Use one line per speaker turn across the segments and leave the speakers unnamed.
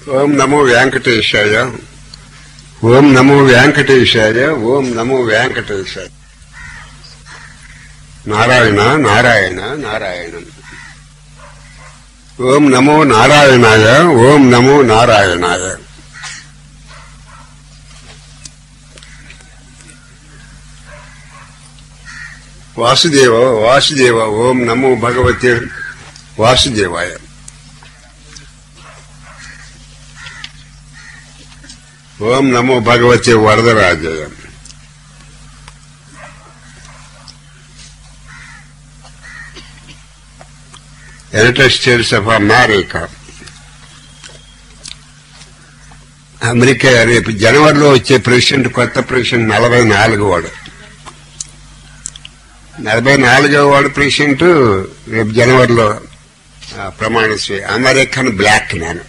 ఓం నమో వెంకటేశాయ ఓం నమో వెంకటేశాయ ఓం నమో వెంకటేశాయ నారాయణ నారాయణ నారాయణం ఓం నమో నారాయణాయ ఓం నమో నారాయణాయ వాసుదేవ వాసుదేవ ఓం నమో భగవతే వాసుదేవాయ ఓం నమో భగవతే వరదరాజయ United States of America America రేపు జనవరిలో వచ్చే ప్రెసిడెంట్ కొత్త ప్రెసిడెంట్ నలభై నాలుగు వాడు నలభై నాలుగో వాడు ప్రెసిడెంట్ రేపు జనవరిలో ఆ, ప్రమాణ స్వీ- అమెరికన్ బ్లాక్ నేను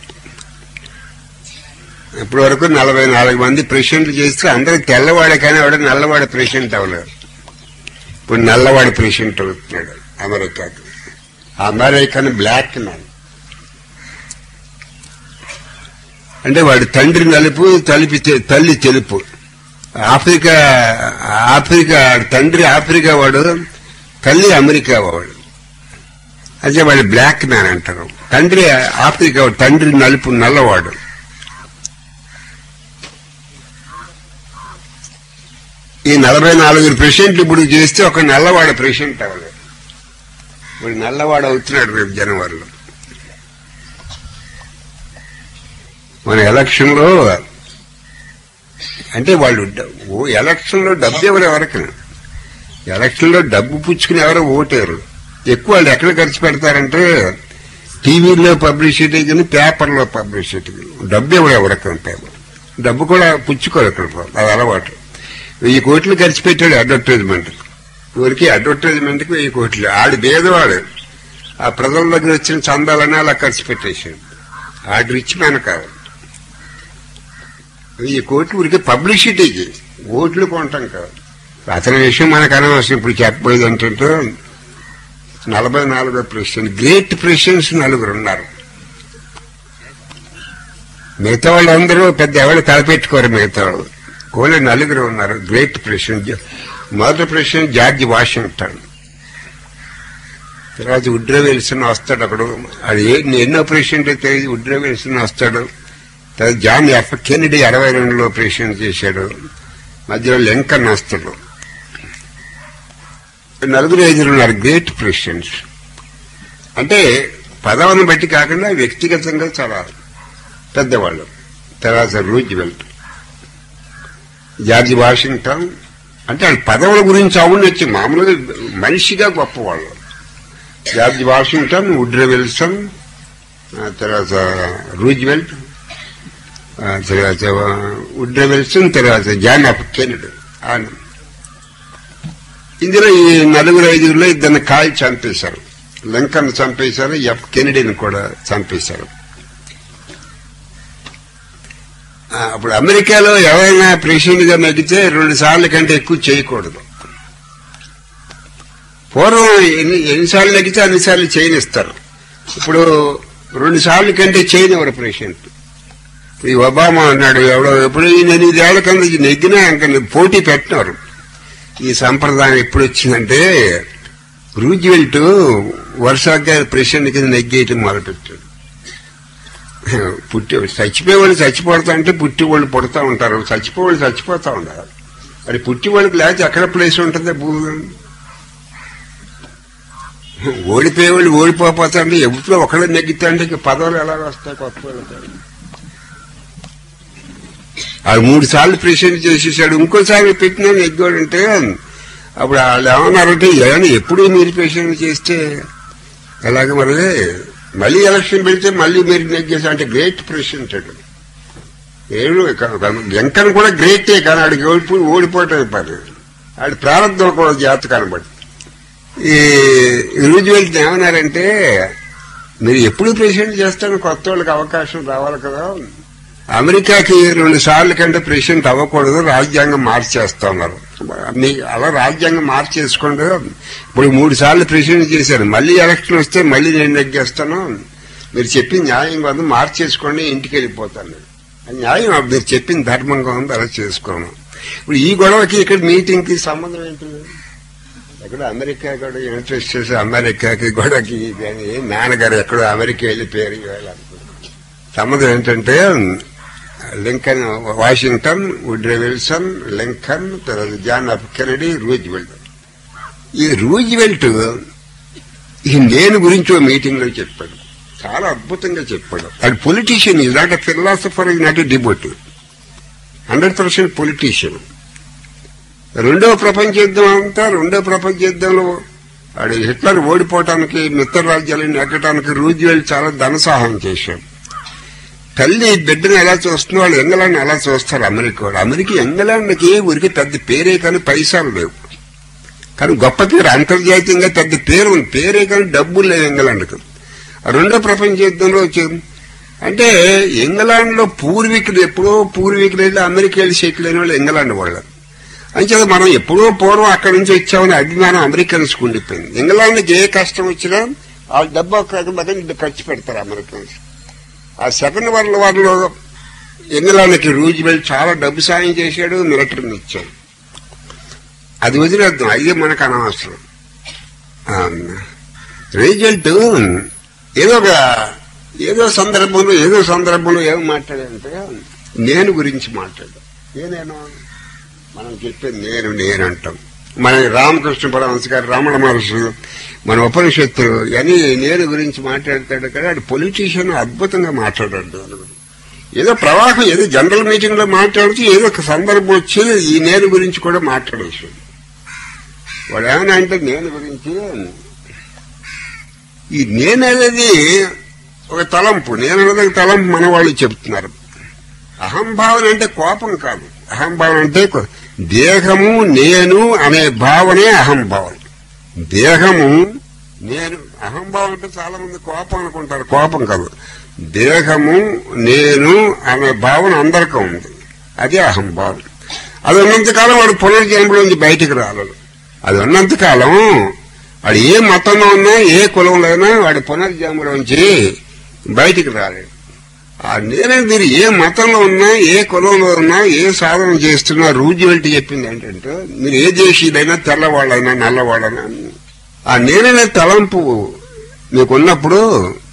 ఇప్పటి వరకు నలభై నాలుగు మంది ప్రెసిడెంట్లు చేస్తే అందరూ తెల్లవాడే కానీ వాడు నల్లవాడు ప్రెసిడెంట్ అవ్వలేదు ఇప్పుడు నల్లవాడు ప్రెసిడెంట్ అవుతున్నాడు అమెరికాకి అమెరికన్ బ్లాక్ మ్యాన్ అంటే వాడి తండ్రి నలుపు తలిపి తె- తల్లి తెలుపు ఆఫ్రికా ఆఫ్రికా తండ్రి ఆఫ్రికా వాడు తల్లి అమెరికా వాడు అదే వాడు బ్లాక్ మ్యాన్ అంటారు తండ్రి ఆఫ్రికా వాడు, తండ్రి నలుపు నల్లవాడు ఈ నలభై నాలుగు ప్రెసిడెంట్లు ఇప్పుడు చేస్తే ఒక నల్లవాడ ప్రెసిడెంట్ అవ్వలేదు ఇప్పుడు నల్లవాడు అవుతున్నాడు రేపు జనవరిలో మన ఎలక్షన్ లో అంటే వాళ్ళు డ- ఓ ఎలక్షన్ లో డబ్బు ఎవరు ఎవరికి ఎలక్షన్ లో డబ్బు పుచ్చుకుని ఎవరు ఓటేరు ఎక్కువ వాళ్ళు ఎక్కడ ఖర్చు పెడతారంటే టీవీలో పబ్లిసిటీ కానీ పేపర్లో పబ్లిసిటీ డబ్బు ఎవరు ఎవరికి ఉంటారు డబ్బు కూడా పుచ్చుకోరు ఇక్కడ అది అలవాటు వెయ్యి కోట్లు ఖర్చు పెట్టాడు అడ్వర్టైజ్మెంట్ ఊరికి అడ్వర్టైజ్మెంట్ కి వెయ్యి కోట్లు ఆడు పేదవాడు ఆ ప్రజల దగ్గర వచ్చిన చందాలని అలా ఖర్చు పెట్టేశాడు ఆడు రిచ్ మ్యాన్ కాదు వెయ్యి కోట్లు ఊరికి పబ్లిసిటీకి ఓట్లు కొనటం కాదు అతని విషయం మనకు అనవసరం ఇప్పుడు చెప్పబోయేది ఏంటంటే నలభై నాలుగో ప్రెసిడెంట్ గ్రేట్ ప్రెసిడెంట్స్ నలుగురు ఉన్నారు మిగతా వాళ్ళందరూ పెద్ద ఎవరు తలపెట్టుకోరు మిగతా వాళ్ళు ఓన్లీ నలుగురు ఉన్నారు గ్రేట్ ప్రెసిడెంట్ మొదటి ప్రెసిడెంట్ జార్జ్ వాషింగ్టన్ తర్వాత ఉడ్రో విల్సన్ వస్తాడు అక్కడ అది ఏ- ఎన్నో ప్రెసిడెంట్ అయితే ఉడ్రో విల్సన్ వస్తాడు తర్వాత జాన్ ఎఫ్ కెనడీ అరవై రెండులో ప్రెసిడెంట్ చేశాడు మధ్యలో లింకన్ వస్తాడు నలుగురు ఐదుగురు ఉన్నారు గ్రేట్ ప్రెసిడెంట్స్ అంటే పదవిని బట్టి కాకుండా వ్యక్తిగతంగా చాలా పెద్దవాళ్ళు తర్వాత రూజ్వెల్ట్ జార్జి వాషింగ్టన్ అంటే వాళ్ళ పదవుల గురించి అవునొచ్చి మామూలుగా మనిషిగా గొప్పవాళ్ళు జార్జి వాషింగ్టన్ వుడ్రో విల్సన్ ఆ తర్వాత రూజ్వెల్ట్ ఆ తర్వాత వుడ్రో విల్సన్ తర్వాత జాన్ ఆఫ్ కెనడీ ఆయన ఇందులో ఈ నలుగురు ఐదుగురులో ఇద్దరిని కాల్ చంపేశారు లింకన్ చంపేశారు ఎఫ్ కెనడీని కూడా చంపేశారు ఆ, అప్పుడు అమెరికాలో ఎవరైనా ప్రెసిడెంట్ గా నెగ్గితే రెండు సార్ల కంటే ఎక్కువ చేయకూడదు పూర్వం ఎన్ని ఎన్నిసార్లు నెగ్గితే అన్నిసార్లు చేయనిస్తారు ఇప్పుడు రెండు సార్లు కంటే చేయనివ్వరు ప్రెసిడెంట్ ఈ ఒబామా అన్నాడు ఎవడో ఎప్పుడు ఈయన ఎనిమిదేళ్ల కింద ఈ నెగ్గినా ఇంకా పోటీ పెట్టినారు ఈ సంప్రదాయం ఎప్పుడు వచ్చిందంటే రూజ్వెల్ట్ వరుసగా ప్రెసిడెంట్ కింద నెగ్గేయటం మొదలుపెట్టాడు పుట్టి చచ్చిపోయేవాళ్ళు చచ్చిపోతా అంటే పుట్టి వాళ్ళు పుడతా ఉంటారు చచ్చిపోవాళ్ళు చచ్చిపోతా ఉంటారు మరి పుట్టి వాళ్ళకి లేకపోతే ఎక్కడ ప్లేస్ ఉంటుంది భూమి ఓడిపోయేవాళ్ళు ఓడిపోతా అంటే ఎప్పుడు ఒకళ్ళు నెగ్గితే అంటే ఇక పదవులు ఎలా వస్తాయి కొత్త వాళ్ళకి ఆడు మూడు సార్లు ప్రెసిడెంట్ చేసేసాడు ఇంకోసారి పెట్టినా నెగ్గాడంటే అప్పుడు వాళ్ళు ఏమన్నారంటే ఏమన్నా ఎప్పుడు మీరు ప్రెసిడెంట్ చేస్తే ఎలాగ మరి మళ్ళీ ఎలక్షన్ పెడితే మళ్ళీ మీరు నెగ్గేసి అంటే గ్రేట్ ప్రెసిడెంట్ అడు ఏడు వెంకన్ కూడా గ్రేటే కానీ ఆడికి ఓడిపోయి ఓడిపోవటం అయిపోయి ఆడి ప్రారంభం కూడా జాతకాన్ని బట్టి ఈ రూజ్వెల్ట్ ఏమన్నారంటే మీరు ఎప్పుడు ప్రెసిడెంట్ చేస్తాను కొత్త వాళ్ళకి అవకాశం రావాలి కదా అమెరికాకి రెండు సార్లు కంటే ప్రెసిడెంట్ అవ్వకూడదు రాజ్యాంగం మార్చేస్తా ఉన్నారు మీ అలా రాజ్యాంగం మార్చేసుకోండి ఇప్పుడు మూడు సార్లు ప్రెసిడెంట్ చేశారు మళ్ళీ ఎలక్షన్ వస్తే మళ్ళీ నేను నెగ్గేస్తాను మీరు చెప్పిన న్యాయంగా ఉంది మార్చేసుకోండి ఇంటికి వెళ్ళిపోతాను నేను. ఆ న్యాయం మీరు చెప్పిన ధర్మంగా ఉంది అలా చేసుకోను ఇప్పుడు ఈ గొడవకి ఇక్కడ మీటింగ్ కి సంబంధం ఏంటి ఎక్కడ అమెరికా కూడా ఇంట్రెస్ట్ చేసి అమెరికాకి గొడవకి ఇది అని నాన్నగారు ఎక్కడో అమెరికా వెళ్ళిపోయారు ఇవాళ అనుకుంటున్నాను. సంబంధం ఏంటంటే Lincoln Washington Woodrow Wilson Lincoln తర్వాత జాన్ ఆఫ్ కెనడీ రూజ్వెల్ట్ ఈ రూజ్వెల్ట్ ఈ నేను గురించి ఓ మీటింగ్ లో చెప్పాడు చాలా అద్భుతంగా చెప్పాడు అది politician is not philosopher is not డిబోట్ హండ్రెడ్ పర్సెంట్ పొలిటీషియన్ రెండవ ప్రపంచ యుద్ధం అంతా రెండవ ప్రపంచ యుద్ధంలో వాడు హిట్లర్ ఓడిపోవటానికి మిత్ర రాజ్యాలను ఎక్కడానికి రూజ్వెల్ట్ చాలా ధన సహాయం చేశాడు తల్లి బిడ్డను ఎలా చూస్తుందో వాళ్ళు ఇంగ్లాండ్ ఎలా చూస్తారు అమెరికా వాళ్ళు అమెరికా ఇంగ్లాండ్కి ఊరికి పెద్ద పేరే కానీ పైసలు లేవు కానీ గొప్ప పేరు అంతర్జాతీయంగా పెద్ద పేరు ఉంది పేరే కానీ డబ్బులు లేవు ఇంగ్లాండ్కి రెండో ప్రపంచ యుద్ధంలో వచ్చి అంటే ఇంగ్లాండ్ లో పూర్వీకులు ఎప్పుడో పూర్వీకులు వెళ్ళి అమెరికా వెళ్ళి సెటిల్ అయిన వాళ్ళు ఇంగ్లాండ్ వాళ్ళు అంచేత మనం ఎప్పుడో పూర్వం అక్కడి నుంచి వచ్చామని అభిమానం అమెరికన్స్ ఉండిపోయింది ఇంగ్లాండ్కి ఏ కష్టం వచ్చినా ఆ డబ్బు అక్కడ ఖర్చు పెడతారు అమెరికన్స్ ఆ సెకండ్ వరల్డ్ వార్ లో ఇంగ్లాండ్కి రూజ్వెల్ట్ చాలా డబ్బు సాయం చేశాడు మిలిటరీని ఇచ్చాడు అది వదిలేద్దాం అయ్యే మనకు అనవసరం రిజల్ట్ ఏదో ఒక ఏదో సందర్భంలో ఏదో సందర్భంలో ఏం మాట్లాడంటే నేను గురించి మాట్లాడు ఏ నేను మనం చెప్పేది నేను నేను అంటాం మన రామకృష్ణ పరమహంస గారు రామణ మహర్షి మన ఉపనిషత్తులు అని నేను గురించి మాట్లాడతాడు కదా అది పొలిటీషియన్ అద్భుతంగా మాట్లాడాడు దాని గురించి. ఏదో ప్రవాహం ఏదో జనరల్ మీటింగ్ లో మాట్లాడుతూ ఏదో ఒక సందర్భం వచ్చి ఈ నేను గురించి కూడా మాట్లాడేసి వాడు ఏమైనా అంటే నేను గురించి ఈ నేను అనేది ఒక తలంపు నేను అనేది ఒక తలంపు మన వాళ్ళు చెప్తున్నారు అహంభావన అంటే కోపం కాదు అహంభావన అంటే కో- దేహము నేను అనే భావనే అహంభావన దేహము నేను అహంభావం అంటే చాలా మంది కోపం అనుకుంటారు కోపం కాదు దేహము నేను అనే భావన అందరికీ ఉంది అదే అహంభావం అది ఉన్నంతకాలం వాడు పునర్జన్మలోంచి బయటికి రాలేదు అది ఉన్నంతకాలం వాడు ఏ మతంలో ఉన్నా ఏ కులంలో అయినా వాడి పునర్జన్మలోంచి బయటికి రాలేడు ఆ నేనే మీరు ఏ మతంలో ఉన్నా ఏ కులంలో ఉన్నా ఏ సాధన చేస్తున్నా రూజువెల్ట్ చెప్పింది ఏంటంటే మీరు ఏ దేశీయులైనా తెల్లవాళ్ళైనా నల్లవాళ్ళైనా ఆ నేననే తలంపు మీకున్నప్పుడు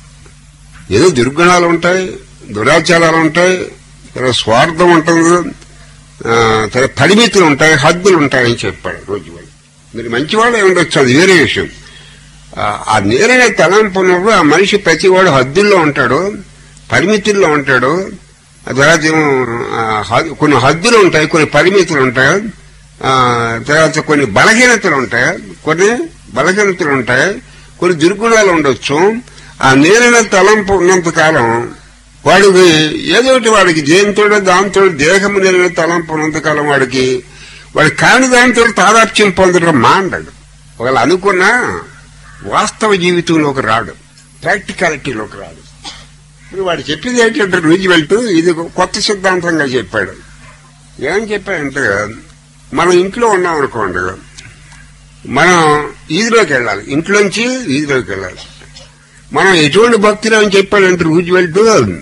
ఏదో దుర్గుణాలు ఉంటాయి దురాచారాలు ఉంటాయి తర్వాత స్వార్థం ఉంటుంది ఆ, తర్వాత పరిమితులు ఉంటాయి హద్దులు ఉంటాయని చెప్పాడు రోజువాడు మీరు మంచివాళ్ళు అయి ఉండొచ్చు అది వేరే విషయం ఆ, ఆ నేరనే తలంపు ఉన్నప్పుడు ఆ మనిషి ప్రతివాడు హద్దుల్లో ఉంటాడు పరిమితుల్లో ఉంటాడు ఆ తర్వాత ఏమో, ఆ, హద్- కొన్ని హద్దులు ఉంటాయి కొన్ని పరిమితులు ఉంటాయి ఆ, తర్వాత కొన్ని బలహీనతలు ఉంటాయి కొన్ని బలహీనతలు ఉంటాయి కొన్ని దుర్గుణాలు ఉండొచ్చు ఆ నేరైన తలంపు ఉన్నంత కాలం వాడికి ఏదో ఒకటి వాడికి దేనితో దాంతో దేహము నేరైన తలంపు ఉన్నంత కాలం వాడికి వాడి కాని దానితో తాదాప్యం పొందడం మాండడు ఒకవేళ అనుకున్నా వాస్తవ జీవితంలోకి రాడు ప్రాక్టికాలిటీలోకి రాడు ఇప్పుడు వాడు చెప్పింది ఏంటంటే రోజు వెళ్తూ ఇది ఒక కొత్త సిద్ధాంతంగా చెప్పాడు ఏం చెప్పాడంటే మనం ఇంట్లో ఉన్నాం అనుకోండి మనం ఈదిలోకి వెళ్ళాలి ఇంట్లోంచి ఈదిలోకి వెళ్ళాలి మనం ఎటువంటి భక్తులు అని చెప్పాడంటే రోజు వెళ్తూ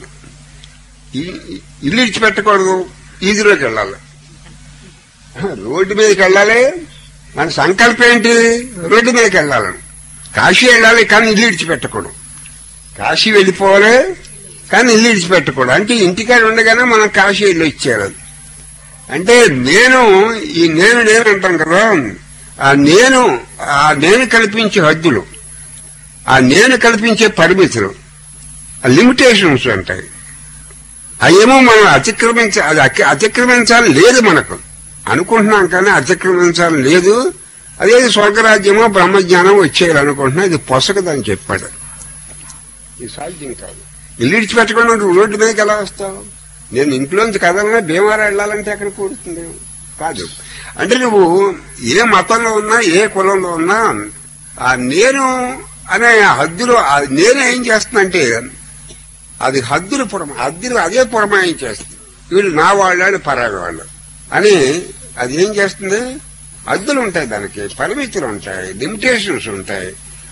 ఇ- ఇల్లు ఇడిచిపెట్టకూడదు ఈదిలోకి వెళ్ళాలి రోడ్డు మీదకి వెళ్ళాలి మన సంకల్పం ఏంటి రోడ్డు మీదకి వెళ్ళాలి కాశీ వెళ్ళాలి కానీ ఇల్లు ఇడిచిపెట్టకూడదు కాశీ వెళ్ళిపోవాలి కానీ ఇల్లు ఇడిచిపెట్టకూడదు అంటే ఇంటికాడ ఉండగానే మనం కాశీ వెళ్ళి వచ్చేయాలి అంటే నేను ఈ నేను నేను అంటాం కదా ఆ నేను ఆ నేను కల్పించే హద్దులు ఆ నేను కల్పించే పరిమితులు ఆ లిమిటేషన్స్ ఉంటాయి అవేమో మనం అతిక్రమించ అది అతి- అతిక్రమించాలి లేదు మనకు అనుకుంటున్నాం కానీ అతిక్రమించాలి లేదు అదే స్వర్గరాజ్యమో బ్రహ్మజ్ఞానం వచ్చేయాలనుకుంటున్నా ఇది పొసగదని చెప్పాడు ఇది సాధ్యం కాదు ఇల్లు ఇడిచిపెట్టకుండా నువ్వు రోడ్డు మీదకి ఎలా వస్తావు నేను ఇంట్లోంచి కదలనా భీమారా వెళ్ళాలంటే ఎక్కడ కూడుతుంది కాదు అంటే నువ్వు ఏ మతంలో ఉన్నా ఏ కులంలో ఉన్నా ఆ నేను అనే హద్దులో ఆ నేను ఏం చేస్తుందంటే అది హద్దులు పురమ హద్దులు అదే పురమాయం చేస్తుంది వీళ్ళు నా వాళ్ళు పరాయి వాళ్ళు అని అది ఏం చేస్తుంది హద్దులు ఉంటాయి దానికి పరిమితులు ఉంటాయి లిమిటేషన్స్ ఉంటాయి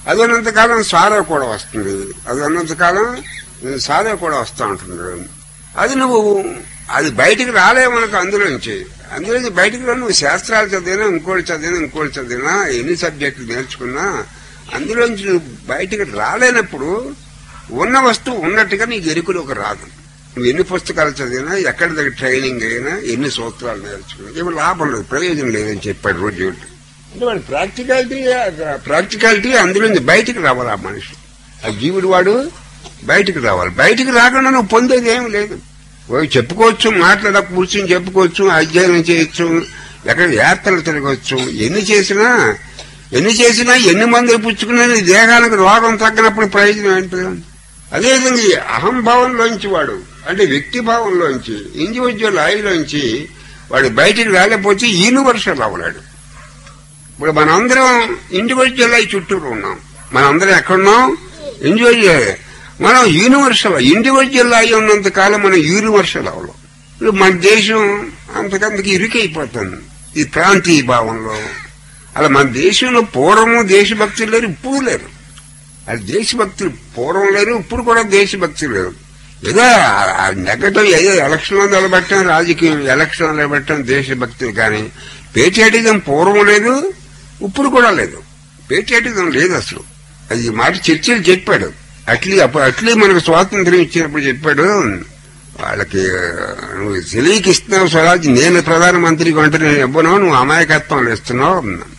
అది ఉన్నంతకాలం సారా కూడా వస్తుంది అది ఉన్నంతకాలం సారా కూడా వస్తూ ఉంటుంది అది నువ్వు అది బయటికి రాలేమనకు అందులోంచి అందులోంచి బయటికి రా నువ్వు శాస్త్రాలు చదివినా ఇంకోటి చదివినా ఇంకోటి చదివినా ఎన్ని సబ్జెక్టులు నేర్చుకున్నా అందులోంచి నువ్వు బయటికి రాలేనప్పుడు ఉన్న వస్తువు ఉన్నట్టుగా నీకు ఎరుకులోకి రాదు నువ్వు ఎన్ని పుస్తకాలు చదివినా ఎక్కడి దగ్గర ట్రైనింగ్ అయినా ఎన్ని సూత్రాలు నేర్చుకున్నా ఏమో లాభం లేదు ప్రయోజనం లేదని చెప్పాడు రోజు అంటే వాడు ప్రాక్టికాలిటీ ప్రాక్టికాలిటీ అందులోంచి బయటికి రావాలి ఆ మనిషి ఆ జీవుడు వాడు బయటికి రావాలి బయటికి రాకుండా నువ్వు పొందేది ఏం లేదు ఓ చెప్పుకోవచ్చు మాట్లాడ కూర్చొని చెప్పుకోవచ్చు అధ్యయనం చేయొచ్చు ఎక్కడ యాత్రలు తిరగవచ్చు ఎన్ని చేసినా ఎన్ని చేసినా ఎన్ని మందులు పుచ్చుకున్నా నీ దేహానికి రోగం తగ్గినప్పుడు ప్రయోజనం ఏంటి అదేవిధంగా ఈ అహంభావంలోంచి వాడు అంటే వ్యక్తి భావంలోంచి ఇండివిజువల్ ఆయిలోంచి వాడు బయటికి రాలేకపోతే యూనివర్సల్ అవ్వలేడు ఇప్పుడు మనందరం ఇండివిజువల్ అయి చుట్టూరు ఉన్నాం మనందరం ఎక్కడున్నాం ఇండివిజువల్ మనం యూనివర్సల్ ఇండివిజువల్ అయి ఉన్నంత కాలం మనం యూనివర్సల్ అవ్వలేం ఇప్పుడు మన దేశం అంతకంతకి ఇరుకైపోతుంది ఈ ప్రాంతీయ భావంలో అలా మన దేశంలో పూర్వము దేశభక్తులు లేరు ఇప్పుడు లేరు అది దేశభక్తులు పూర్వం లేరు ఇప్పుడు కూడా దేశభక్తులు లేరు ఏదో నెగ్గటం ఏదో ఎలక్షన్లో నిలబెట్టడం రాజకీయం ఎలక్షన్ నిలబెట్టడం దేశభక్తులు కానీ పేట్రియాటిజం పూర్వం లేదు ఇప్పుడు కూడా లేదు పేట్రియాటిజం లేదు అసలు అది ఈ మాట చర్చలు చెప్పాడు అట్లీ అప్పుడు అట్లీ మనకు స్వాతంత్రం ఇచ్చినప్పుడు చెప్పాడు వాళ్ళకి నువ్వు తెలియకి ఇస్తున్నావు స్వరాజ్ నేను ప్రధానమంత్రికి అంటే నేను ఇవ్వను నువ్వు అమాయకత్వం ఇస్తున్నావు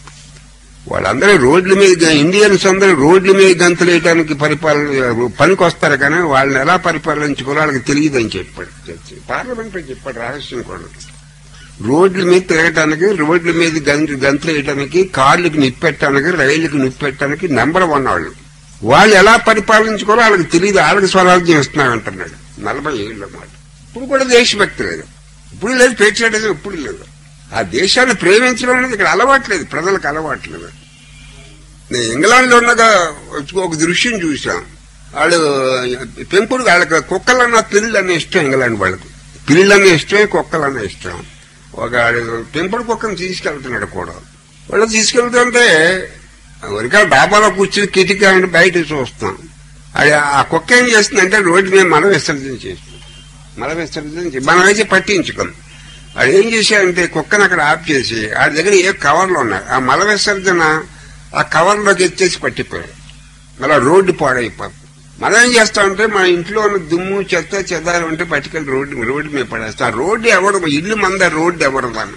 వాళ్ళందరూ రోడ్ల మీద ఇండియన్స్ అందరూ రోడ్ల మీద గంతులు వేయడానికి పరిపాలన పనికి వస్తారు కానీ వాళ్ళని ఎలా పరిపాలించుకోవాలో వాళ్ళకి తెలియదని చెప్పాడు పార్లమెంట్ లో చెప్పాడు రహస్యం కూడా రోడ్ల మీద తిరగటానికి రోడ్ల మీద గంతు గంతులు వేయడానికి కార్లకు నిప్పెట్టడానికి రైళ్లకు నిప్పెట్టడానికి నెంబర్ వన్ వాళ్ళు వాళ్ళు ఎలా పరిపాలించుకోవాలో వాళ్ళకి తెలియదు వాళ్ళకి స్వరాజ్యం ఇస్తున్నాం అంటున్నాడు నలభై ఏళ్ళు మాట ఇప్పుడు కూడా దేశభక్తి లేదు ఇప్పుడు లేదు పేట్రియటిజం ఇప్పుడు లేదు ఆ దేశాన్ని ప్రేమించడం అనేది ఇక్కడ అలవాట్లేదు ప్రజలకు అలవాట్లేదు నేను ఇంగ్లాండ్ లో ఉండగా ఒక దృశ్యం చూసాం వాళ్ళు పెంపుడు వాళ్ళకి కుక్కలన్న పిల్లులన్న ఇష్టం ఇంగ్లాండ్ వాళ్ళకి పిల్లులన్న ఇష్టమే కుక్కలన్న ఇష్టం ఒక పెంపుడు కుక్కను తీసుకెళ్తున్నాడు కూడా వాళ్ళు తీసుకెళ్తుంటే వరికా డాబాలో కూర్చుని కిటికీ అంటే బయట చూస్తాం అది ఆ కుక్క ఏం చేస్తుందంటే రోడ్డు మీద మల విసర్జన చేస్తుంది మల విసర్జన చేసి మనం అయితే పట్టించుకోం వాడు ఏం చేశాడంటే కుక్కను అక్కడ ఆఫ్ చేసి ఆ దగ్గర ఏ కవర్లు ఉన్నాయి ఆ మల విసర్జన ఆ కవర్లోకి ఎత్తేసి పట్టిపోయాడు మళ్ళా రోడ్డు పాడైపోతుంది మనం ఏం చేస్తామంటే మన ఇంట్లో ఉన్న దుమ్ము చెత్త చెదారం ఉంటే పట్టుకెళ్ళి రోడ్డు రోడ్డు మీద పడేస్తాం ఆ రోడ్డు ఎవరు ఇల్లు మంద రోడ్డు ఎవరు దాన్ని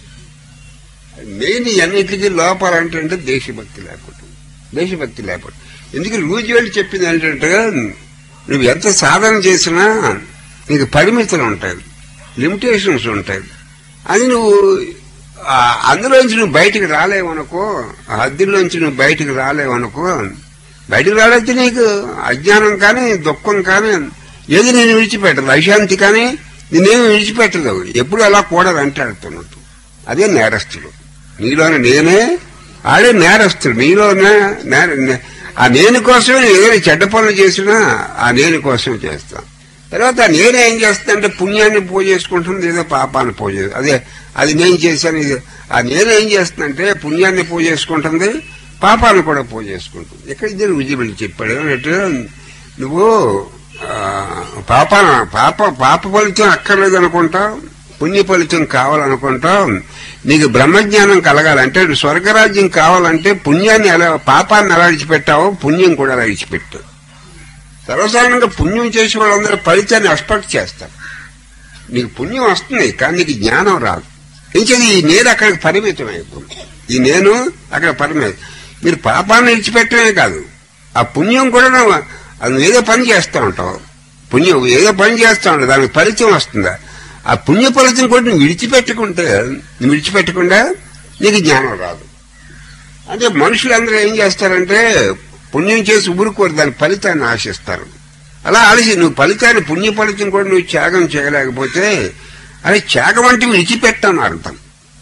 మెయిన్ అన్నిటికీ లోపాలంటే దేశభక్తి లేకపోతే దేశభక్తి లేకపోతే ఎందుకు రూజ్వెల్ట్ చెప్పింది ఏంటంటే నువ్వు ఎంత సాధన చేసినా నీకు పరిమితులు ఉంటాయి లిమిటేషన్స్ ఉంటాయి అది నువ్వు అందులోంచి నువ్వు బయటికి రాలేవనుకో ఆ హద్దుల్లోంచి నువ్వు బయటికి రాలేవనుకో బయటికి రాలేస్తే నీకు అజ్ఞానం కానీ దుఃఖం కానీ ఏది నేను విడిచిపెట్టదు అశాంతి కానీ నేనేమి విడిచిపెట్టదు ఎప్పుడు అలా కూడా వెంటాడుతున్నట్టు అదే నేరస్తులు నీలోనే నేనే ఆడే నేరస్తుడు నీలోనే ఆ నేను కోసమే ఏదైనా చెడ్డ పనులు చేసినా ఆ నేను కోసం చేస్తాను తర్వాత నేను ఏం చేస్తానంటే పుణ్యాన్ని పూజ చేసుకుంటుంది ఏదో పాపాన్ని పూజ అదే అది నేను చేశాను ఇది ఆ నేను ఏం చేస్తానంటే పుణ్యాన్ని పూజ చేసుకుంటుంది పాపాన్ని కూడా పూజ చేసుకుంటుంది ఎక్కడ ఇద్దరు విజయబడి చెప్పాడు అంటే నువ్వు పాప పాప పాప ఫలితం అక్కర్లేదు అనుకుంటావు పుణ్య ఫలితం కావాలనుకుంటావు నీకు బ్రహ్మజ్ఞానం కలగాలంటే స్వర్గరాజ్యం కావాలంటే పుణ్యాన్ని ఎలా పాపాన్ని ఎలా విడిచిపెట్టావో పుణ్యం కూడా అలా విడిచిపెట్టు సర్వసాధారణంగా పుణ్యం చేసే వాళ్ళందరూ ఫలితాన్ని ఎక్స్పెక్ట్ చేస్తారు నీకు పుణ్యం వస్తుంది కానీ నీకు జ్ఞానం రాదు ఇంకేది ఈ నేను అక్కడికి పరిమితం అయిపోయింది ఈ నేను అక్కడ పరిమితం మీరు పాపాన్ని విడిచిపెట్టడమే కాదు ఆ పుణ్యం కూడా అది ఏదో పని చేస్తూ ఉంటావు పుణ్యం ఏదో పని చేస్తూ ఉంటావు దానికి ఫలితం వస్తుందా ఆ పుణ్య ఫలితం కూడా నువ్వు విడిచిపెట్టుకుంటే నువ్వు విడిచిపెట్టకుండా నీకు జ్ఞానం రాదు అంటే మనుషులందరూ ఏం చేస్తారంటే పుణ్యం చేసి ఊరుకోరు దాని ఫలితాన్ని ఆశిస్తారు అలా ఆలోచి నువ్వు ఫలితాన్ని పుణ్య ఫలితం కూడా నువ్వు త్యాగం చేయలేకపోతే అది త్యాగం అంటే విడిచిపెట్టాను అర్థం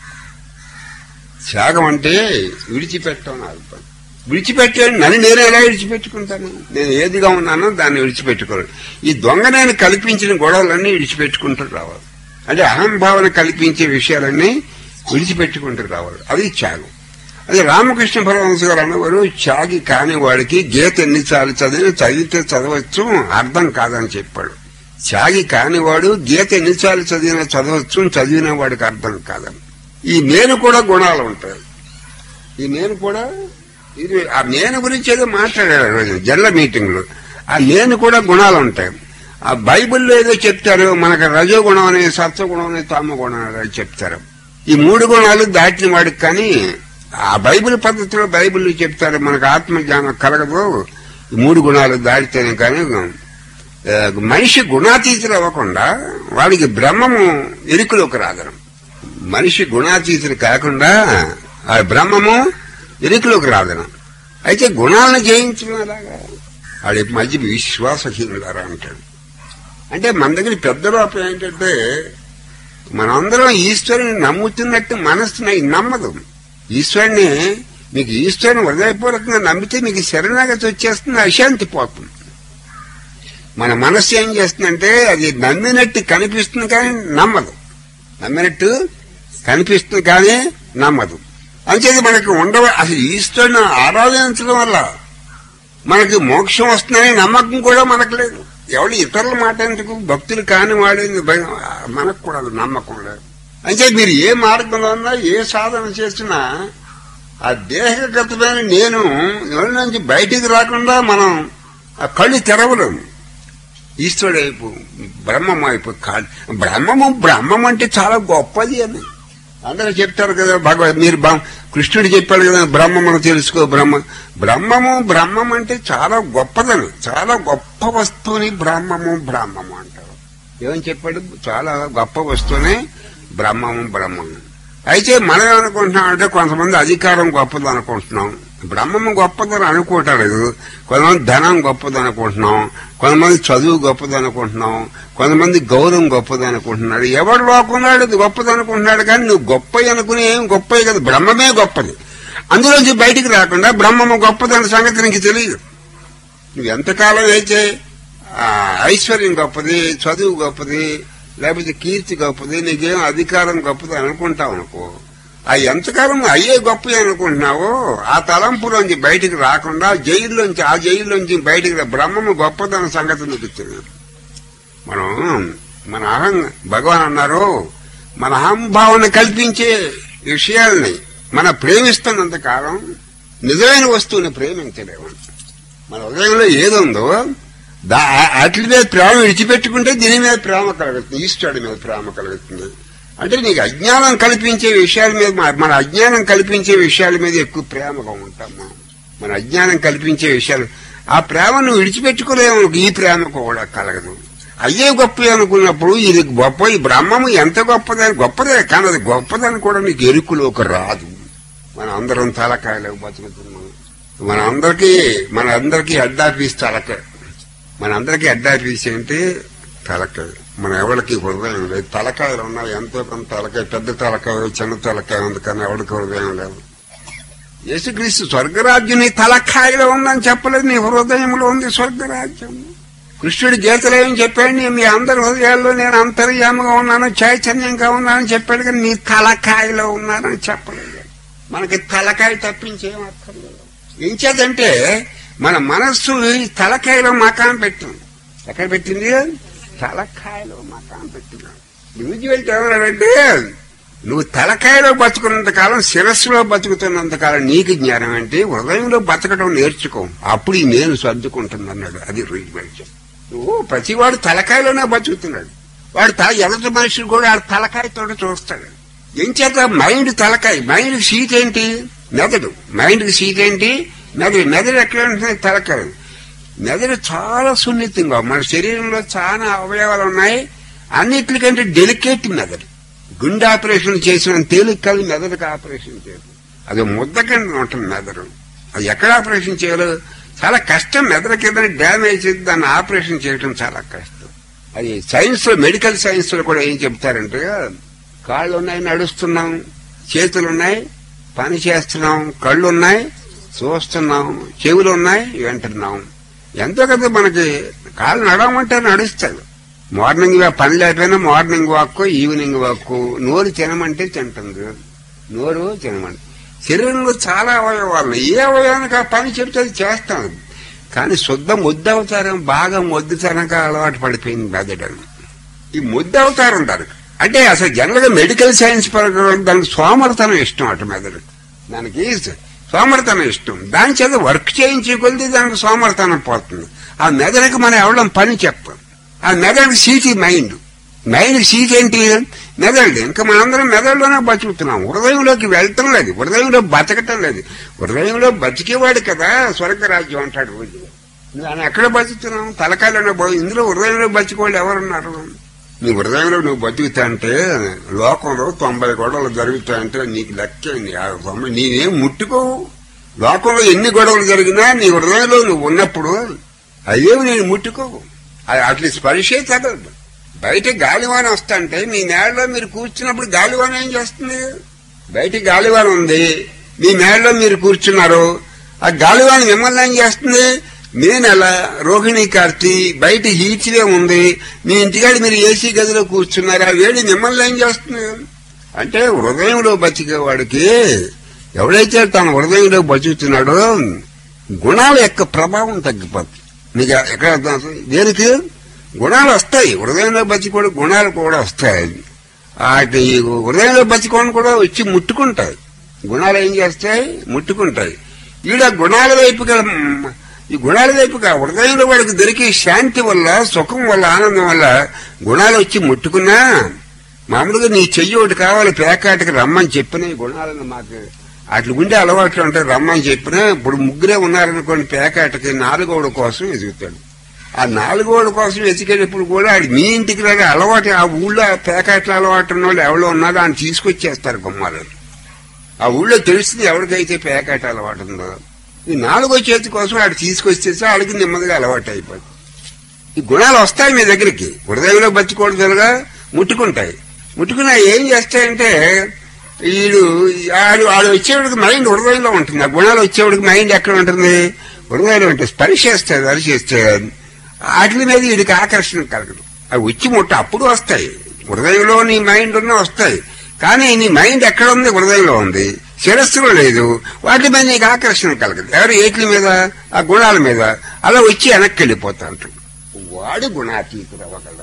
త్యాగం అంటే విడిచిపెట్టాను అర్థం విడిచిపెట్టాను నన్ను నేను ఎలా విడిచిపెట్టుకుంటాను నేను ఏదిగా ఉన్నానో దాన్ని విడిచిపెట్టుకోను ఈ దొంగ నేను కల్పించిన గొడవలన్నీ విడిచిపెట్టుకుంటూ రావాలి అంటే అహంభావన కల్పించే విషయాలన్నీ విడిచిపెట్టుకుంటూ రావాలి అది త్యాగం అది రామకృష్ణ పరమహంస గారు అనేవారు చాగి కాని వాడికి గీత ఎన్నిసార్లు చదివి చదివితే చదవచ్చు అర్థం కాదని చెప్పాడు చాగి కానివాడు గీత ఎన్నిసార్లు చదివినా చదవచ్చు చదివిన వాడికి అర్థం కాదని ఈ నేను కూడా గుణాలు ఉంటాయి ఈ నేను కూడా ఇది ఆ నేను గురించి ఏదో మాట్లాడారు ఆ రోజు జల్ల మీటింగ్ లో ఆ నేను కూడా గుణాలు ఉంటాయి ఆ బైబిల్లో ఏదో చెప్తారు మనకు రజోగుణం అని సత్వగుణం అని తామ గుణం అని చెప్తారు ఈ మూడు గుణాలు దాటిన వాడికి కానీ ఆ బైబిల్ పద్ధతిలో బైబిల్ చెప్తారు మనకు ఆత్మజ్ఞానం కలగదు ఈ మూడు గుణాలు దాటితేనే కానీ ఆ, మనిషి గుణాతీతులు అవ్వకుండా వాడికి బ్రహ్మము ఎరుకులోకి రాదరం మనిషి గుణాతీతులు కాకుండా ఆ బ్రహ్మము ఎరుకులోకి రాదనం అయితే గుణాలను జయించడం అలాగా వాడి మధ్య విశ్వాసహీనులారా అంటాడు అంటే మన దగ్గర పెద్ద లోపం ఏంటంటే మనందరం ఈశ్వరుని నమ్ముతున్నట్టు మనస్సు నాకు నమ్మదు ఈశ్వరుని మీకు ఈశ్వరుని హృదయపూర్వకంగా నమ్మితే మీకు శరణాగతి వచ్చేస్తుంది అశాంతి పోతుంది మన మనస్సు ఏం చేస్తుందంటే అది నమ్మినట్టు కనిపిస్తుంది కానీ నమ్మదు నమ్మినట్టు కనిపిస్తుంది కానీ నమ్మదు అంచేది మనకి ఉండవ అసలు ఈశ్వరుని ఆరాధించడం వల్ల మనకి మోక్షం వస్తుందనే నమ్మకం కూడా మనకు లేదు ఎవడు ఇతరుల మాట ఎందుకు భక్తులు కాని వాడేందుకు భయం మనకు కూడా అది నమ్మకం లేదు అంటే మీరు ఏ మార్గంలో ఉన్నా ఏ సాధన చేసినా ఆ దేహగతమైన నేను ఎవరి నుంచి బయటికి రాకుండా మనం ఆ కళ్ళు తెరవలేము ఈశ్వరుడు వైపు బ్రహ్మం వైపు కాదు బ్రహ్మము బ్రహ్మం అంటే చాలా గొప్పది అని అందరూ చెప్తారు కదా భగవద్ మీరు బ- కృష్ణుడు చెప్పాడు కదా బ్రహ్మమును తెలుసుకో బ్రహ్మ బ్రహ్మము బ్రహ్మం అంటే చాలా గొప్పదని చాలా గొప్ప వస్తువుని బ్రహ్మము బ్రహ్మము అంటారు ఏమని చెప్పాడు చాలా గొప్ప వస్తువుని బ్రహ్మము బ్రహ్మము అయితే మనం ఏమనుకుంటున్నాం అంటే కొంతమంది అధికారం గొప్పది అనుకుంటున్నాం బ్రహ్మము గొప్పదని అనుకోవట్లేదు కొంతమంది ధనం గొప్పది అనుకుంటున్నాం కొంతమంది చదువు గొప్పది అనుకుంటున్నాం కొంతమంది గౌరవం గొప్పది అనుకుంటున్నాడు ఎవడు లోకున్నాడు ఇది గొప్పది అనుకుంటున్నాడు కానీ నువ్వు గొప్ప అనుకుని ఏం గొప్ప కదా బ్రహ్మమే గొప్పది అందులోంచి బయటికి రాకుండా బ్రహ్మము గొప్పదన్న సంగతి నీకు తెలియదు నువ్వు ఎంతకాలం అయితే ఆ, ఐశ్వర్యం గొప్పది చదువు గొప్పది లేకపోతే కీర్తి గొప్పది నీకేం అధికారం గొప్పది అనుకుంటావు అనుకో ఆ ఎంతకాలం అయ్యే గొప్ప అనుకుంటున్నావో ఆ తలంపులోంచి బయటికి రాకుండా జైల్లోంచి ఆ జైల్లోంచి బయటికి రా బ్రహ్మము గొప్పదన్న సంగతి నీకు తెలియదు మనం మన అహం భగవాన్ అన్నారు మన అహంభావన కల్పించే విషయాల్ని మన ప్రేమిస్తున్నంత కాలం నిజమైన వస్తువుని ప్రేమించలేము మన హృదయంలో ఏదుందో దా వాటి మీద ప్రేమ విడిచిపెట్టుకుంటే దీని మీద ప్రేమ కలుగుతుంది ఈశ్వరుడి మీద ప్రేమ కలుగుతుంది అంటే నీకు అజ్ఞానం కల్పించే విషయాల మీద మన- మన అజ్ఞానం కల్పించే విషయాల మీద ఎక్కువ ప్రేమగా ఉంటాం మనం మన అజ్ఞానం కల్పించే విషయాలు ఆ ప్రేమను విడిచిపెట్టుకోలేము ఈ ప్రేమ కూడా కలగదు అయ్యే గొప్ప అనుకున్నప్పుడు ఇది గొప్ప ఈ బ్రహ్మము ఎంత గొప్పదని గొప్పదే కానీ అది గొప్పదని కూడా నీకు ఎరుకులోకి రాదు మన అందరం తలకాయలకు బతుకుతున్నాం మన అందరికీ మన అందరికీ హెడ్ ఆఫీస్ తలకాయ మన అందరికీ హెడ్ ఆఫీస్ ఏంటి తలకాయ మన ఎవరికి హృదయం లేదు తలకాయలు ఉన్నాయి ఎంతో కొంత తలకాయ పెద్ద తలకాయ చిన్న తలకాయ ఉంది కానీ ఎవరికి హృదయం లేదు యేసుక్రీస్తు స్వర్గరాజ్యం నీ తలకాయలో ఉందని చెప్పలేదు నీ హృదయంలో ఉంది స్వర్గరాజ్యం కృష్ణుడి గీతలో ఏం చెప్పాడు నీ- మీ అందరి హృదయాల్లో నేను అంతర్యామగా ఉన్నాను చైతన్యంగా ఉన్నానని చెప్పాడు కానీ నీ తలకాయలో ఉన్నానని చెప్పలేదు మనకి తలకాయ తప్పించేం అక్కర్లేదు ఏం చేద్దంటే మన మనస్సు ఈ తలకాయలో మకాం పెట్టింది ఎక్కడ పెట్టింది తలకాయలో మకాం పెట్టింది రూజ్వెల్ట్ ఏమన్నాడంటే నువ్వు తలకాయలో బతుకున్నంత కాలం శిరస్సులో బతుకుతున్నంత కాలం నీకు జ్ఞానం అంటే హృదయంలో బతకడం నేర్చుకో అప్పుడు ఈ నేను సర్దుకుంటుంది అన్నాడు అది రూజ్వెల్ట్ నువ్వు ప్రతివాడు తలకాయలోనే బతుకుతున్నాడు వాడు తల ఎదుటి మనిషి కూడా ఆ తలకాయతో చూస్తాడు ఏం చేత మైండ్ తలకాయ మైండ్ సీట్ ఏంటి మెదడు మైండ్ సీట్ ఏంటి మెదడు మెదడు ఎక్కడ ఉంటుంది తలకాయ మెదడు చాలా సున్నితంగా మన శరీరంలో చాలా అవయవాలు ఉన్నాయి అన్నిటికంటే డెలికేట్ మెదడు గుండె ఆపరేషన్ చేసిన తేలిక కాదు మెదడుకి ఆపరేషన్ చేయదు అది ముద్ద కింద ఉంటుంది మెదడు అది ఎక్కడ ఆపరేషన్ చేయాలో చాలా కష్టం మెదడు కింద డ్యామేజ్ అయింది దాన్ని ఆపరేషన్ చేయడం చాలా కష్టం అది సైన్స్ లో మెడికల్ సైన్స్ లో కూడా ఏం చెప్తారంటే కాళ్ళు ఉన్నాయి నడుస్తున్నాం చేతులు ఉన్నాయి పని చేస్తున్నాం కళ్ళు ఉన్నాయి చూస్తున్నాం చెవులు ఉన్నాయి వింటున్నాం ఎంతో కదా మనకి కాళ్ళు నడవమంటే నడుస్తాడు మార్నింగ్ వా- పని లేకపోయినా మార్నింగ్ వాక్ ఈవినింగ్ వాక్ నోరు తినమంటే తింటుంది నోరు తినమంటే శరీరంలో చాలా అవయవాలు ఉన్నాయి. ఏ అవయవానికి ఆ పని చెప్తే అది చేస్తాను కానీ శుద్ధ ముద్దవతారం బాగా మొద్దుతనంగా అలవాటు పడిపోయింది మెదడు ఈ ముద్దవతారం దానికి అంటే అసలు జనరల్ గా మెడికల్ సైన్స్ పరంగా దానికి సోమరతనం ఇష్టం అటు మెదడు దానికి సోమరతనం ఇష్టం దాని చేత వర్క్ చేయించే కొలిది దానికి సోమరతనం పోతుంది ఆ మెదడుకి మనం ఎవడం పని చెప్పం ఆ మెదడు సీటీ మైండ్ మైండ్ సీట్ ఏంటి మెదడు ఇంకా మనందరం మెదడులోనే బతుకుతున్నాం హృదయంలోకి వెళ్ళటం లేదు హృదయంలో బతకటం లేదు హృదయంలో బతికేవాడు కదా స్వర్గరాజ్యం అంటాడు రోజు దాన్ని ఎక్కడ బతుకుతున్నాం తలకాయలోనే బో ఇందులో హృదయంలో బతికోళ్ళు ఎవరున్నారు నీ హృదయంలో నువ్వు బతుకుతా అంటే లోకంలో తొంభై గొడవలు జరుగుతాయంటే నీకు లెక్కేంది ఆ తొంభై నేనేం ముట్టుకోవు లోకంలో ఎన్ని గొడవలు జరిగినా నీ హృదయంలో నువ్వు ఉన్నప్పుడు అయ్యేవి నేను ముట్టుకోవు అది అట్లా స్పర్శే తగలదు బయట గాలివాన వస్తుంటే మీ నేలలో మీరు కూర్చున్నప్పుడు గాలివాన ఏం చేస్తుంది బయట గాలివాన ఉంది మీ నేలలో మీరు కూర్చున్నారు ఆ గాలివాన మిమ్మల్ని ఏం చేస్తుంది మే నెల రోహిణి కార్తీ బయట హీట్వే ఉంది మీ ఇంటికాడ మీరు ఏసీ గదిలో కూర్చున్నారు ఆ వేడి మిమ్మల్ని ఏం చేస్తుంది అంటే హృదయంలో బతికేవాడికి ఎవడైతే తన హృదయంలో బతుకుతున్నాడో గుణాల యొక్క ప్రభావం తగ్గిపోతుంది మీకు ఎక్కడ అర్థం అవుతుంది? దేనికి గుణాలు వస్తాయి హృదయంలో బతికోడు గుణాలు కూడా వస్తాయి వాటి హృదయంలో బతికోని కూడా వచ్చి ముట్టుకుంటాయి గుణాలు ఏం చేస్తాయి ముట్టుకుంటాయి ఈడ గుణాల వైపుగా మ్, ఈ గుణాల వైపుగా హృదయంలో వాడికి దొరికే శాంతి వల్ల సుఖం వల్ల ఆనందం వల్ల గుణాలు వచ్చి ముట్టుకున్నా మామూలుగా నీ చెయ్యి ఒకటి కావాలి పేకాటకి రమ్మని చెప్పిన ఈ గుణాలను మాకు అట్లా ఉండే అలవాట్లు అంటే రమ్మని చెప్పినా ఇప్పుడు ముగ్గురే ఉన్నారనుకోండి పేకాటకి నాలుగోడు కోసం ఎదుగుతాడు ఆ నాలుగోడు కోసం వెతికేటప్పుడు కూడా ఆడి మీ ఇంటికి రాని అలవాటు ఆ ఊళ్ళో పేకాట్ల అలవాటు ఉన్న వాళ్ళు ఎవరో ఉన్నారో ఆయన తీసుకొచ్చేస్తారు గుమ్మాలు ఆ ఊళ్ళో తెలుస్తుంది ఎవరికైతే పేకాట అలవాటు ఉందో ఈ నాలుగో చేతి కోసం ఆడు తీసుకొచ్చేసి ఆడికి నెమ్మదిగా అలవాటు అయిపోతుంది ఈ గుణాలు వస్తాయి మీ దగ్గరికి హృదయంలో బతికూడదుగా ముట్టుకుంటాయి ముట్టుకున్నా ఏం చేస్తాయంటే వీడు ఆడు ఆడు వచ్చేవాడికి మైండ్ హృదయంలో ఉంటుంది ఆ గుణాలు వచ్చేవాడికి మైండ్ ఎక్కడ ఉంటుంది హృదయంలో ఉంటుంది స్పరిశేస్తాయి అరిచేస్తే వాటి మీద వీడికి ఆకర్షణ కలగదు అవి వచ్చి ముట్ట అప్పుడు వస్తాయి హృదయంలో నీ మైండ్ ఉన్న వస్తాయి కానీ నీ మైండ్ ఎక్కడ ఉంది హృదయంలో ఉంది శిరస్సులో లేదు వాటి మీద నీకు ఆకర్షణ కలగదు ఎవరు ఏట్ల మీద ఆ గుణాల మీద అలా వచ్చి వెనక్కి వెళ్ళిపోతా అంటాడు వాడు గుణాతీతుడు అవ్వగలడు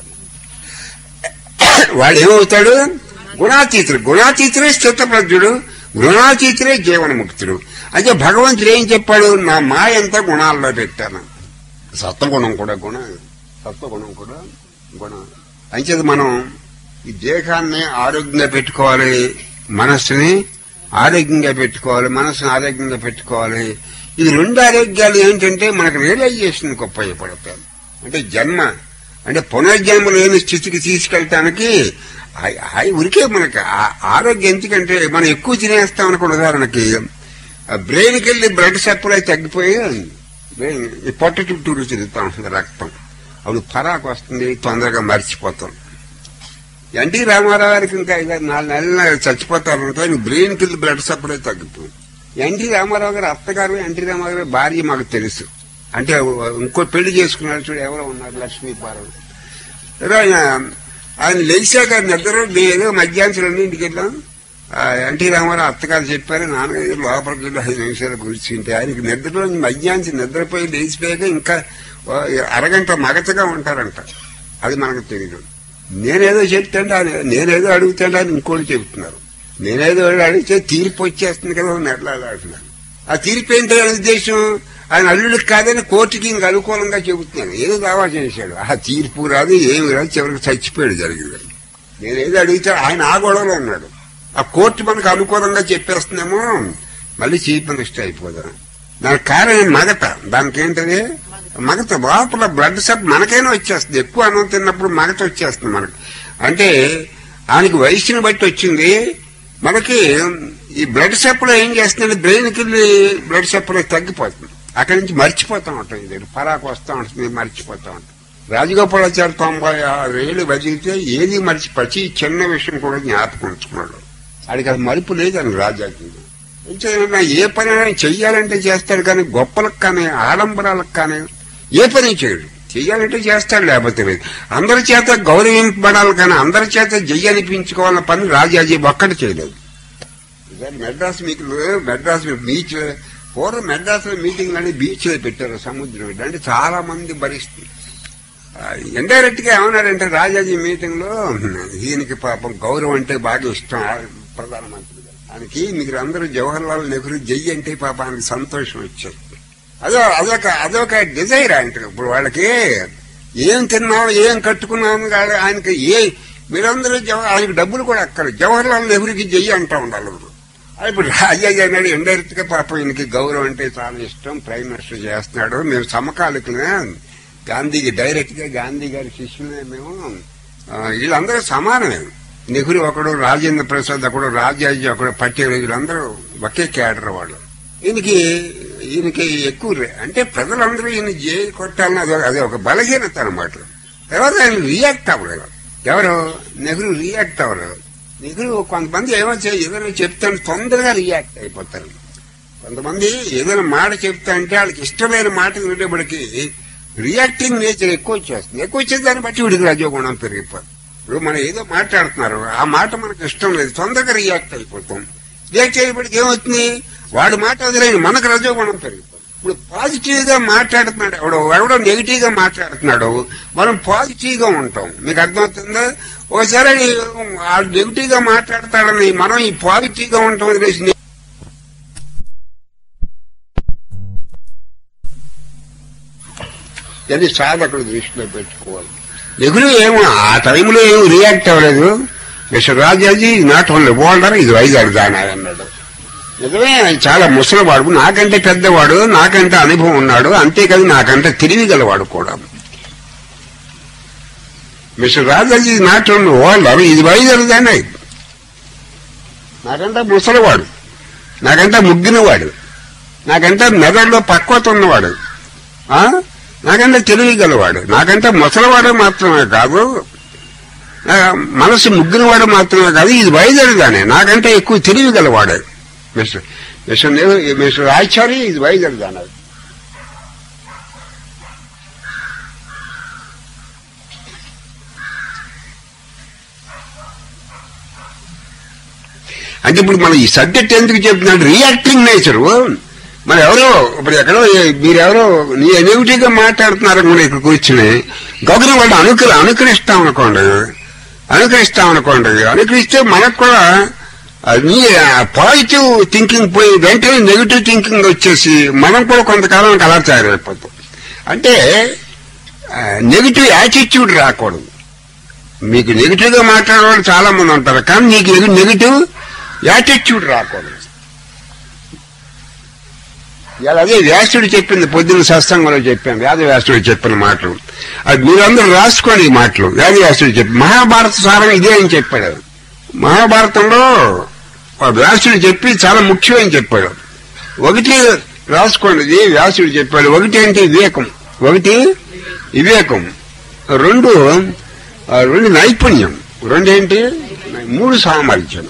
వాడు ఏమవుతాడు గుణాతీతుడు గుణాతీతుడే స్థితప్రజ్ఞుడు గుణాతీతుడే జీవనముక్తుడు అంటే భగవంతుడు ఏం చెప్పాడు నా మాయ అంతా గుణాల్లో పెట్టాను సత్వగుణం కూడా గుణ సత్వగుణం కూడా గుణం అంచేది మనం ఈ దేహాన్ని ఆరోగ్యంగా పెట్టుకోవాలి మనస్సుని ఆరోగ్యంగా పెట్టుకోవాలి మనసుని ఆరోగ్యంగా పెట్టుకోవాలి ఈ రెండు ఆరోగ్యాలు ఏంటంటే మనకు రియలైజేషన్ ఉపయోగపడతాయి అంటే జన్మ అంటే పునర్జన్మ లేని స్థితికి తీసుకెళ్ళటానికి ఆ- ఆ ఉరికే మనకి ఆ- ఆరోగ్యం ఎందుకంటే మనం ఎక్కువ తినేస్తాం అనుకున్న ఉదాహరణకి బ్రెయిన్కి వెళ్ళి బ్లడ్ సప్లై తగ్గిపోయి బ్రెయిన్ ఈ పొట్ట చుట్టూరు తిరుగుతూ ఉంటుంది రక్తం అప్పుడు పరాకు వస్తుంది తొందరగా మర్చిపోతాం ఎన్టీ రామారావు గారికి ఇంకా ఐదారు నాలుగు నెలలు చచ్చిపోతారంటే ఆయన బ్రెయిన్కి వెళ్ళి బ్లడ్ సప్లై తగ్గిపోయింది ఎన్టీ రామారావు గారి అత్తగారు ఎన్టీ రామారావు గారి భార్య మాకు తెలుసు అంటే ఇంకో పెళ్లి చేసుకున్నారు చూడు ఎవరో ఉన్నారు లక్ష్మీపారావు ఏదో ఆయన ఆయన లేచాక నిద్ర ఏదో మధ్యాహ్నం ఇంటికి వెళ్ళాం ఆ ఎన్టీ రామారావు అత్తగారు చెప్పారు నాన్నగారు లోపలికి వెళ్ళి ఐదు నిమిషాలు కూర్చుంటే ఆయనకి నిద్రలో మధ్యాహ్నం నిద్రపోయి లేచిపోయాక ఇంకా ఓ అరగంట మగతగా ఉంటారంట అది మనకు తెలియదు నేనేదో చెప్తాంటే ఆయన నేనేదో అడుగుతాంటే ఆయన ఇంకోటి చెబుతున్నారు నేనేదో అడిగితే తీర్పు వచ్చేస్తుంది కదా నెట్లాడుతున్నారు ఆ తీర్పు ఏంటో ఆయన ఉద్దేశం ఆయన అల్లుడికి కాదని కోర్టుకి ఇంక అనుకూలంగా చెబుతున్నాను ఏదో దావా చేశాడు ఆ తీర్పు రాదు ఏమి రాదు చివరికి చచ్చిపోయాడు జరిగింది నేనేదో అడిగితే ఆయన ఆ గొడవలో ఉన్నాడు ఆ కోర్టు మనకు అనుకూలంగా చెప్పేస్తుందేమో మళ్ళీ చీఫ్ మినిస్టర్ అయిపోదాం దానికి కారణం మగత దానికి ఏంటది మగత లోపల బ్లడ్ సప్ మనకైనా వచ్చేస్తుంది ఎక్కువ అన్నం తిన్నప్పుడు మగత వచ్చేస్తుంది మనకి అంటే ఆయనకి వయసుని బట్టి వచ్చింది మనకి ఈ బ్లడ్ సప్లై ఏం చేస్తుందంటే బ్రెయిన్కి వెళ్ళి బ్లడ్ సప్లై తగ్గిపోతుంది అక్కడి నుంచి మర్చిపోతా ఉంటాం ఇది పరాకు వస్తా ఉంటుంది మర్చిపోతా ఉంటాం రాజగోపాలాచారి తొంభై ఆరు ఏళ్ళు బతికితే ఏది మర్చి ప్రతి చిన్న విషయం కూడా జ్ఞాపకం ఉంచుకున్నాడు ఆడికి అది మరుపు లేదని రాజాకి ఎంచేతనా ఏ పని చెయ్యాలంటే చేస్తాడు కానీ గొప్పలకు కానీ ఆడంబరాలకు కానీ ఏ పని చేయడు చెయ్యాలంటే చేస్తాడు లేకపోతే లేదు అందరి చేత గౌరవింపబడాలి కానీ అందరి చేత జయ్య అనిపించుకోవాలన్న పని రాజాజీ ఒక్కటి చేయలేదు ఒకసారి మెడ్రాస్ మీటింగ్ మెడ్రాస్ బీచ్ పూర్వం మెడ్రాస్ మీటింగ్ అని బీచ్ లో పెట్టారు సముద్రం మీద. అంటే చాలా మంది భరిస్తుంది ఇండైరెక్ట్ గా ఏమన్నాడంటే రాజాజీ మీటింగ్ లో ఈయనకి పాపం గౌరవం అంటే బాగా ఇష్టం ఆ ప్రధానమంత్రి గారు. ఆయనకి మీరు అందరూ జవహర్ లాల్ నెహ్రూ జై అంటే పాప ఆయనకి సంతోషం వచ్చేది అదో అదొక అదొక డిజైర్ ఆయనకి ఇప్పుడు వాళ్ళకి ఏం తిన్నాం ఏం కట్టుకున్నాం కాదు ఆయనకి ఏ మీరందరూ జవ- ఆయనకి డబ్బులు కూడా అక్కడ జవహర్ లాల్ నెహ్రూకి జై అంటా ఉండాలి ఇప్పుడు. ఆ ఇప్పుడు రాజాజీ అన్నాడు ఇండైరెక్ట్ గా పాపం ఈయనకి గౌరవం అంటే చాలా ఇష్టం ప్రైమ్ మినిస్టర్ చేస్తున్నాడు మేము సమకాలికనే గాంధీకి డైరెక్ట్ గా గాంధీ గారి శిష్యులే మేము ఆ, వీళ్ళందరూ సమానమే నెహ్రూ ఒకడు రాజేంద్ర ప్రసాద్ ఒకడు రాజాజీ ఒకడు పటేల్ వీళ్ళందరూ ఒకే క్యాడర్ వాళ్ళు ఈయనకి ఈయనకి ఎక్కువ రే- అంటే ప్రజలందరూ ఈయన జే కొట్టాలని అదో అదే ఒక బలహీనత అనమాట తర్వాత ఆయన రియాక్ట్ అవ్వలేదు ఎవరు నెహ్రూ రియాక్ట్ అవ్వలేదు నెహ్రూ కొంతమంది ఏమో చే- ఏదైనా చెప్తాను తొందరగా రియాక్ట్ అయిపోతారు కొంతమంది ఏదైనా మాట చెప్తా అంటే వాళ్ళకి ఇష్టమైన మాట వినేటప్పటికి రియాక్టింగ్ నేచర్ ఎక్కువ వచ్చేస్తుంది ఎక్కువ వచ్చే దాన్ని బట్టి వీడికి రజోగుణం పెరిగిపోతుంది ఇప్పుడు మనం ఏదో మాట్లాడుతున్నారు ఆ మాట మనకు ఇష్టం లేదు తొందరగా రియాక్ట్ అయిపోతాం రియాక్ట్ అయ్యేప్పటికి ఏమవుతుంది వాడు మాట వదిలేని మనకు రజోగుణం పెరిగిపోతుంది ఇప్పుడు పాజిటివ్ గా మాట్లాడుతున్నాడు ఎవడో ఎవడో నెగిటివ్ గా మాట్లాడుతున్నాడు మనం పాజిటివ్ గా ఉంటాం మీకు అర్థమవుతుందా ఒకసారి ఆ నెగిటివ్ గా మాట్లాడతాడని మనం ఈ పాజిటివ్ గా ఉంటాం వదిలేసి అది సాధకుడు దృష్టిలో పెట్టుకోవాలి నెహ్రూ ఏమో ఆ టైంలో ఏమో రియాక్ట్ అవ్వలేదు Mister Rajaji not only older ఇది వైజాగ్ దానా అన్నాడు నిజమే ఆయన చాలా ముసలివాడు నాకంటే పెద్దవాడు నాకంటే అనుభవం ఉన్నాడు అంతేకాదు నాకంటే తెలివి గలవాడు కూడా Mister Rajaji not only older ఇది వైజాగ్ దానా నాకంటే ముసలివాడు నాకంటే ముగ్గినవాడు నాకంటే మెదడులో పక్వత ఉన్నవాడు ఆ? నాకంటే తెలివి గలవాడు నాకంటే ముసలివాడు మాత్రమే కాదు ఆ, మనసు ముగ్గినవాడు మాత్రమే కాదు ఇది వైదరుగానే నాకంటే ఎక్కువ తెలివి గలవాడు Mister Mister Nehru Mister Acharya ఇది వైదరుగానే అంటే ఇప్పుడు మనం ఈ సబ్జెక్ట్ ఎందుకు చెప్తున్నాడు రియాక్టింగ్ నేచర్ మరి ఎవరో ఇప్పుడు ఎక్కడో మీరెవరో నీ నెగిటివ్ గా మాట్లాడుతున్నారు కూడా ఇక్కడ కూర్చుని గౌరవ వాళ్ళు అనుకరి అనుకరిస్తాం అనుకోండి అనుకరిస్తాం అనుకోండి అనుకరిస్తే మనకు కూడా నీ పాజిటివ్ థింకింగ్ పోయి వెంటనే నెగిటివ్ థింకింగ్ వచ్చేసి మనం కూడా కొంతకాలం అలా తయారైపోతాం అంటే నెగిటివ్ యాటిట్యూడ్ రాకూడదు మీకు నెగిటివ్ గా మాట్లాడే వాళ్ళు చాలా మంది ఉంటారు కానీ నీకు నెగిటివ్ యాటిట్యూడ్ రాకూడదు ఇవాళ అదే వ్యాసుడు చెప్పింది పొద్దున్న సత్సంగంలో చెప్పాను వేదవ్యాసుడు చెప్పిన మాటలు అది మీరందరూ రాసుకోండి ఈ మాటలు వేదవ్యాసుడు చెప్పి మహాభారత సారం ఇదే అని చెప్పాడు మహాభారతంలో ఆ వ్యాసుడు చెప్పి చాలా ముఖ్యమని చెప్పాడు ఒకటి రాసుకోండి ఇది వ్యాసుడు చెప్పాడు ఒకటి అంటే వివేకం ఒకటి వివేకం రెండు ఆ, రెండు నైపుణ్యం రెండేంటి మూడు సామర్థ్యం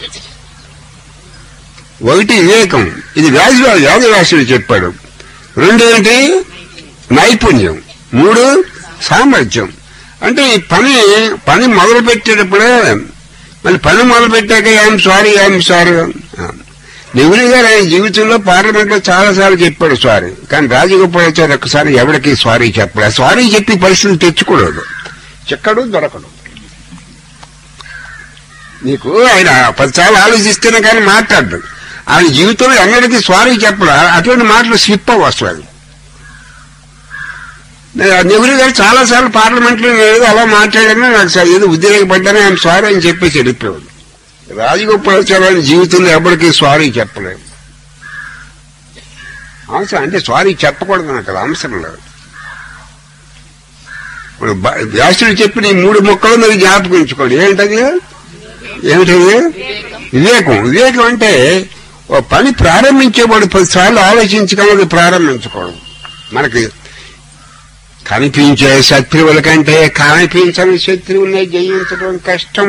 ఒకటి వివేకం ఇది వ్యాస వ్యాసవ్యాసుడు చెప్పాడు రెండేంటి నైపుణ్యం మూడు సామర్థ్యం అంటే ఈ పని పని మొదలు పెట్టేటప్పుడే మళ్ళీ పని మొదలు పెట్టాక I'm sorry I'm sorry Nehru గారు ఆయన జీవితంలో పార్లమెంట్ లో చాలా సార్లు చెప్పాడు సారీ కానీ రాజగోపాలాచారి ఒక్కసారి ఎవరికి సారీ చెప్పలేదు సారీ చెప్పి పరిస్థితులు తెచ్చుకోలేదు చెక్కడు దొరకడు నీకు ఆయన పదిసార్లు ఆలోచిస్తేనే కానీ మాట్లాడు ఆయన జీవితంలో ఎన్నటికీ స్వారీ చెప్పడా అటువంటి మాటలు స్లిప్ అవ్వస్తుంది నెహ్రూ గారు చాలా సార్లు పార్లమెంట్ లో నేను ఏదో అలా మాట్లాడాను నాకు స- ఏదో ఉద్రేకపడ్డాను ఆయన సారీ అని చెప్పేసి వెళ్ళిపోయాడు రాజగోపాలాచార్య జీవితంలో ఎవరికి సారీ చెప్పలేదు అవసరం అంటే సారీ చెప్పకూడదు నాకు అది అవసరం లేదు ఇప్పుడు బ- వ్యాసుడు చెప్పిన ఈ మూడు మొక్కలు మీరు జ్ఞాపకం ఉంచుకోండి ఏంటది ఏమిటది వివేకం వివేకం అంటే ఓ పని ప్రారంభించేవాడు పదిసార్లు ఆలోచించగలది ప్రారంభించకూడదు మనకి కనిపించే శత్రువుల కంటే కనిపించని శత్రువుల్ని జయించడం కష్టం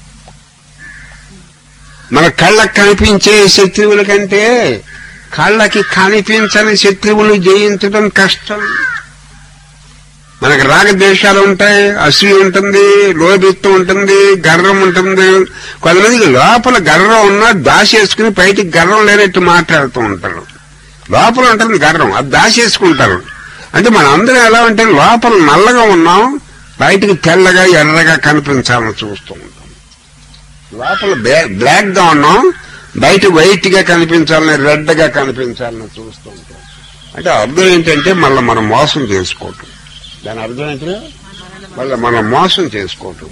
మన కళ్ళకి కనిపించే శత్రువుల కంటే కళ్ళకి కనిపించని శత్రువులు జయించడం కష్టం మనకి రాగద్వేషాలు ఉంటాయి అసూయ ఉంటుంది లోభిత్వం ఉంటుంది గర్వం ఉంటుంది కొంతమందికి లోపల గర్వం ఉన్నా దాచేసుకుని బయటికి గర్వం లేనట్టు మాట్లాడుతూ ఉంటారు లోపల ఉంటుంది గర్వం అది దాచేసుకుంటారు అంటే మన అందరం ఎలా అంటే లోపల నల్లగా ఉన్నాం బయటికి తెల్లగా ఎర్రగా కనిపించాలని చూస్తూ ఉంటాం లోపల బ్లాక్ గా ఉన్నాం బయట వైట్ గా కనిపించాలని రెడ్ గా కనిపించాలని చూస్తూ ఉంటాం అంటే అర్థం ఏంటంటే మళ్ళీ మనం మోసం చేసుకోవటం దాని అర్థం ఏంటంటే మళ్ళీ మనం మోసం చేసుకోవటం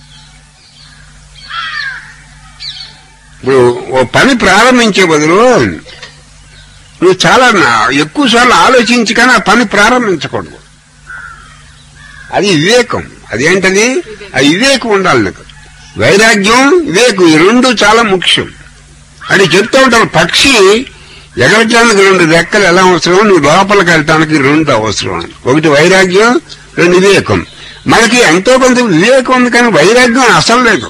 ఇప్పుడు ఓ పని ప్రారంభించే బదులు నువ్వు చాలా నా- ఎక్కువ సార్లు ఆలోచించి కానీ ఆ పని ప్రారంభించకూడదు అది వివేకం అదేంటది ఆ వివేకం ఉండాలి నీకు వైరాగ్యం వివేకం ఈ రెండు చాలా ముఖ్యం అని చెప్తూ ఉంటారు పక్షి ఎగరటానికి రెండు రెక్కలు ఎలా అవసరం నువ్వు లోపలికి వెళ్ళటానికి రెండు అవసరం ఒకటి వైరాగ్యం రెండు వివేకం మనకి ఎంతో కొంత వివేకం ఉంది కానీ వైరాగ్యం అసలు లేదు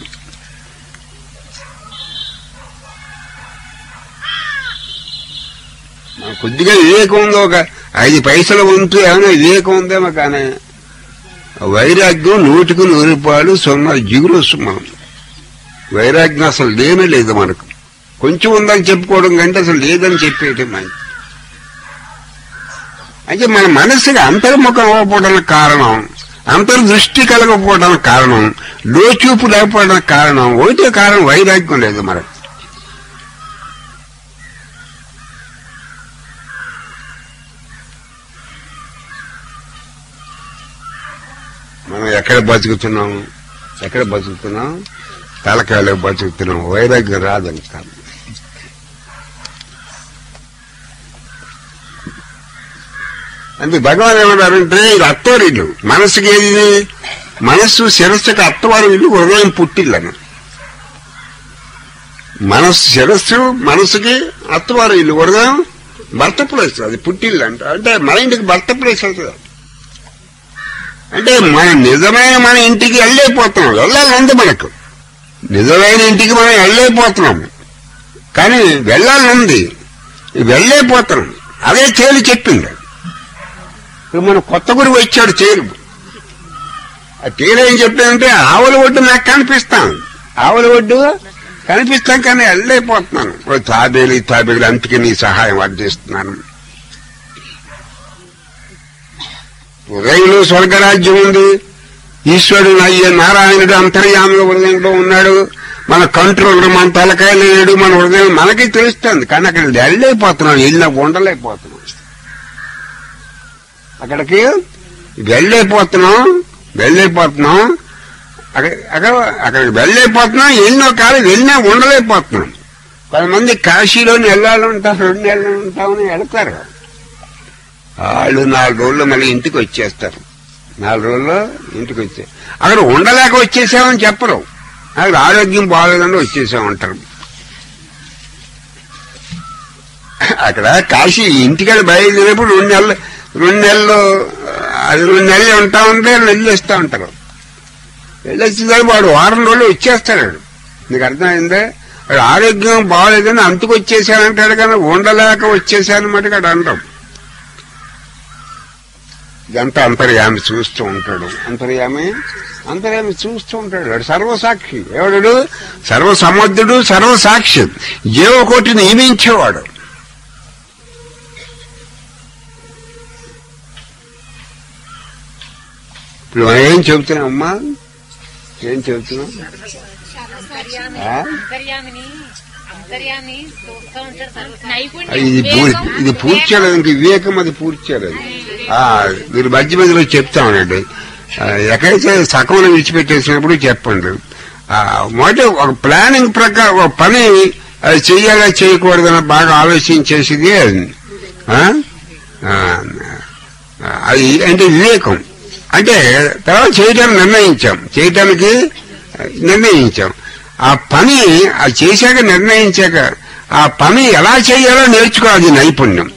మనకు కొద్దిగా వివేకం ఉందో ఒక ఐదు పైసల వంతు ఏమైనా వివేకం ఉందేమో కానీ వైరాగ్యం నూటికి నూరు రూపాయలు సున్నా జిగురు మనం వైరాగ్యం అసలు లేనే లేదు మనకు కొంచెం ఉందని చెప్పుకోవడం కంటే అసలు లేదని చెప్పేయటం మంచి అయితే మన మనసుకి అంతర్ముఖం అవ్వకపోవడానికి కారణం అంతర్దృష్టి కలగకపోవడానికి కారణం లోచూపు లేకపోవడానికి కారణం ఒకటే కారణం వైరాగ్యం లేదు మనకు మనం ఎక్కడ బతుకుతున్నాం ఎక్కడ బతుకుతున్నాం తలకాయలో బతుకుతున్నాం వైరాగ్యం రాదని కాదు అంటే భగవాన్ ఏమన్నారంటే ఇది అత్తవారి ఇల్లు మనసుకి ఏది మనస్సు శిరస్సుకి అత్తవారి ఇల్లు హృదయం పుట్టిల్లను మనస్సు శిరస్సు మనసుకి అత్తవారి ఇల్లు హృదయం భర్త ప్లేస్ అది పుట్టిల్లు అంట అంటే మైండ్కి భర్త ప్లేస్ అవుతుంది అంటే మన నిజమైన మన ఇంటికి వెళ్ళలేకపోతున్నాం వెళ్ళాలంటే మనకు నిజమైన ఇంటికి మనం వెళ్ళలేకపోతున్నాం కానీ వెళ్ళాలనుంది వెళ్ళలేకపోతున్నాం అదే చేలు చెప్పింది ఇప్పుడు మన కొత్త గురి వచ్చాడు చేరు ఆ తీరు ఏం చెప్తానంటే ఆవుల ఒడ్డు నాకు కనిపిస్తాను ఆవుల ఒడ్డు కనిపిస్తాం కానీ వెళ్ళలేకపోతున్నాను ఓ తాబేలు ఈ తాబేలు అందుకే నీ సహాయం అర్థిస్తున్నాను ఉదయంలో స్వర్గరాజ్యం ఉంది ఈశ్వరుడు అయ్యే నారాయణుడు అంతర్యామిలో హృదయంలో ఉన్నాడు మన కంట్రోలర్ మన తలకాయ లేడు మన హృదయం మనకి తెలుస్తుంది కానీ అక్కడ వెళ్ళలేకపోతున్నాం వెళ్ళినా ఉండలేకపోతున్నాం అక్కడికి వెళ్ళలేకపోతున్నాం వెళ్ళలేకపోతున్నాం అక్కడ అక్కడ అక్కడికి వెళ్ళలేకపోతున్నాం ఎన్నో కాలం వెళ్ళినా ఉండలేకపోతున్నాం కొంతమంది కాశీలోని వెళ్ళాలంటారు రెండు నెలలు ఉంటామని వెళ్తారు వాళ్ళు నాలుగు రోజులు మళ్ళీ ఇంటికి వచ్చేస్తారు నాలుగు రోజుల్లో ఇంటికి వచ్చే అక్కడ ఉండలేక వచ్చేసామని చెప్పరు అక్కడ ఆరోగ్యం బాగోలేదని వచ్చేసామంటారు అక్కడ కాశీ ఇంటికాడ బయలుదేరేప్పుడు రెండు నెలలు రెండు నెలలు అది రెండు నెలలు ఉంటా ఉంటే వెళ్ళేస్తా ఉంటారు వెళ్ళొచ్చిన వాడు వారం రోజులు వచ్చేస్తాడు వాడు. నీకు అర్థమైందే వాడు ఆరోగ్యం బాగోలేదని అంతకు వచ్చేసానంటాడు కానీ ఉండలేక వచ్చేసాను మటుకు అక్కడ అంటాం ఇదంతా అంతర్యామి చూస్తూ ఉంటాడు అంతర్యామి అంతర్యామి చూస్తూ ఉంటాడు వాడు సర్వసాక్షి ఎవడు సర్వసమర్థుడు సర్వసాక్షి జీవకోటి నియమించేవాడు ఇప్పుడు మనం ఏం చెబుతున్నాం అమ్మా ఏం చెబుతున్నాం ఆ?
అంతర్యామిని అంతర్యామి చూస్తూ ఉంటాడు సర్వ
ఆ, ఇది పూ- ఇది పూర్తి చేయలేదు ఇంక వివేకం అది పూర్తి చేయలేదు ఆ, మీరు మధ్య మధ్యలో చెప్తామండి ఆ, ఎక్కడైతే సగంలో విడిచిపెట్టేసినప్పుడు చెప్పండి ఆ, మొదట ఒక ప్లానింగ్ ప్రకారం ఒక పని అది చెయ్యాలా చేయకూడదని బాగా ఆలోచించేసింది ఆ? ఆ, అది అంటే వివేకం అంటే తర్వాత చేయడానికి నిర్ణయించాం చేయటానికి నిర్ణయించాం ఆ పని అది చేశాక నిర్ణయించాక ఆ పని ఎలా చేయాలో నేర్చుకోవాలి నైపుణ్యం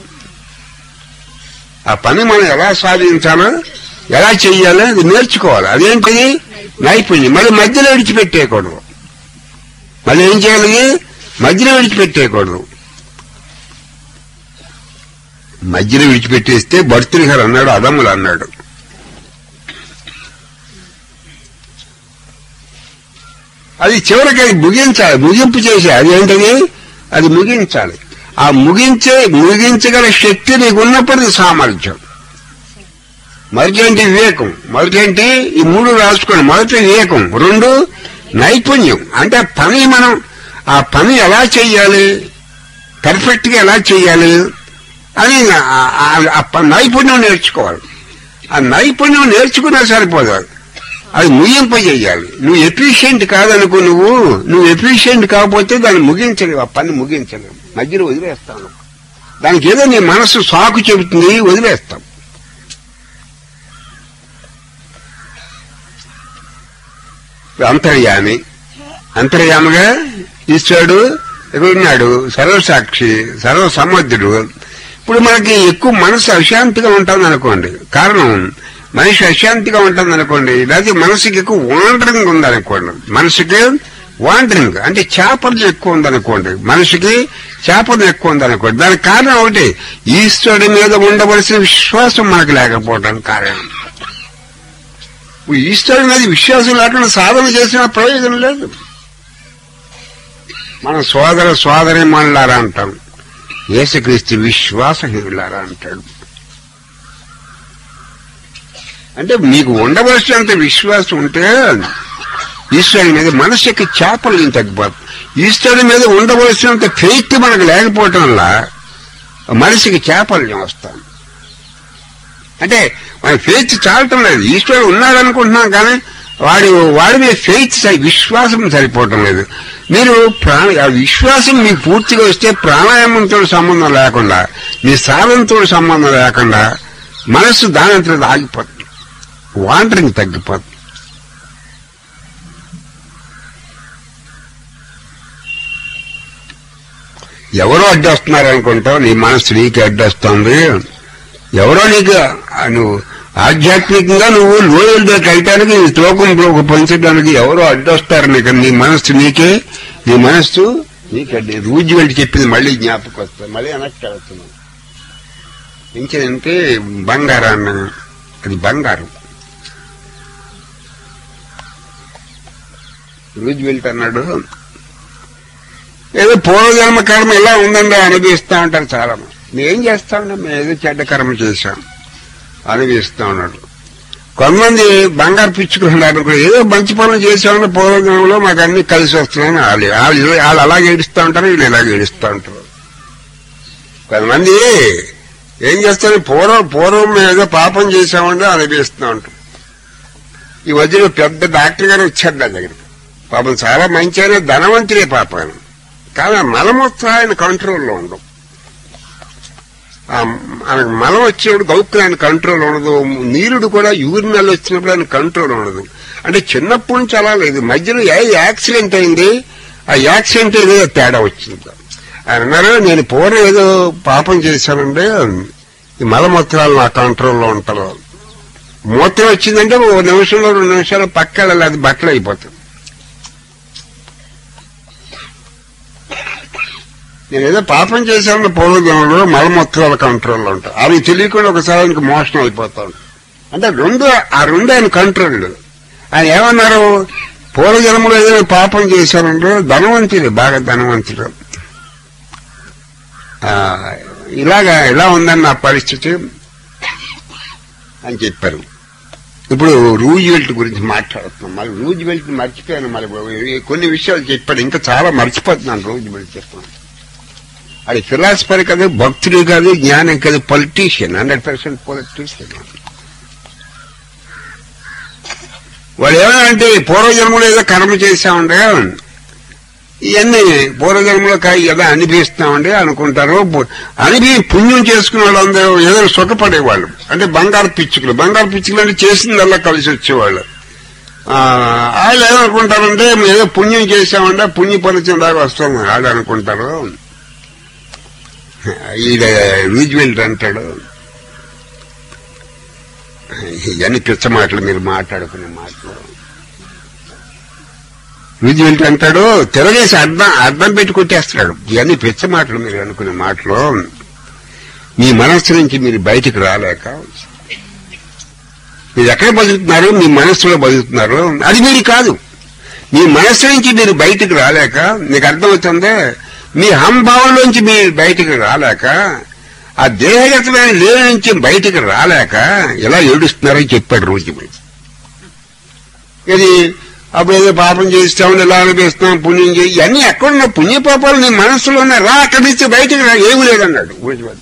ఆ పని మనం ఎలా సాధించాలో ఎలా చెయ్యాలో అది నేర్చుకోవాలి అదేంటిది నైపుణ్యం మళ్ళీ మధ్యలో విడిచిపెట్టేయకూడదు మళ్ళీ ఏం చేయాలి మధ్యలో విడిచిపెట్టేయకూడదు మధ్యలో విడిచిపెట్టేస్తే భర్తృహర్ అన్నాడు అదమ్ములు అన్నాడు అది చివరికి అది ముగించాలి ముగింపు చేసి అది ఏంటది అది ముగించాలి ఆ ముగించే ముగించగల శక్తి నీకు ఉన్నప్పుడు సామర్థ్యం మొదటి ఏంటి వివేకం మొదటి ఏంటి ఈ మూడు రాసుకోండి మొదటి వివేకం రెండు నైపుణ్యం అంటే పని మనం ఆ పని ఎలా చెయ్యాలి పర్ఫెక్ట్ గా ఎలా చెయ్యాలి అని ఆ- ఆ- ఆ ప- నైపుణ్యం నేర్చుకోవాలి ఆ నైపుణ్యం నేర్చుకున్నా సరిపోదు అది ముగింప చెయ్యాలి నువ్వు ఎఫిషియెంట్ కాదనుకో నువ్వు నువ్వు ఎఫిషియెంట్ కాకపోతే దాన్ని ముగించలేవు ఆ పని ముగించలేవు మధ్యలో వదిలేస్తాను దానికి ఏదో నీ మనసు సాకు చెబుతుంది వదిలేస్తాం అంతర్యామి అంతర్యామిగా ఈశ్వరుడు ఎక్కడున్నాడు సర్వసాక్షి సర్వ సముద్రుడు ఇప్పుడు మనకి ఎక్కువ మనసు అశాంతిగా ఉంటుంది అనుకోండి కారణం మనిషి అశాంతిగా ఉంటుంది అనుకోండి లేకపోతే మనసుకి ఎక్కువ వాండరింగ్ ఉందనుకోండి మనసుకి వాండరింగ్ అంటే చాపర్యం ఎక్కువ ఉందనుకోండి మనిషికి చాపర్యం ఎక్కువ ఉందనుకోండి దానికి కారణం ఒకటి ఈశ్వరుడి మీద ఉండవలసిన విశ్వాసం మనకు లేకపోవడానికి కారణం ఇప్పుడు ఈశ్వరుడి మీద విశ్వాసం లేకుండా సాధన చేసిన ప్రయోజనం లేదు మన సోదర సోదరి మనలారా అంటాం యేసుక్రీస్తు విశ్వాసహీనులారా అంటాడు అంటే మీకు ఉండవలసినంత విశ్వాసం ఉంటే ఈశ్వరుని మీద మనసుకి చేపలు తగ్గిపోతుంది ఈశ్వరుని మీద ఉండవలసినంత ఫెయిత్ మనకు లేకపోవటం వల్ల మనసుకి చేపలు వస్తాం అంటే మన ఫెయిత్ చాలటం లేదు ఈశ్వరుడు ఉన్నాడనుకుంటున్నాం కానీ వాడి వాడి మీద ఫెయిత్ సరి- విశ్వాసం సరిపోవటం లేదు మీరు ప్రాణ ఆ విశ్వాసం మీకు పూర్తిగా వస్తే ప్రాణాయామంతో సంబంధం లేకుండా మీ సాధనతో సంబంధం లేకుండా మనస్సు దానంతో ఆగిపోతుంది వాండరింగ్ తగ్గిపోతుంది ఎవరో అడ్డొస్తున్నారు అనుకుంటావు నీ మనస్సు నీకు అడ్డొస్తుంది ఎవరో నీకు ఆ నువ్వు ఆధ్యాత్మికంగా నువ్వు లోయల్లోకి వెళ్ళటానికి నీ శ్లోకంలోకి పంచడానికి ఎవరో అడ్డొస్తారు నీకు నీ మనస్సు నీకే నీ మనస్సు నీకే అడ్డు రూజు వెళ్ళి చెప్పింది మళ్ళీ జ్ఞాపకం వస్తుంది మళ్ళీ వెనక్కి వెళ్తున్నాను ఇంకేంటే బంగారాన్ని అది బంగారం రూజు వెళ్తున్నాడు ఏదో పూర్వజన్మ కర్మ ఇలా ఉందండి అనుభవిస్తా ఉంటారు చాలా మంది మేం చేస్తా ఉన్నాం మేము ఏదో చెడ్డ కర్మ చేశాం అనుభవిస్తా ఉన్నాడు కొంతమంది బంగారు పిచ్చుకున్నారు ఏదో మంచి పనులు చేసామని పూర్వజన్మలో మాకు అన్ని కలిసి వస్తున్నాయని వాళ్ళు వాళ్ళు వాళ్ళు అలాగే ఏడుస్తూ ఉంటారు వీళ్ళు ఇలాగే ఏడుస్తూ ఉంటారు కొంతమంది ఏం చేస్తారు పూర్వం పూర్వం మేము ఏదో పాపం చేశామంటే అనుభవిస్తూ ఉంటాం ఈ మధ్యలో పెద్ద డాక్టర్ గారు వచ్చారు నా దగ్గరికి పాపం చాలా మంచి ఆయన ధనవంతుడే పాపం కానీ ఆ మలమొత్తం ఆయన కంట్రోల్లో ఉండవు ఆ ఆయనకు మలం వచ్చేప్పుడు గౌక్కులు ఆయన కంట్రోల్ ఉండదు నీరుడు కూడా యూరినల్ వచ్చినప్పుడు ఆయన కంట్రోల్ ఉండదు అంటే చిన్నప్పటి నుంచి అలా లేదు మధ్యలో ఏ యాక్సిడెంట్ అయింది ఆ యాక్సిడెంట్ ఏదో తేడా వచ్చింది ఆయన అన్నారు నేను పూర్వం ఏదో పాపం చేశానంటే ఈ మలమూత్రాలు నా కంట్రోల్లో ఉంటారు మూత్రం వచ్చిందంటే ఓ నిమిషంలో రెండు నిమిషాలు పక్క అది బట్టలు అయిపోతుంది నేను ఏదో పాపం చేశాను పూర్వజనంలో మలమూత్రాల కంట్రోల్లో ఉంటాయి అవి తెలియకుండా ఒకసారి ఆయనకి మోషన్ అయిపోతా ఉంటాయి అంటే రెండు ఆ రెండు ఆయన కంట్రోల్ ఆయన ఏమన్నారు పూర్వజన్మలో ఏదైనా పాపం చేశానంటే ధనవంతుడు బాగా ధనవంతుడు ఆ, ఇలాగా ఇలా ఉందని నా పరిస్థితి అని చెప్పారు ఇప్పుడు రూజ్వెల్ట్ గురించి మాట్లాడుతున్నాం మళ్ళీ రూజ్వెల్ట్ మర్చిపోయాను మరి కొన్ని విషయాలు చెప్పాడు ఇంకా చాలా మర్చిపోతున్నాను రూజ్వెల్ట్ చెప్తున్నాను అది ఫిలాసఫర్ కాదు భక్తుడు కాదు జ్ఞానం కాదు పొలిటీషియన్ హండ్రెడ్ పర్సెంట్ పొలిటీషియన్ వాడు ఏమంటే పూర్వజన్మలో ఏదో కర్మ చేశామంటే ఇవన్నీ పూర్వజన్మలో కాదు కదా అనిపిస్తామండి అనుకుంటారు అనిపి పుణ్యం చేసుకున్న వాళ్ళందరూ ఏదో సుఖపడేవాళ్ళు అంటే బంగారు పిచ్చుకలు బంగారు పిచ్చుకలు అంటే చేసిందల్లా కలిసి వచ్చేవాళ్ళు ఆ, వాళ్ళు ఏమనుకుంటారంటే మేము ఏదో పుణ్యం చేశామంటే పుణ్య ఫలితం దాకా వస్తాం వాళ్ళు అనుకుంటారు ఈడ రూజ్వెల్ట్ అంటాడు ఇవన్నీ పిచ్చ మాటలు మీరు మాట్లాడుకునే మాటలు రూజ్వెల్ట్ అంటాడు తిరగేసి అర్థం అర్థం పెట్టి కొట్టేస్తాడు ఇవన్నీ పిచ్చ మాటలు మీరు అనుకునే మాటలు మీ మనస్సు నుంచి మీరు బయటికి రాలేక మీరు ఎక్కడ బతుకుతున్నారు మీ మనస్సులో బతుకుతున్నారు అది మీరు కాదు మీ మనస్సు నుంచి మీరు బయటకు రాలేక మీకు అర్థమవుతుందే మీ అహంభావంలోంచి మీరు బయటకు రాలేక ఆ దేహగతమైన లేని నుంచి బయటకు రాలేక ఇలా ఏడుస్తున్నారని చెప్పాడు రోజు ఇది అప్పుడు ఏదో పాపం చేస్తాం ఇలా అనిపిస్తాం పుణ్యం చేయి ఇవన్నీ ఎక్కడున్న పుణ్య పాపాలు నీ మనస్సులో ఉన్నాయి రా అక్కడి నుంచి బయటకు రా ఏమి లేదన్నాడు రోజువారి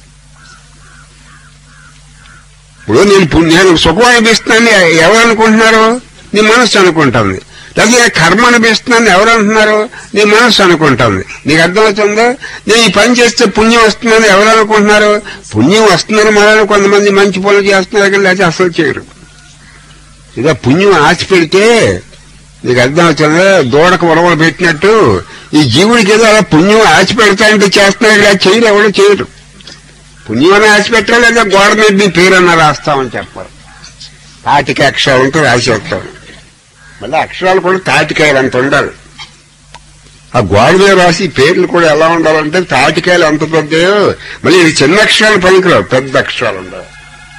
ఇప్పుడు నేను పు- నేను సుఖం అనిపిస్తున్నాను ఎవరు అనుకుంటున్నారు నీ మనస్సు అనుకుంటుంది లేదా కర్మ అనిపిస్తున్నాను ఎవరు అంటున్నారు నీ మనస్సు అనుకుంటుంది నీకు అర్థమవుతుందా నేను ఈ పని చేస్తే పుణ్యం వస్తుందని ఎవరు అనుకుంటున్నారు పుణ్యం వస్తుందని మన కొంతమంది మంచి పనులు చేస్తున్నారు కానీ లేకపోతే అసలు చేయరు ఇదో పుణ్యం ఆశ పెడితే నీకు అర్థమవుతుందా దూడకు ఉలవలు పెట్టినట్టు ఈ జీవుడికి ఏదో అలా పుణ్యం ఆశ పెడతానంటే చేస్తున్నారు ఇలా చేయరు ఎవరు చేయరు పుణ్యం అని ఆశ పెట్టాలి లేదా గోడ మీద మీ పేరన్నా రాస్తామని చెప్పారు తాటిక అక్షరాలతో రాసేస్తాం మళ్ళీ అక్షరాలు కూడా తాటికాయలు అంత ఉండాలి ఆ గోడ మీద రాసి పేర్లు కూడా ఎలా ఉండాలంటే తాటికాయలు అంత పెద్దయో మళ్ళీ ఇది చిన్న అక్షరాలు పనికిరావు పెద్ద అక్షరాలు ఉండాలి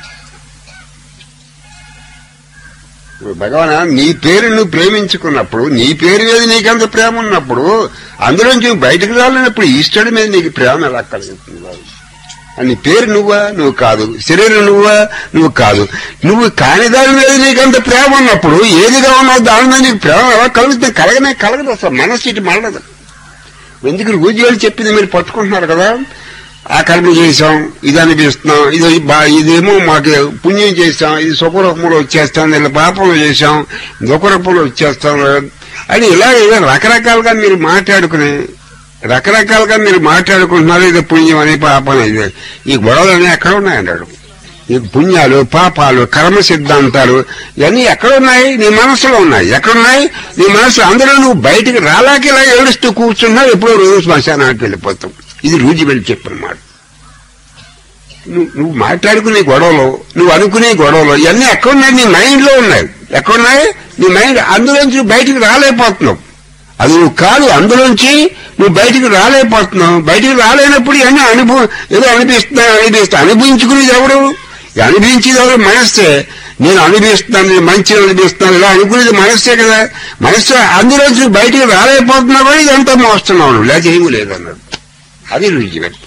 ఇప్పుడు భగవాన్ నీ పేరు నువ్వు ప్రేమించుకున్నప్పుడు నీ పేరు మీద నీకంత ప్రేమ ఉన్నప్పుడు అందులోంచి నువ్వు బయటకు రాలేనప్పుడు ఈశ్వరుడి మీద నీకు ప్రేమ ఎలా కలుగుతుంది బాబు? నీ పేరు నువ్వా నువ్వు కాదు శరీరం నువ్వా నువ్వు కాదు నువ్వు కాని దాని మీద నీకంత ప్రేమ ఉన్నప్పుడు ఏదిగా ఉన్నావు దాని మీద నీకు ప్రేమ ఎలా కలుగుతుంది కలగనే కలగదు అసలు మనస్సు ఇటు మళ్ళదు ఎందుకు రోజులు చెప్పింది మీరు పట్టుకుంటున్నారు కదా ఆ కర్మ చేశాం ఇది అనిపిస్తున్నాం ఇది బా- ఇదేమో మాకు పుణ్యం చేశాం ఇది సుఖరూపంలో వచ్చేస్తాం ఇలా పాపంలో చేశాం దుఃఖరూపంలో వచ్చేస్తాం అని ఇలా ఇలా రకరకాలుగా మీరు మాట్లాడుకుని రకరకాలుగా మీరు మాట్లాడుకుంటున్నారు ఇది పుణ్యం అని పాపం ఇది ఈ గొడవలన్నీ ఎక్కడ ఉన్నాయన్నాడు ఈ పుణ్యాలు పాపాలు కర్మ సిద్ధాంతాలు ఇవన్నీ ఎక్కడ ఉన్నాయి నీ మనసులో ఉన్నాయి ఎక్కడున్నాయి నీ మనసు అందులో నువ్వు బయటికి రాలాక ఇలా ఏడుస్తూ కూర్చున్నావు ఎప్పుడో రోజు శ్మశానానికి వెళ్ళిపోతాం ఇది రూజు వెళ్ళి చెప్పిన మాట నువ్వు నువ్వు మాట్లాడుకునే గొడవలు నువ్వు అనుకునే గొడవలు ఇవన్నీ ఎక్కడున్నాయి నీ మైండ్ లో ఉన్నాయి ఎక్కడున్నాయి నీ మైండ్ అందులోంచి నువ్వు బయటికి రాలేకపోతున్నావు అది నువ్వు కాదు అందులోంచి నువ్వు బయటికి రాలేకపోతున్నావు బయటికి రాలేనప్పుడు ఇవన్నీ అనుభవం ఏదో అనిపిస్తున్నా అనిపిస్తా అనుభవించుకునేది ఎవడు ఈ అనిపించేది ఎవరు మనస్సే నేను అనుభవిస్తున్నాను నేను మంచిగా అనిపిస్తున్నాను ఇలా అనుకునేది మనస్సే కదా మనస్సు అందులోంచి నువ్వు బయటికి రాలేకపోతున్నావు కూడా ఇదంతా మోస్తున్నావు నువ్వు లేకపోతే ఏమీ లేదన్నాడు అది రుచి వ్యక్తి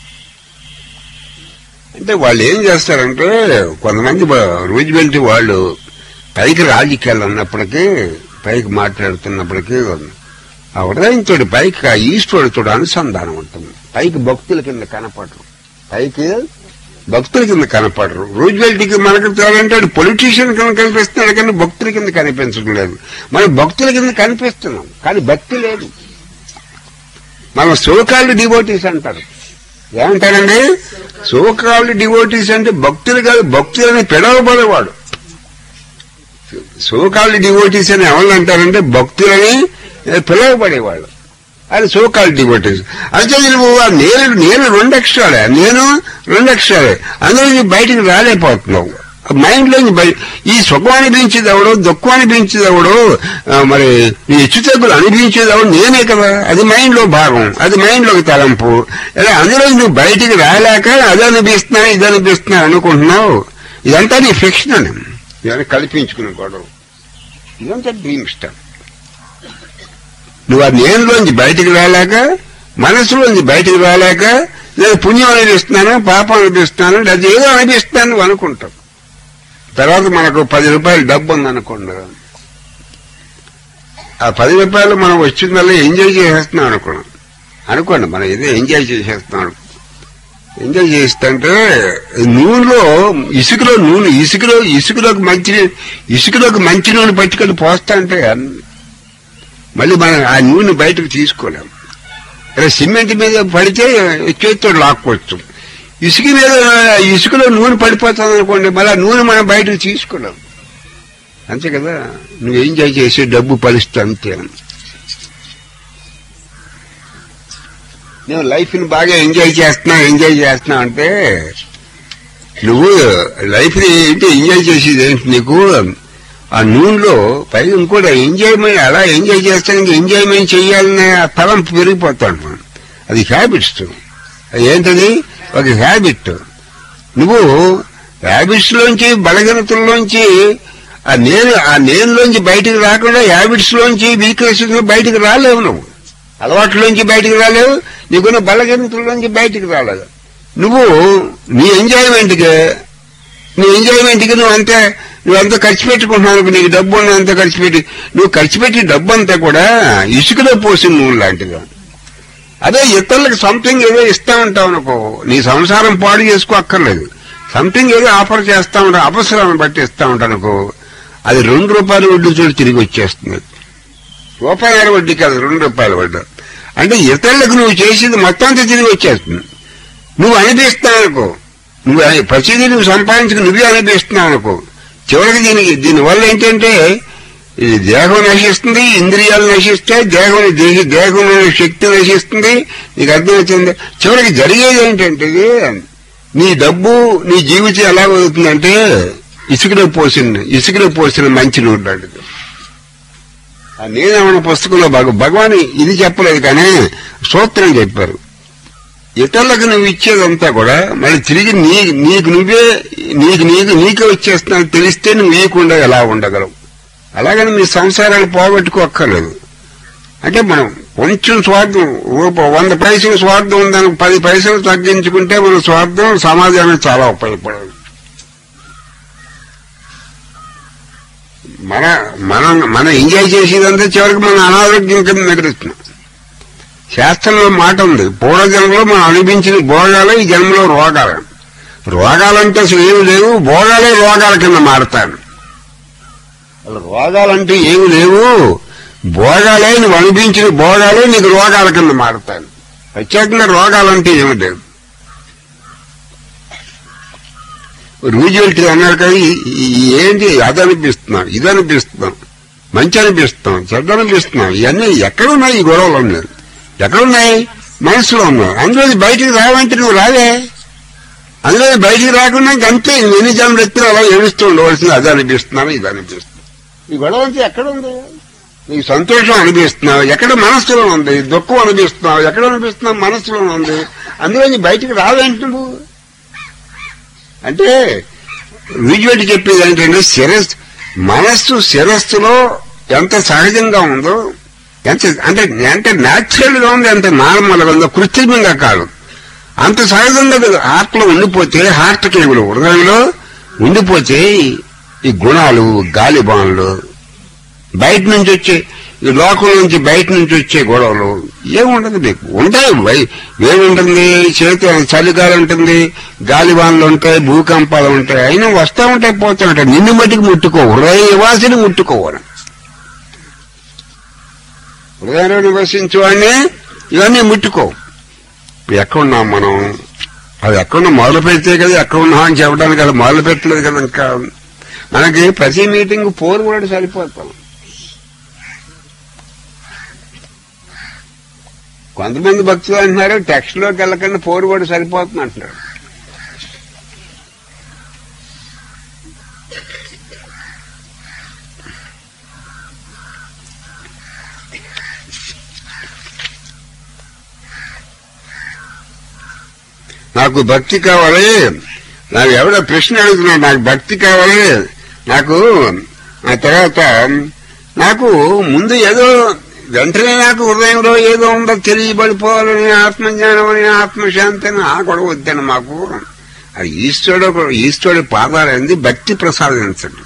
అంటే వాళ్ళు ఏం చేస్తారంటే కొంతమంది రోజు వెళ్తే వాళ్ళు పైకి రాజకీయాలు అన్నప్పటికీ పైకి మాట్లాడుతున్నప్పటికీ ఆ హృదయంతో పైకి ఆ ఈశ్వరుడితో అనుసంధానం ఉంటుంది పైకి భక్తుల కింద కనపడరు పైకి భక్తుల కింద కనపడరు రోజు వెళ్తికి మనకు చూడాలంటే పొలిటీషియన్ కింద కనిపిస్తున్నాడు కానీ భక్తుల కింద కనిపించడం లేదు మనం భక్తుల కింద కనిపిస్తున్నాం కానీ భక్తి లేదు మనం సోకాళ్ళు డివోటీస్ అంటారు ఏమంటారండి సోకాళ్ళు డివోటీస్ అంటే భక్తులు కాదు భక్తులని పిలవబడేవాడు సోకాళ్ళు డివోటీస్ అని ఎవరు అంటారంటే భక్తులని పిలవబడేవాడు అది సోకాల్ డివోటీస్ అయితే నువ్వు ఆ నేను నేను రెండు అక్షరాలే నేను రెండు అక్షరాలే అందులో నువ్వు బయటికి రాలేకపోతున్నావు మైండ్ లోంచి బయ ఈ సుఖం అనిపించేది ఎవడు దుఃఖం అనిపించేది ఎవడు ఆ, మరి ఈ హెచ్చుతగ్గులు అనిపించేది ఎవడు నేనే కదా అది మైండ్ లో భాగం అది మైండ్ లోకి తలంపు ఇలా అందులో నువ్వు బయటికి రాలేక అది అనిపిస్తున్నా ఇది అనిపిస్తున్నా అనుకుంటున్నావు ఇదంతా నీ ఫిక్షన్ అని ఇవన్నీ కల్పించుకునే గొడవ ఇదంతా డ్రీమ్ స్టార్ నువ్వు ఆ నేనులోంచి బయటికి రాలేక మనసులోంచి బయటికి రాలేక నేను పుణ్యం అనిపిస్తున్నాను పాపం అనిపిస్తున్నాను లేదా ఏదో అనిపిస్తున్నాను నువ్వు అనుకుంటావు తర్వాత మనకు పది రూపాయలు డబ్బు ఉందనుకోండి ఆ పది రూపాయలు మనం వచ్చిందల్లా ఎంజాయ్ చేసేస్తున్నాం అనుకున్నాం అనుకోండి మనం ఏదో ఎంజాయ్ చేసేస్తున్నాం ఎంజాయ్ చేస్తుంటే నూనెలో ఇసుకలో నూనె ఇసుకలో ఇసుకలోకి మంచి ఇసుకలోకి మంచి నూనె పట్టుకొని పోస్తా అంటే మళ్ళీ మనం ఆ నూనె బయటకు తీసుకోలేం అరే సిమెంట్ మీద పడితే చేతితో లాక్కోవచ్చు ఇసుక మీద ఇసుకలో నూనె పడిపోతుంది అనుకోండి మళ్ళీ ఆ నూనె మనం బయటకు తీసుకోలేం అంతే కదా నువ్వు ఎంజాయ్ చేసే డబ్బు పరిస్థితి అంతే నువ్వు లైఫ్ ని బాగా ఎంజాయ్ చేస్తున్నావు ఎంజాయ్ చేస్తున్నావు అంటే నువ్వు లైఫ్ ని ఏంటి ఎంజాయ్ చేసేది ఏంటి నీకు ఆ నూనెలో పైగా ఇంకోటి ఎంజాయ్మెంట్ అలా ఎంజాయ్ చేస్తానికి ఎంజాయ్మెంట్ చేయాలనే ఆ తలంపు పెరిగిపోతాడు అది హ్యాబిట్స్ అది ఏంటది ఒక హ్యాబిట్ నువ్వు హ్యాబిట్స్ లోంచి బలహీనతల్లోంచి ఆ నేను ఆ నేనులోంచి బయటికి రాకుండా హ్యాబిట్స్ లోంచి వీక్నెస్ బయటికి రాలేవు నువ్వు అలవాట్లోంచి బయటికి రాలేవు నీకున్న బలగంతుల్లోంచి బయటికి రాలేదు నువ్వు నీ ఎంజాయ్మెంట్కి నీ ఎంజాయ్మెంట్కి నువ్వు అంతే నువ్వు అంత ఖర్చు పెట్టుకుంటున్నావు నీకు డబ్బు ఉన్న అంత ఖర్చు పెట్టి నువ్వు ఖర్చు పెట్టి డబ్బు అంతా కూడా ఇసుకలో పోసిన నువ్వు లాంటిగా అదే ఇతరులకు సంథింగ్ ఏదో ఇస్తా ఉంటావు అనుకో నీ సంసారం పాడు చేసుకో అక్కర్లేదు సంథింగ్ ఏదో ఆఫర్ చేస్తా ఉంటావు అవసరాన్ని బట్టి ఇస్తా ఉంటావు అనుకో అది రెండు రూపాయల వడ్డీ చూడు తిరిగి వచ్చేస్తుంది రూపాయల వడ్డీ కాదు రెండు రూపాయల వడ్డీ అంటే ఇతరులకు నువ్వు చేసేది మొత్తం అంతా తిరిగి వచ్చేస్తుంది నువ్వు అనిపిస్తావు అనుకో నువ్వు అని- ప్రతిదీ నువ్వు సంపాదించుకు నువ్వే అనిపిస్తున్నావు అనుకో చివరికి దీనికి దీనివల్ల ఏంటంటే ఈ దేహం నశిస్తుంది ఇంద్రియాలు నశిస్తాయి దేహం దేహ దేహంలో శక్తి నశిస్తుంది నీకు అర్థమవుతుంది చివరికి జరిగేది ఏంటంటే ఇది, నీ డబ్బు నీ జీవితం ఎలా అవుతుందంటే ఇసుకలో పోసిన ఇసుకలో పోసిన మంచి నూరు లాంటిది ఆ నేనేమన్న పుస్తకంలో భగ భగవాన్ ఇది చెప్పలేదు కానీ సూత్రం చెప్పారు ఇతరులకు నువ్వు ఇచ్చేదంతా కూడా మళ్ళీ తిరిగి నీ నీకు నువ్వే నీకు నీకు నీకే వచ్చేస్తున్నా తెలిస్తే నువ్వు ఇవ్వకుండా ఎలా ఉండగలవు అలాగని మీ సంసారాలు పోగొట్టుకోక్కర్లేదు అంటే మనం కొంచెం స్వార్థం రూప- వంద పైసలు స్వార్థం ఉందని పది పైసలు తగ్గించుకుంటే మన స్వార్థం సమాజానికి చాలా ఉపయోగపడదు మన మనం మనం ఎంజాయ్ చేసేదంతా చివరికి మన అనారోగ్యం కింద మిగులుతున్నాం శాస్త్రంలో మాట ఉంది పూర్వజన్మలో మనం అనిపించిన భోగాలే ఈ జన్మలో రోగాలు రోగాలంటే అసలు ఏమి లేవు భోగాలే రోగాల కింద మారతాను అసలు రోగాలంటే ఏమి లేవు భోగాలే నువ్వు అనిపించిన భోగాలే నీకు రోగాల కింద మారతాను ప్రత్యేకంగా రోగాలంటే ఏమి లేవు రూజువెల్టీ అన్నారు కానీ ఈ- ఈ ఏంటి అది అనిపిస్తున్నాం ఇది అనిపిస్తున్నాం మంచి అనిపిస్తున్నాం చెడ్డ అనిపిస్తున్నాం ఇవన్నీ ఎక్కడున్నాయి ఈ గొడవలు ఉన్నాయి ఎక్కడున్నాయి మనసులో ఉన్నాయి అందులో బయటికి రావంటే నువ్వు రావే అందులో బయటికి రాకుండా ఇంక అంతే నువ్వు ఎన్ని జన్మలు ఎత్తున అలా ఏడుస్తూ ఉండవలసింది అది అనిపిస్తున్నాను ఇది అనిపిస్తుంది ఈ గొడవ అంతా ఎక్కడ ఉంది నీకు సంతోషం అనిపిస్తున్నావు ఎక్కడ మనస్సులో ఉంది దుఃఖం అనిపిస్తున్నావు ఎక్కడ అనిపిస్తున్నావు మనస్సులో ఉంది అందులో నీ బయటికి రావేంటి నువ్వు అంటే విజువల్ చెప్పేది ఏంటంటే శిరస్ మనస్సు శిరస్సులో ఎంత సహజంగా ఉందో ఎంత అంటే అంటే న్యాచురల్ గా ఉంది ఎంత నార్మల్ గా ఉందో కృత్రిమంగా కాదు అంత సహజంగా హార్ట్ లో ఉండిపోతే హార్ట్ కేబుల్ హృదయంలో ఉండిపోతే ఈ గుణాలు గాలి బాణలు బయట నుంచి వచ్చే ఈ లోకం నుంచి బయట నుంచి వచ్చే గొడవలు ఏముండదు మీకు ఉంటాయి వై- వేడుంటుంది చేతి చలిగాలి ఉంటుంది గాలివాన్లు ఉంటాయి భూకంపాలు ఉంటాయి అయినా వస్తా ఉంటాయి పోతా ఉంటాయి నిన్ను మట్టికి ముట్టుకో హృదయ నివాసిని ముట్టుకోవాలి హృదయంలో నివసించు వాడిని ఇవన్నీ ముట్టుకో ఇప్పుడు ఎక్కడున్నాం మనం అది ఎక్కడున్నా మొదలు పెడితే కదా ఎక్కడ ఉన్నాం అని చెప్పడానికి అది మొదలు పెట్టలేదు కదా ఇంకా మనకి ప్రతి మీటింగ్ ఫోర్ కూడా సరిపోతాం కొంతమంది భక్తులు అంటున్నారు టెక్స్ట్ లోకి వెళ్ళకుండా ఫోర్ కూడా సరిపోతుంది అంటున్నారు నాకు భక్తి కావాలి నాకు ఎవడో ప్రశ్న అడుగుతున్నాడు నాకు భక్తి కావాలి నాకు ఆ తర్వాత నాకు ముందు ఏదో వెంటనే నాకు హృదయంలో ఏదో ఉందో తెలియబడిపోవాలని ఆత్మజ్ఞానం అని ఆత్మశాంతి అని ఆ గొడవ వద్దని మాకు అది ఈశ్వరుడు ఈశ్వరుడి పాదాలంది భక్తి ప్రసాదించండి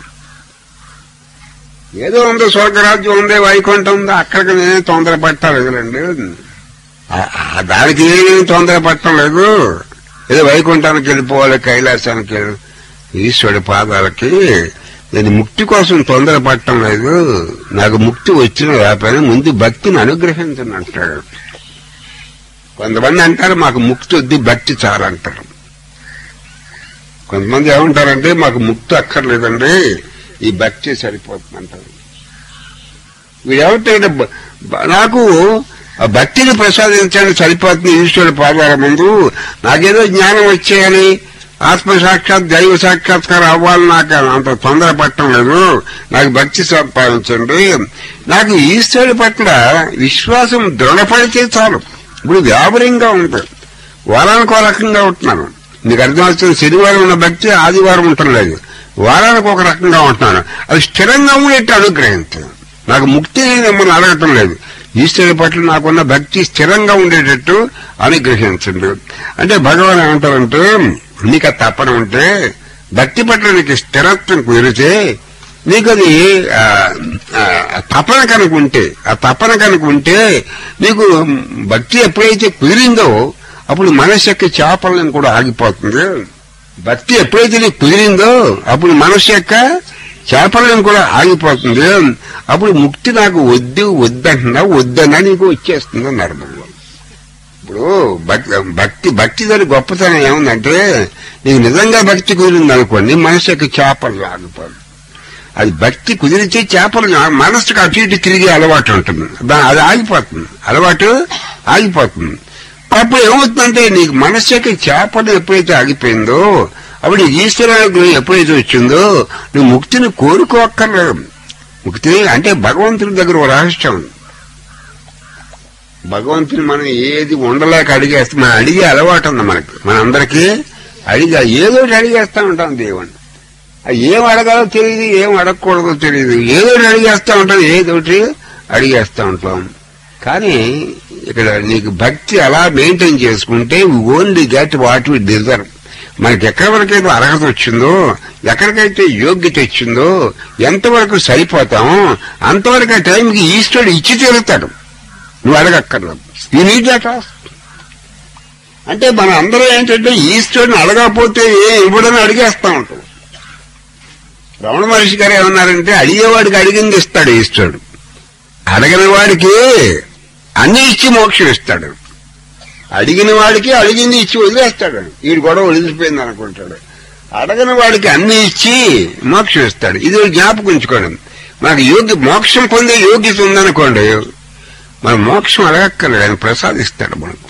ఏదో ఉందో స్వర్గరాజ్యం ఉందే వైకుంఠం ఉందో అక్కడికి నేనే తొందర పట్టాలి కదండి ఆ- ఆ దానికి ఏమీ తొందర పట్టడం లేదు ఏదో వైకుంఠానికి వెళ్ళిపోవాలి కైలాసానికి వెళ్ళి ఈశ్వరుడి పాదాలకి నేను ముక్తి కోసం తొందర పట్టడం లేదు నాకు ముక్తి వచ్చిన రాకపోయినా ముందు భక్తిని అనుగ్రహించని అంటాడు కొంతమంది అంటారు మాకు ముక్తి వద్ది భక్తి చాలంటారు కొంతమంది ఏమంటారంటే మాకు ముక్తి అక్కర్లేదండి ఈ భక్తి సరిపోతుంది అంటారు వీడేమంటే బ- బ- నాకు ఆ భక్తిని ప్రసాదించడానికి సరిపోతుంది ఈశ్వరుడు పాదాల ముందు నాకేదో జ్ఞానం వచ్చేయాలి ఆత్మ సాక్షాత్ దైవ సాక్షాత్కారం అవ్వాలి నాకు అంత తొందర పట్టడం లేదు నాకు భక్తి సంపాదించండి నాకు ఈశ్వరుడి పట్ల విశ్వాసం దృఢపడితే చాలు ఇప్పుడు వ్యాపారంగా ఉంటుంది వారానికి ఒక రకంగా ఉంటున్నాను నీకు అర్థమవుతుంది శనివారం ఉన్న భక్తి ఆదివారం ఉండటం లేదు వారానికి ఒక రకంగా ఉంటున్నాను అది స్థిరంగా ఉండేట్టు అనుగ్రహించాను నాకు ముక్తి మిమ్మల్ని అడగటం లేదు ఈశ్వరుడి పట్ల నాకున్న భక్తి స్థిరంగా ఉండేటట్టు అనుగ్రహించండి అంటే భగవాన్ ఏమంటారంటే నీకు ఆ తపన ఉంటే భక్తి పట్ల నీకు స్థిరత్వం కుదిరితే నీకు అది ఆ, ఆ, తపన కనుక ఉంటే ఆ తపన కనుక ఉంటే నీకు భక్తి ఎప్పుడైతే కుదిరిందో అప్పుడు మనసు యొక్క చాపల్యం కూడా ఆగిపోతుంది భక్తి ఎప్పుడైతే నీకు కుదిరిందో అప్పుడు మనసు యొక్క చేపలను కూడా ఆగిపోతుంది అప్పుడు ముక్తి నాకు వద్దు వద్దంటున్నా వద్దన్నా నీకు వచ్చేస్తుంది అన్నారు భగవాన్ ఇప్పుడు భక్తి భక్తి భక్తి దాని గొప్పతనం ఏముందంటే నీకు నిజంగా భక్తి కుదిరింది అనుకోండి మనసు యొక్క చేపలు ఆగిపోదు అది భక్తి కుదిరితే చేపలు మనసుకు అటు ఇటు తిరిగే అలవాటు ఉంటుంది దా- అది ఆగిపోతుంది అలవాటు ఆగిపోతుంది అప్పుడు ఏమవుతుందంటే నీకు మనసు యొక్క చేపలు ఎప్పుడైతే ఆగిపోయిందో అప్పుడు ఈశ్వరాగ్రహం ఎప్పుడైతే వచ్చిందో నువ్వు ముక్తిని కోరుకోక్కర్లేదు ముక్తి అంటే భగవంతుని దగ్గర ఓ రహస్యం ఉంది. భగవంతుని మనం ఏది ఉండలేక అడిగేస్తాం మనం అడిగే అలవాటు ఉంది మనకి మనందరికీ అడిగా ఏదో ఒకటి అడిగేస్తా ఉంటాం దేవుణ్ణి అది ఏం అడగాలో తెలియదు ఏం అడగకూడదో తెలియదు ఏదో ఒకటి అడిగేస్తా ఉంటాం ఏదో ఒకటి అడిగేస్తా ఉంటాం కానీ ఇక్కడ నీకు భక్తి అలా మెయింటైన్ చేసుకుంటే only get what we deserve మనకి ఎక్కడి వరకైతే అర్హత వచ్చిందో ఎక్కడికైతే యోగ్యత వచ్చిందో ఎంతవరకు సరిపోతామో అంతవరకు ఆ టైంకి ఈశ్వరుడు ఇచ్చి తీరుతాడు నువ్వు అడగక్కర్లేదు ఈ నీడ్ దట్ అంటే మన అందరూ ఏంటంటే ఈశ్వరుని అడగకపోతే ఏ ఇవ్వడని అడిగేస్తా ఉంటాం రమణ మహర్షి గారు ఏమన్నారంటే అడిగేవాడికి అడిగింది ఇస్తాడు ఈశ్వరుడు అడగని వాడికి అన్ని ఇచ్చి మోక్షం ఇస్తాడు అడిగిన వాడికి అడిగింది ఇచ్చి వదిలేస్తాడు వీడి గొడవ వదిలిపోయింది అనుకుంటాడు అడగని వాడికి అన్ని ఇచ్చి మోక్షం ఇస్తాడు ఇది ఒక జ్ఞాపకం ఉంచుకోండి మనకు యోగ్య మోక్షం పొందే యోగ్యత ఉందనుకోండి మన మోక్షం అడగక్కర్లేదు ఆయన ప్రసాదిస్తాడు మనకు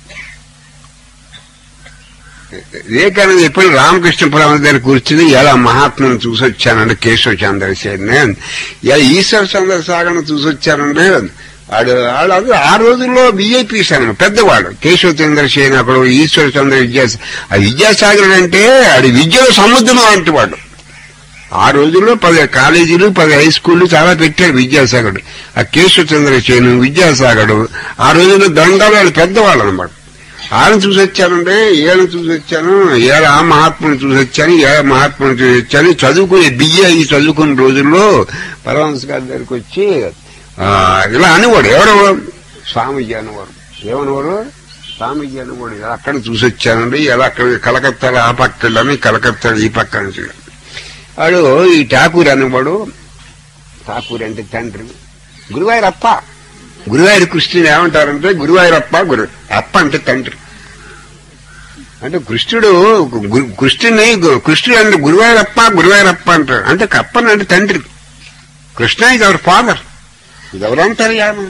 వివేకానంద ఎప్పుడు రామకృష్ణ పరమహంస దగ్గర కూర్చుని ఎలా మహాత్ముని చూసొచ్చానండి కేశవ చంద్రశేఖర్ని ఇలా ఈశ్వర చంద్ర సాగర్ని చూసొచ్చానండి వాడు వాడు ఆ రోజుల్లో బీజేపీ సంఘం పెద్దవాడు కేశవ చంద్రశేఖర్ అక్కడ ఈశ్వర చంద్ర విద్యాసాగర్ ఆ విద్యాసాగర్ అంటే ఆడి విద్యలో సముద్రం అంటే వాడు ఆ రోజుల్లో పది కాలేజీలు పది హై స్కూళ్లు చాలా పెట్టాడు విద్యాసాగరుడు ఆ కేశవ చంద్రశేను విద్యాసాగరుడు ఆ రోజుల్లో దండాలు వాళ్ళు పెద్దవాళ్ళు అనమాట ఆయన చూసి వచ్చానంటే ఏళ్ళని చూసి వచ్చాను ఏళ్ళ ఆ మహాత్ముని చూసి వచ్చాను ఏ మహాత్ముని చూసి వచ్చాను చదువుకునే బియ్య ఈ చదువుకునే రోజుల్లో పరమహంస గారి దగ్గరికి వచ్చి ఆ, ఇలా అనేవాడు ఎవరు స్వామీజీ అనేవారు ఏమనేవారు స్వామీజీ అనేవాడు ఇలా అక్కడ చూసి వచ్చానండి ఇలా అక్కడ కలకత్తాలో ఆ పక్క వెళ్ళాను కలకత్తాలో ఈ పక్క నుంచి వాడు ఈ ఠాకూర్ అనేవాడు ఠాకూర్ అంటే తండ్రి గురువాయూరప్ప గురువాయూరు కృష్ణుని ఏమంటారంటే గురువాయూరప్ప గురు అప్ప అంటే తండ్రి అంటే కృష్ణుడు గు- కృష్ణుని గు- కృష్ణుడు అంటే గురువాయూరప్ప గురువాయూరప్ప అంటారు అంటే కప్పన్ అంటే తండ్రి కృష్ణ ఇది అవర్ ఫాదర్ ఇది ఎవరంతర్యామం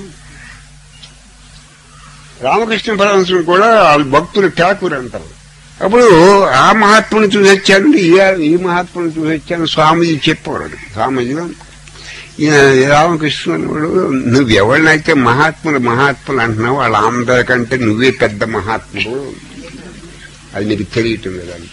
రామకృష్ణ పరమహంసుని కూడా వాళ్ళ భక్తులు ఠాకూర్ అంటారు అప్పుడు ఆ మహాత్ముని చూసి వచ్చాను ఈ- ఈ మహాత్ముని చూసి వచ్చాను స్వామీజీ చెప్పాడు స్వామీజీ ఈయన రామకృష్ణుడు నువ్వు ఎవరినైతే మహాత్ములు మహాత్ములు అంటున్నావు వాళ్ళ అందరికంటే నువ్వే పెద్ద మహాత్ముడు అది నీకు తెలియటం లేదంటే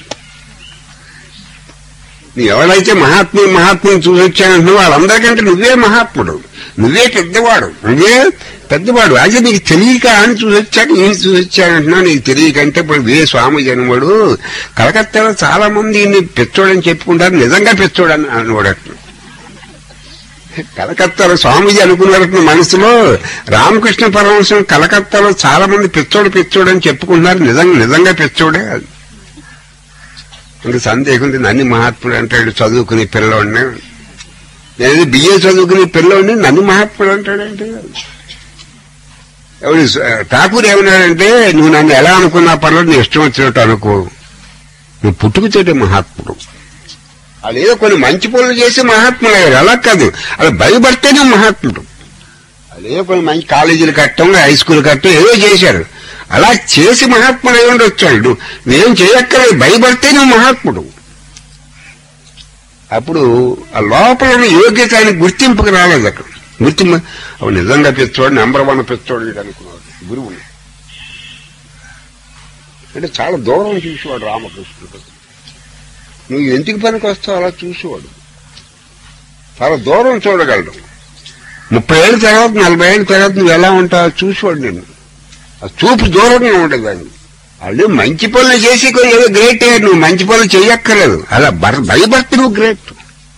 నువ్వు ఎవరైతే మహాత్ములు మహాత్ములు చూసి వచ్చానంటున్నావు వాళ్ళందరికంటే నువ్వే మహాత్ముడు నువ్వే పెద్దవాడు నువ్వే పెద్దవాడు అది నీకు తెలియక అని చూసి వచ్చాక నేను చూసి వచ్చానంటున్నా నీకు తెలియకంటే ఇప్పుడు వే స్వామి జనముడు కలకత్తాలో చాలా మంది ఈయన్ని పెచ్చోడని చెప్పుకుంటారు నిజంగా పెచ్చోడని అనుకోడట్టు కలకత్తాలో స్వామీజీ అనుకున్నారు మనసులో రామకృష్ణ పరమహంసం కలకత్తాలో చాలా మంది పిచ్చోడు పిచ్చోడు అని చెప్పుకుంటున్నారు నిజంగా నిజంగా పిచ్చోడే అది ఇంకా సందేహం ఉంది నన్ను మహాత్ముడు అంటాడు చదువుకునే పిల్లవాడిని నేను బిఏ చదువుకునే పిల్లవాడిని నన్ను మహాత్ముడు అంటాడంటే ఎవడు ఠాకూర్ ఏమన్నాడంటే నువ్వు నన్ను ఎలా అనుకున్నా పర్లేదు నీ ఇష్టం వచ్చినట్టు అనుకో నువ్వు పుట్టుకతోటే మహాత్ముడు వాళ్ళు ఏదో కొన్ని మంచి పనులు చేసి మహాత్ముడు అయ్యారు అలా కాదు అలా భయపడితేనే మహాత్ముడు వాళ్ళు ఏదో కొన్ని మంచి కాలేజీలు కట్టడం హై స్కూల్ కట్టడం ఏదో చేశారు అలా చేసి మహాత్ముడు అయి ఉండొచ్చాడు నేను చేయక్కర్లేదు భయపడితే నువ్వు మహాత్ముడు అప్పుడు ఆ లోపల ఉన్న యోగ్యత ఆయన గుర్తింపుకు రాలేదు అక్కడ గుర్తింపు అప్పుడు నిజంగా పెచ్చోడు నెంబర్ వన్ పెచ్చోడు వీడు అనుకున్నాడు గురువుని అంటే చాలా దూరం చూసేవాడు రామకృష్ణుడు నువ్వు ఎందుకు పనికి వస్తావు అలా చూసేవాడు చాలా దూరం చూడగలడు ముప్పై ఏళ్ళ తర్వాత నలభై ఏళ్ళ తర్వాత నువ్వు ఎలా ఉంటావు చూసేవాడు నేను ఆ చూపు దూరంగా ఉండదు అని వాళ్ళు మంచి పనులు చేసి కొన్ని ఏదో గ్రేట్ నువ్వు మంచి పనులు చేయక్కర్లేదు అలా భర్ భయభక్తి నువ్వు గ్రేట్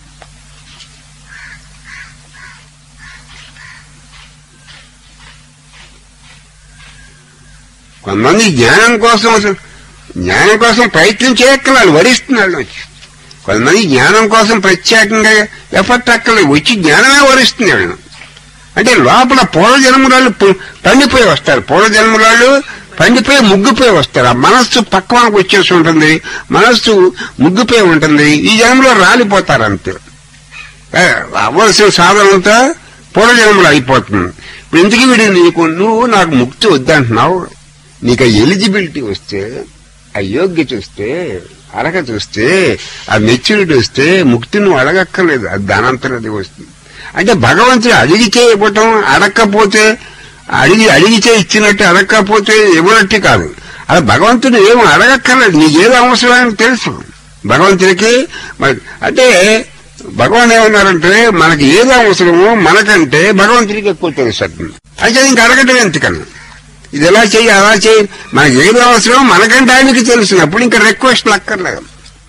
కొంతమంది జ్ఞానం కోసం అసలు జ్ఞానం కోసం ప్రయత్నం చేయక్కర్లేదు వరిస్తున్నాడు వచ్చి కొంతమంది జ్ఞానం కోసం ప్రత్యేకంగా ఎఫర్ట్ అక్కర్లేదు వచ్చి జ్ఞానమే వరిస్తున్నాడు అంటే లోపల పూర్వ జన్మరాళ్ళు పు- పండిపోయి వస్తారు పూర్వ జన్మరాళ్ళు పండిపోయి ముగ్గుపోయి వస్తారు ఆ మనస్సు పక్వానికి వచ్చేసి ఉంటుంది మనస్సు ముగ్గుపోయి ఉంటుంది ఈ జన్మలో రాలిపోతారు అంతే ఏ, అవ్వాల్సిన సాధనంతా పూర్వజన్మలో అయిపోతుంది ఇప్పుడు ఎందుకు వీడు నీకు నువ్వు నాకు ముక్తి వద్దంటున్నావు నీకు ఆ ఎలిజిబిలిటీ వస్తే ఆ యోగ్యత వస్తే అర్హత వస్తే ఆ మెచ్యూరిటీ వస్తే ముక్తి నువ్వు అడగక్కర్లేదు అది దానంతరది వస్తుంది అంటే భగవంతుడు అడిగితే ఇవ్వటం అడగకపోతే అడిగి అడిగితే ఇచ్చినట్టు అడగకపోతే ఇవ్వనట్టు కాదు అలా భగవంతుడు ఏం అడగక్కర్లేదు నీకేదో అవసరమని తెలుసు భగవంతుడికి మరి అంటే భగవాన్ ఏమన్నారంటే మనకి ఏది అవసరమో మనకంటే భగవంతుడికి ఎక్కువ తెలుసు అంటుంది. అయితే ఇంక అడగటం ఎందుకన్నా ఇది ఎలా చెయ్యి అలా చెయ్యి మనకి ఏది అవసరమో మనకంటే ఆయనకి తెలిసినప్పుడు ఇంకా రిక్వెస్ట్ అక్కర్లేదు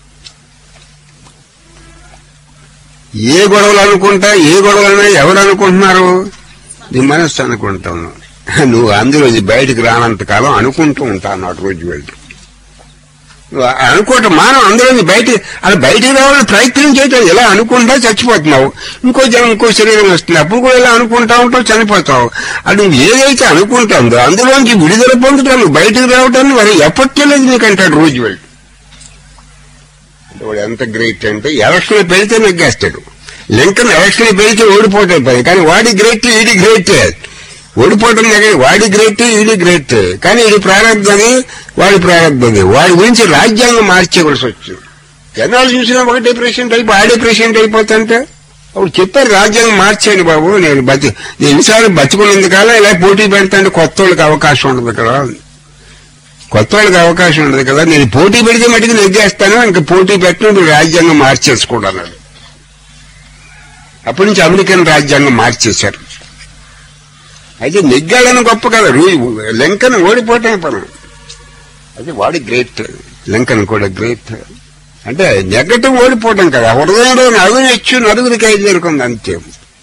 ఏ గొడవలు అనుకుంటా ఏ గొడవలైనా ఎవరు అనుకుంటున్నారు నీ మనస్సు అనుకుంటాను నువ్వు అందులో బయటికి రానంత కాలం అనుకుంటూ ఉంటాను అటు రోజు వెళ్ళి నువ్వు అనుకోవటం మానం అందులో బయట అది బయటికి రావాలని ప్రయత్నం చేయటం ఎలా అనుకుంటా చచ్చిపోతున్నావు ఇంకో జనం ఇంకో శరీరం వస్తుంది అప్పుడు కూడా ఇలా అనుకుంటా ఉంటావు చనిపోతావు అది నువ్వు ఏదైతే అనుకుంటాందో అందులోంచి విడుదల పొందటం నువ్వు బయటికి రావటాన్ని మరి ఎప్పట్లేదు నీకంటాడు రోజు వెళ్ళి అంటే వాడు ఎంత గ్రేట్ అంటే ఎలక్షన్ పెడితే నెగ్గేస్తాడు లింకన్ ఎలక్షన్ పెడితే ఓడిపోతాడు పని కానీ వాడి గ్రేట్ ఈడి గ్రేట్ ఓడిపోవటం దగ్గర వాడి గ్రేట్ ఈడి గ్రేట్ కానీ ఇది ప్రారంభది వాడి ప్రారంభది వాడి గురించి రాజ్యాంగం మార్చేవలసి వచ్చింది ఎన్నాళ్ళు చూసినా ఒకటే ప్రెసిడెంట్ అయిపో ఆడే ప్రెసిడెంట్ అయిపోతుంటే అప్పుడు చెప్పారు రాజ్యాంగం మార్చాను బాబు నేను బతి నేను ఎన్నిసార్లు బతుకున్నందు కాలం ఇలా పోటీ పెడతాంటే కొత్త వాళ్ళకి అవకాశం ఉండదు కదా కొత్త వాళ్ళకి అవకాశం ఉండదు కదా నేను పోటీ పెడితే మటుకు నెగ్గేస్తాను ఇంకా పోటీ పెట్టిన నువ్వు రాజ్యాంగం మార్చేసుకోవడం అప్పటి నుంచి అమెరికన్ రాజ్యాంగం మార్చేశారు అయితే నెగ్గాడని గొప్ప కదా రూ లింకన్ ఓడిపోవటమే పని అయితే వాడి గ్రేట్ లింకన్ కూడా గ్రేట్ అంటే నెగ్గటం ఓడిపోవటం కదా హృదయంలో నలుగురు ఇచ్చు నలుగురికి ఐదు జరుగుతుంది అంతే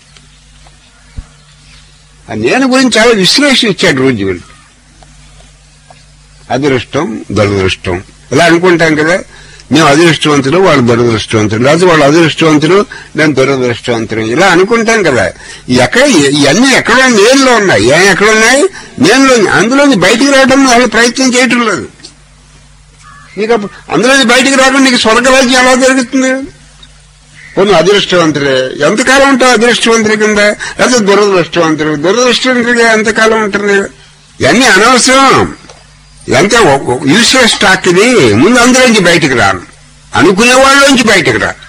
ఆ నేను గురించి చాలా విశ్లేషణ ఇచ్చాడు రోజు వీళ్ళు అదృష్టం దురదృష్టం ఇలా అనుకుంటాం కదా మేము అదృష్టవంతులు వాళ్ళు దురదృష్టవంతులు లేదా వాళ్ళు అదృష్టవంతులు నేను దురదృష్టవంతులు ఇలా అనుకుంటాం కదా ఎక్కడ ఇవన్నీ ఎక్కడో నేనులో ఉన్నాయి ఏం ఎక్కడ ఉన్నాయి నేనులో అందులో బయటికి రావడం వాళ్ళు ప్రయత్నం చేయటం లేదు నీకు అప్పుడు అందులో బయటికి రావడం నీకు స్వర్గరాజ్యం ఎలా జరుగుతుంది కొన్ని అదృష్టవంతులే ఎంతకాలం ఉంటావు అదృష్టవంతుల కింద లేదా దురదృష్టవంతులు దురదృష్టవంతులుగా ఎంతకాలం ఉంటుంది ఇవన్నీ అనవసరం ఎంత యూస్లెస్ స్టాక్ ఇది ముందు అందులోంచి బయటికి రాను అనుకునే వాళ్ళలోంచి బయటికి రా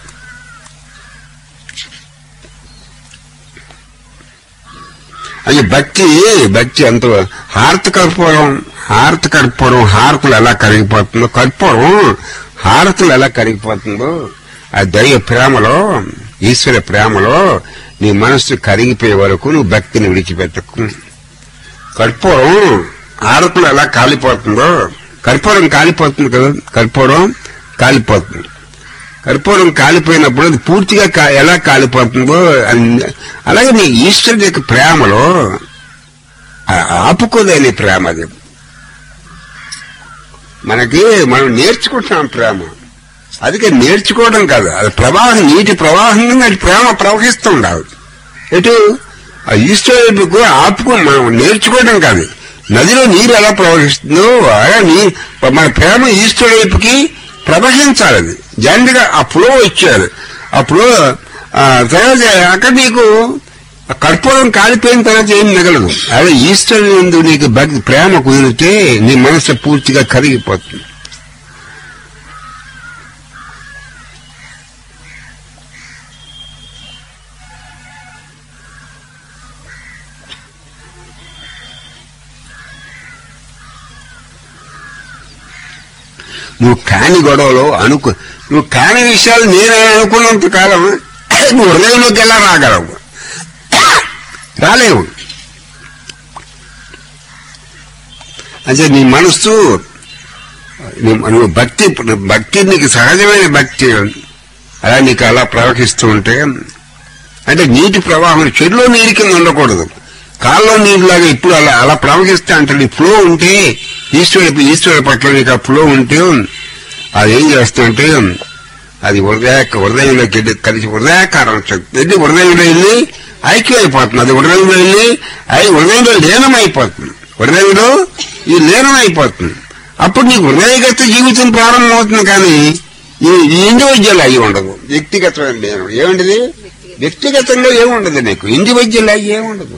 అది భక్తి భక్తి ఎంత హారత కర్పూరం హారత కర్పూరం హారతులు ఎలా కరిగిపోతుందో కర్పూరం హారతులు ఎలా కరిగిపోతుందో ఆ దైవ ప్రేమలో ఈశ్వర ప్రేమలో నీ మనస్సు కరిగిపోయే వరకు నువ్వు భక్తిని విడిచిపెట్టకు కర్పూరం ఆరకులు ఎలా కాలిపోతుందో కర్పూరం కాలిపోతుంది కదా కర్పూరం కాలిపోతుంది కర్పూరం కాలిపోయినప్పుడు అది పూర్తిగా కా- ఎలా కాలిపోతుందో అన్- అలాగే నీ ఈశ్వరుడి యొక్క ప్రేమలో ఆ- ఆపుకోలేని ప్రేమ అది మనకి మనం నేర్చుకుంటున్నాం ప్రేమ అందుకే నేర్చుకోవడం కాదు అది ప్రవాహం నీటి ప్రవాహంగా అది ప్రేమ ప్రవహిస్తుండాలి ఎటు ఆ ఈశ్వరుడికి ఆపుకో మనం నేర్చుకోవడం కాదు నదిలో నీరు ఎలా ప్రవహిస్తుందో అలా నీ మన ప్రేమ ఈశ్వరుడి వైపుకి ప్రవహించాలి అది జనరల్గా ఆ ఫ్లో వచ్చారు ఆ ఫ్లో ఆ తర్వాత అక్కడ నీకు ఆ కర్పూరం కాలిపోయిన తర్వాత ఏం మిగలదు అదే ఈశ్వరుని ముందు నీకు భక్తి ప్రేమ కుదిరితే నీ మనసు పూర్తిగా కరిగిపోతుంది నువ్వు కాని గొడవలు అనుకో నువ్వు కాని విషయాలు నేను అనుకున్నంత కాలం నువ్వు హృదయంలోకి ఎలా రాగలవు రాలేవు అంటే నీ మనస్సు నువ్వు నువ్వు భక్తి భక్తి నీకు సహజమైన భక్తి అలా నీకు అలా ప్రవహిస్తూ ఉంటే అంటే నీటి ప్రవాహం చెరులో నీరు కింద ఉండకూడదు కాల్లో నీరులాగా ఇప్పుడు అలా అలా ప్రవహిస్తే అంటే నీ ఫ్లో ఉంటే ఈశ్వరుడు ఈశ్వరుడు పట్ల నీకు ఆ ఫ్లో ఉంటే అది ఏం చేస్తుంటే అది హృదయ హృదయంలోకి వెళ్ళి కలిసి హృదయాకారం శక్తి వెళ్ళి హృదయంలో వెళ్ళి ఐక్యం అయిపోతుంది అది హృదయంలో వెళ్ళి అది హృదయంలో లీనం అయిపోతుంది హృదయంలో ఈ లీనం అయిపోతుంది అప్పుడు నీకు హృదయగత జీవితం ప్రారంభమవుతుంది కానీ ఈ ఇండివిజువల్ అయి ఉండదు వ్యక్తిగతమైన లీనం ఏముండదు వ్యక్తిగతంగా ఏముండదు నీకు ఇండివిజువల్ అయ్యి ఏముండదు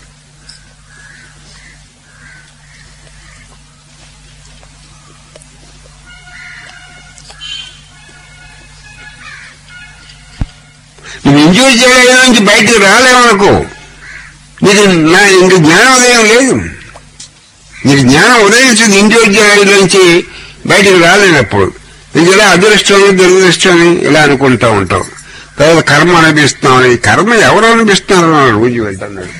నువ్వు ఇండివిజువల్ అయిన నుంచి బయటకు రాలేవనుకో నీకు నా ఇంక జ్ఞానోదయం లేదు నీకు జ్ఞానం ఉదయించింది ఇండివిజువల్ నుంచి బయటకు రాలేనప్పుడు నీకు ఇలా అదృష్టం దురదృష్టం అని ఇలా అనుకుంటా ఉంటావు తర్వాత కర్మ అనిపిస్తున్నావు ఈ కర్మ ఎవరు అనిపిస్తున్నారు అన్నాడు రోజు వెళ్తున్నాడు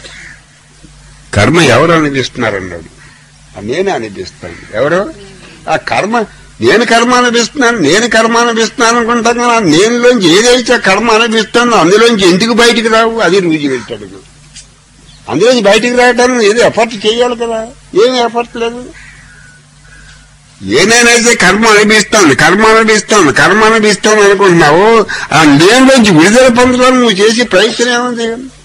కర్మ ఎవరు అనిపిస్తున్నారు అన్నాడు ఆ నేనే అనిపిస్తాను ఎవరు ఆ కర్మ నేను కర్మ అనిపిస్తున్నాను నేను కర్మ అనిపిస్తున్నాను అనుకుంటాను కానీ ఆ నేనులోంచి ఏదైతే కర్మ అనిపిస్తుందో అందులోంచి ఎందుకు బయటికి రావు అది రూజు వెళ్తాడు అందులోంచి బయటికి రావడానికి ఏదో ఎఫర్ట్ చేయాలి కదా ఏమి ఎఫర్ట్ లేదు ఏనేనైతే కర్మ అనిపిస్తాను కర్మ అనిపిస్తాను కర్మ అనిపిస్తాను అనుకుంటున్నావు ఆ నేనులోంచి విడుదల పొందడానికి నువ్వు చేసే ప్రయత్నం ఏముంది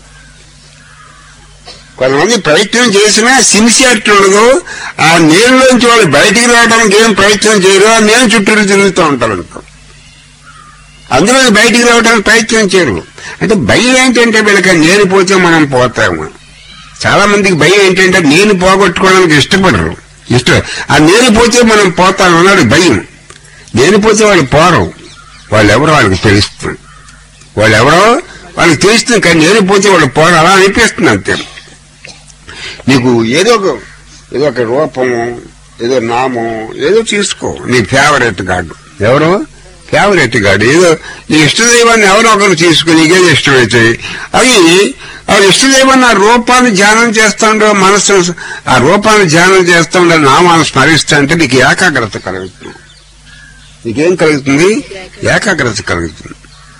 కొంతమంది ప్రయత్నం చేసినా సిన్సియారిటీ ఉండదు ఆ నేనులోంచి వాళ్ళు బయటికి రావడానికి ఏం ప్రయత్నం చేయరు ఆ నేను చుట్టూరు తిరుగుతూ ఉంటారు అనుకో అందులో బయటికి రావడానికి ప్రయత్నం చేయరు అంటే భయం ఏంటంటే వీళ్ళకి నేను పోతే మనం పోతాము చాలా మందికి భయం ఏంటంటే నేను పోగొట్టుకోవడానికి ఇష్టపడరు ఇష్టం ఆ నేను పోతే మనం పోతాం అన్నాడు భయం నేను పోతే వాళ్ళు పోరు వాళ్ళు ఎవరో వాళ్ళకి తెలుస్తుంది వాళ్ళు ఎవరో వాళ్ళకి తెలుస్తుంది కానీ నేను పోతే వాళ్ళు పోరు అలా అనిపిస్తుంది అంతే నీకు ఏదో ఒక ఏదో ఒక రూపము ఏదో నామం ఏదో తీసుకో నీ ఫేవరెట్ గాడు ఎవరు ఫేవరెట్ గాడు ఏదో నీ ఇష్టదైవాన్ని ఎవరో ఒకరు తీసుకుని నీకేది ఇష్టమైతే అవి ఆ ఇష్టదైవాన్ని ఆ రూపాన్ని ధ్యానం చేస్తాండో మనస్సు ఆ రూపాన్ని ధ్యానం చేస్తాండో నామాన్ని స్మరిస్తా అంటే నీకు ఏకాగ్రత కలుగుతుంది నీకేం కలుగుతుంది ఏకాగ్రత కలుగుతుంది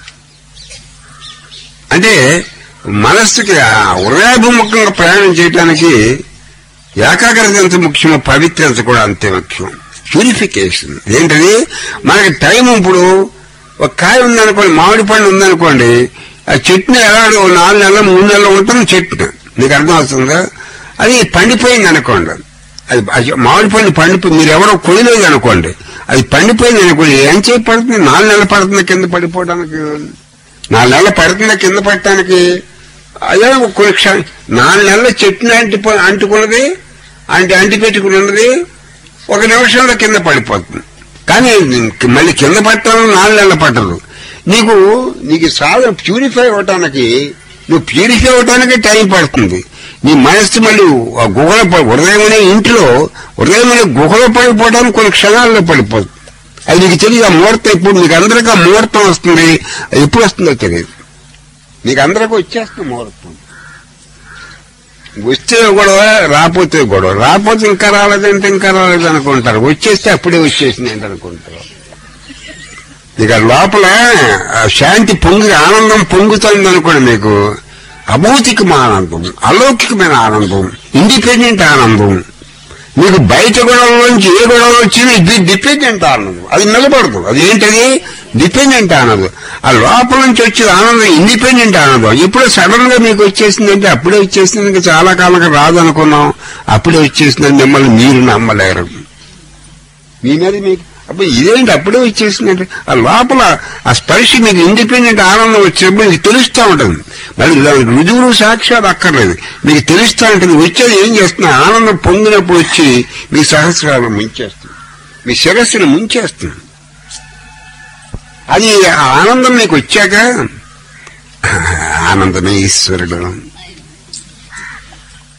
అంటే మనస్సుకి ఆ హృదయాభిముఖంగా ప్రయాణం చేయడానికి ఏకాగ్రత ఎంత ముఖ్యమో పవిత్రత కూడా అంతే ముఖ్యం ప్యూరిఫికేషన్ ఏంటది మనకి టైం ఇప్పుడు ఒక కాయ ఉందనుకోండి మామిడి పండు ఉందనుకోండి ఆ చెట్టుని ఎలా ఓ నాలుగు నెలలు మూడు నెలలు ఉంటుంది చెట్టు నీకు అర్థం అవుతుందా అది పండిపోయింది అనుకోండి అది అది మామిడి పండు పండిపోయి మీరు ఎవరో కొయ్యలేదు అనుకోండి అది పండిపోయింది అనుకోండి ఏం చేయి పడుతుంది నాలుగు నెలలు పడుతుంది కింద పడిపోవడానికి నాలుగు నెలలు పడుతుంది కింద పడటానికి అదే కొన్ని క్షణం నాలుగు నెలల చెట్టుని అంటి అంటుకున్నది అంటి అంటి పెట్టుకుని ఉన్నది ఒక నిమిషంలో కింద పడిపోతుంది కానీ మళ్ళీ కింద పట్టాలని నాలుగు నెలలు పట్టదు నీకు నీకు సాధన ప్యూరిఫై అవటానికి నువ్వు ప్యూరిఫై అవటానికి టైం పడుతుంది నీ మనస్సు మళ్ళీ ఆ గుహలో పడి హృదయం అనే ఇంట్లో హృదయం అనే గుహలో పడిపోవడానికి కొన్ని క్షణాల్లో పడిపోతుంది అది నీకు తెలియదు ఆ ముహూర్తం ఇప్పుడు నీకు అందరికీ ఆ ముహూర్తం వస్తుంది అది ఎప్పుడు వస్తుందో తెలియదు నీకు అందరికీ వచ్చేస్తుంది ముహూర్తం వస్తే గొడవ రాపోతే గొడవ రాపోతే ఇంకా రాలేదంటే ఇంకా రాలేదు అనుకుంటారు వచ్చేస్తే అప్పుడే వచ్చేసింది ఏంటి అనుకుంటారు ఇక లోపల ఆ శాంతి పొంగి ఆనందం పొంగుతుంది అనుకోండి మీకు అభౌతికమైన ఆనందం అలౌకికమైన ఆనందం ఇండిపెండెంట్ ఆనందం మీకు బయట గొడవలోంచి ఏ గొడవ వచ్చినా ఇది డిపెండెంట్ ఆనందం అది నిలబడదు అది ఏంటది డిపెండెంట్ ఆనందం ఆ లోపల నుంచి వచ్చే ఆనందం ఇండిపెండెంట్ ఆనందం ఇప్పుడు సడన్ గా మీకు వచ్చేసిందంటే అప్పుడే వచ్చేసింది ఇంకా చాలా కాలంగా రాదు అనుకున్నాం అప్పుడే వచ్చేసిందని మిమ్మల్ని మీరు నమ్మలేరు మీ మీద మీకు అప్పుడు ఇదేంటి అప్పుడే వచ్చేసిందంటే ఆ లోపల ఆ స్పర్శ మీకు ఇండిపెండెంట్ ఆనందం వచ్చినప్పుడు మీకు తెలుస్తూ ఉంటుంది మళ్ళీ దానికి రుజువులు సాక్ష్యాలు అక్కర్లేదు మీకు తెలుస్తూ ఉంటుంది వచ్చేది ఏం చేస్తున్నా ఆనందం పొందినప్పుడు వచ్చి మీ సహస్రాలను ముంచేస్తుంది మీ శిరస్సును ముంచేస్తుంది అది ఆ ఆనందం మీకు వచ్చాక ఆనందమే ఈశ్వరుడు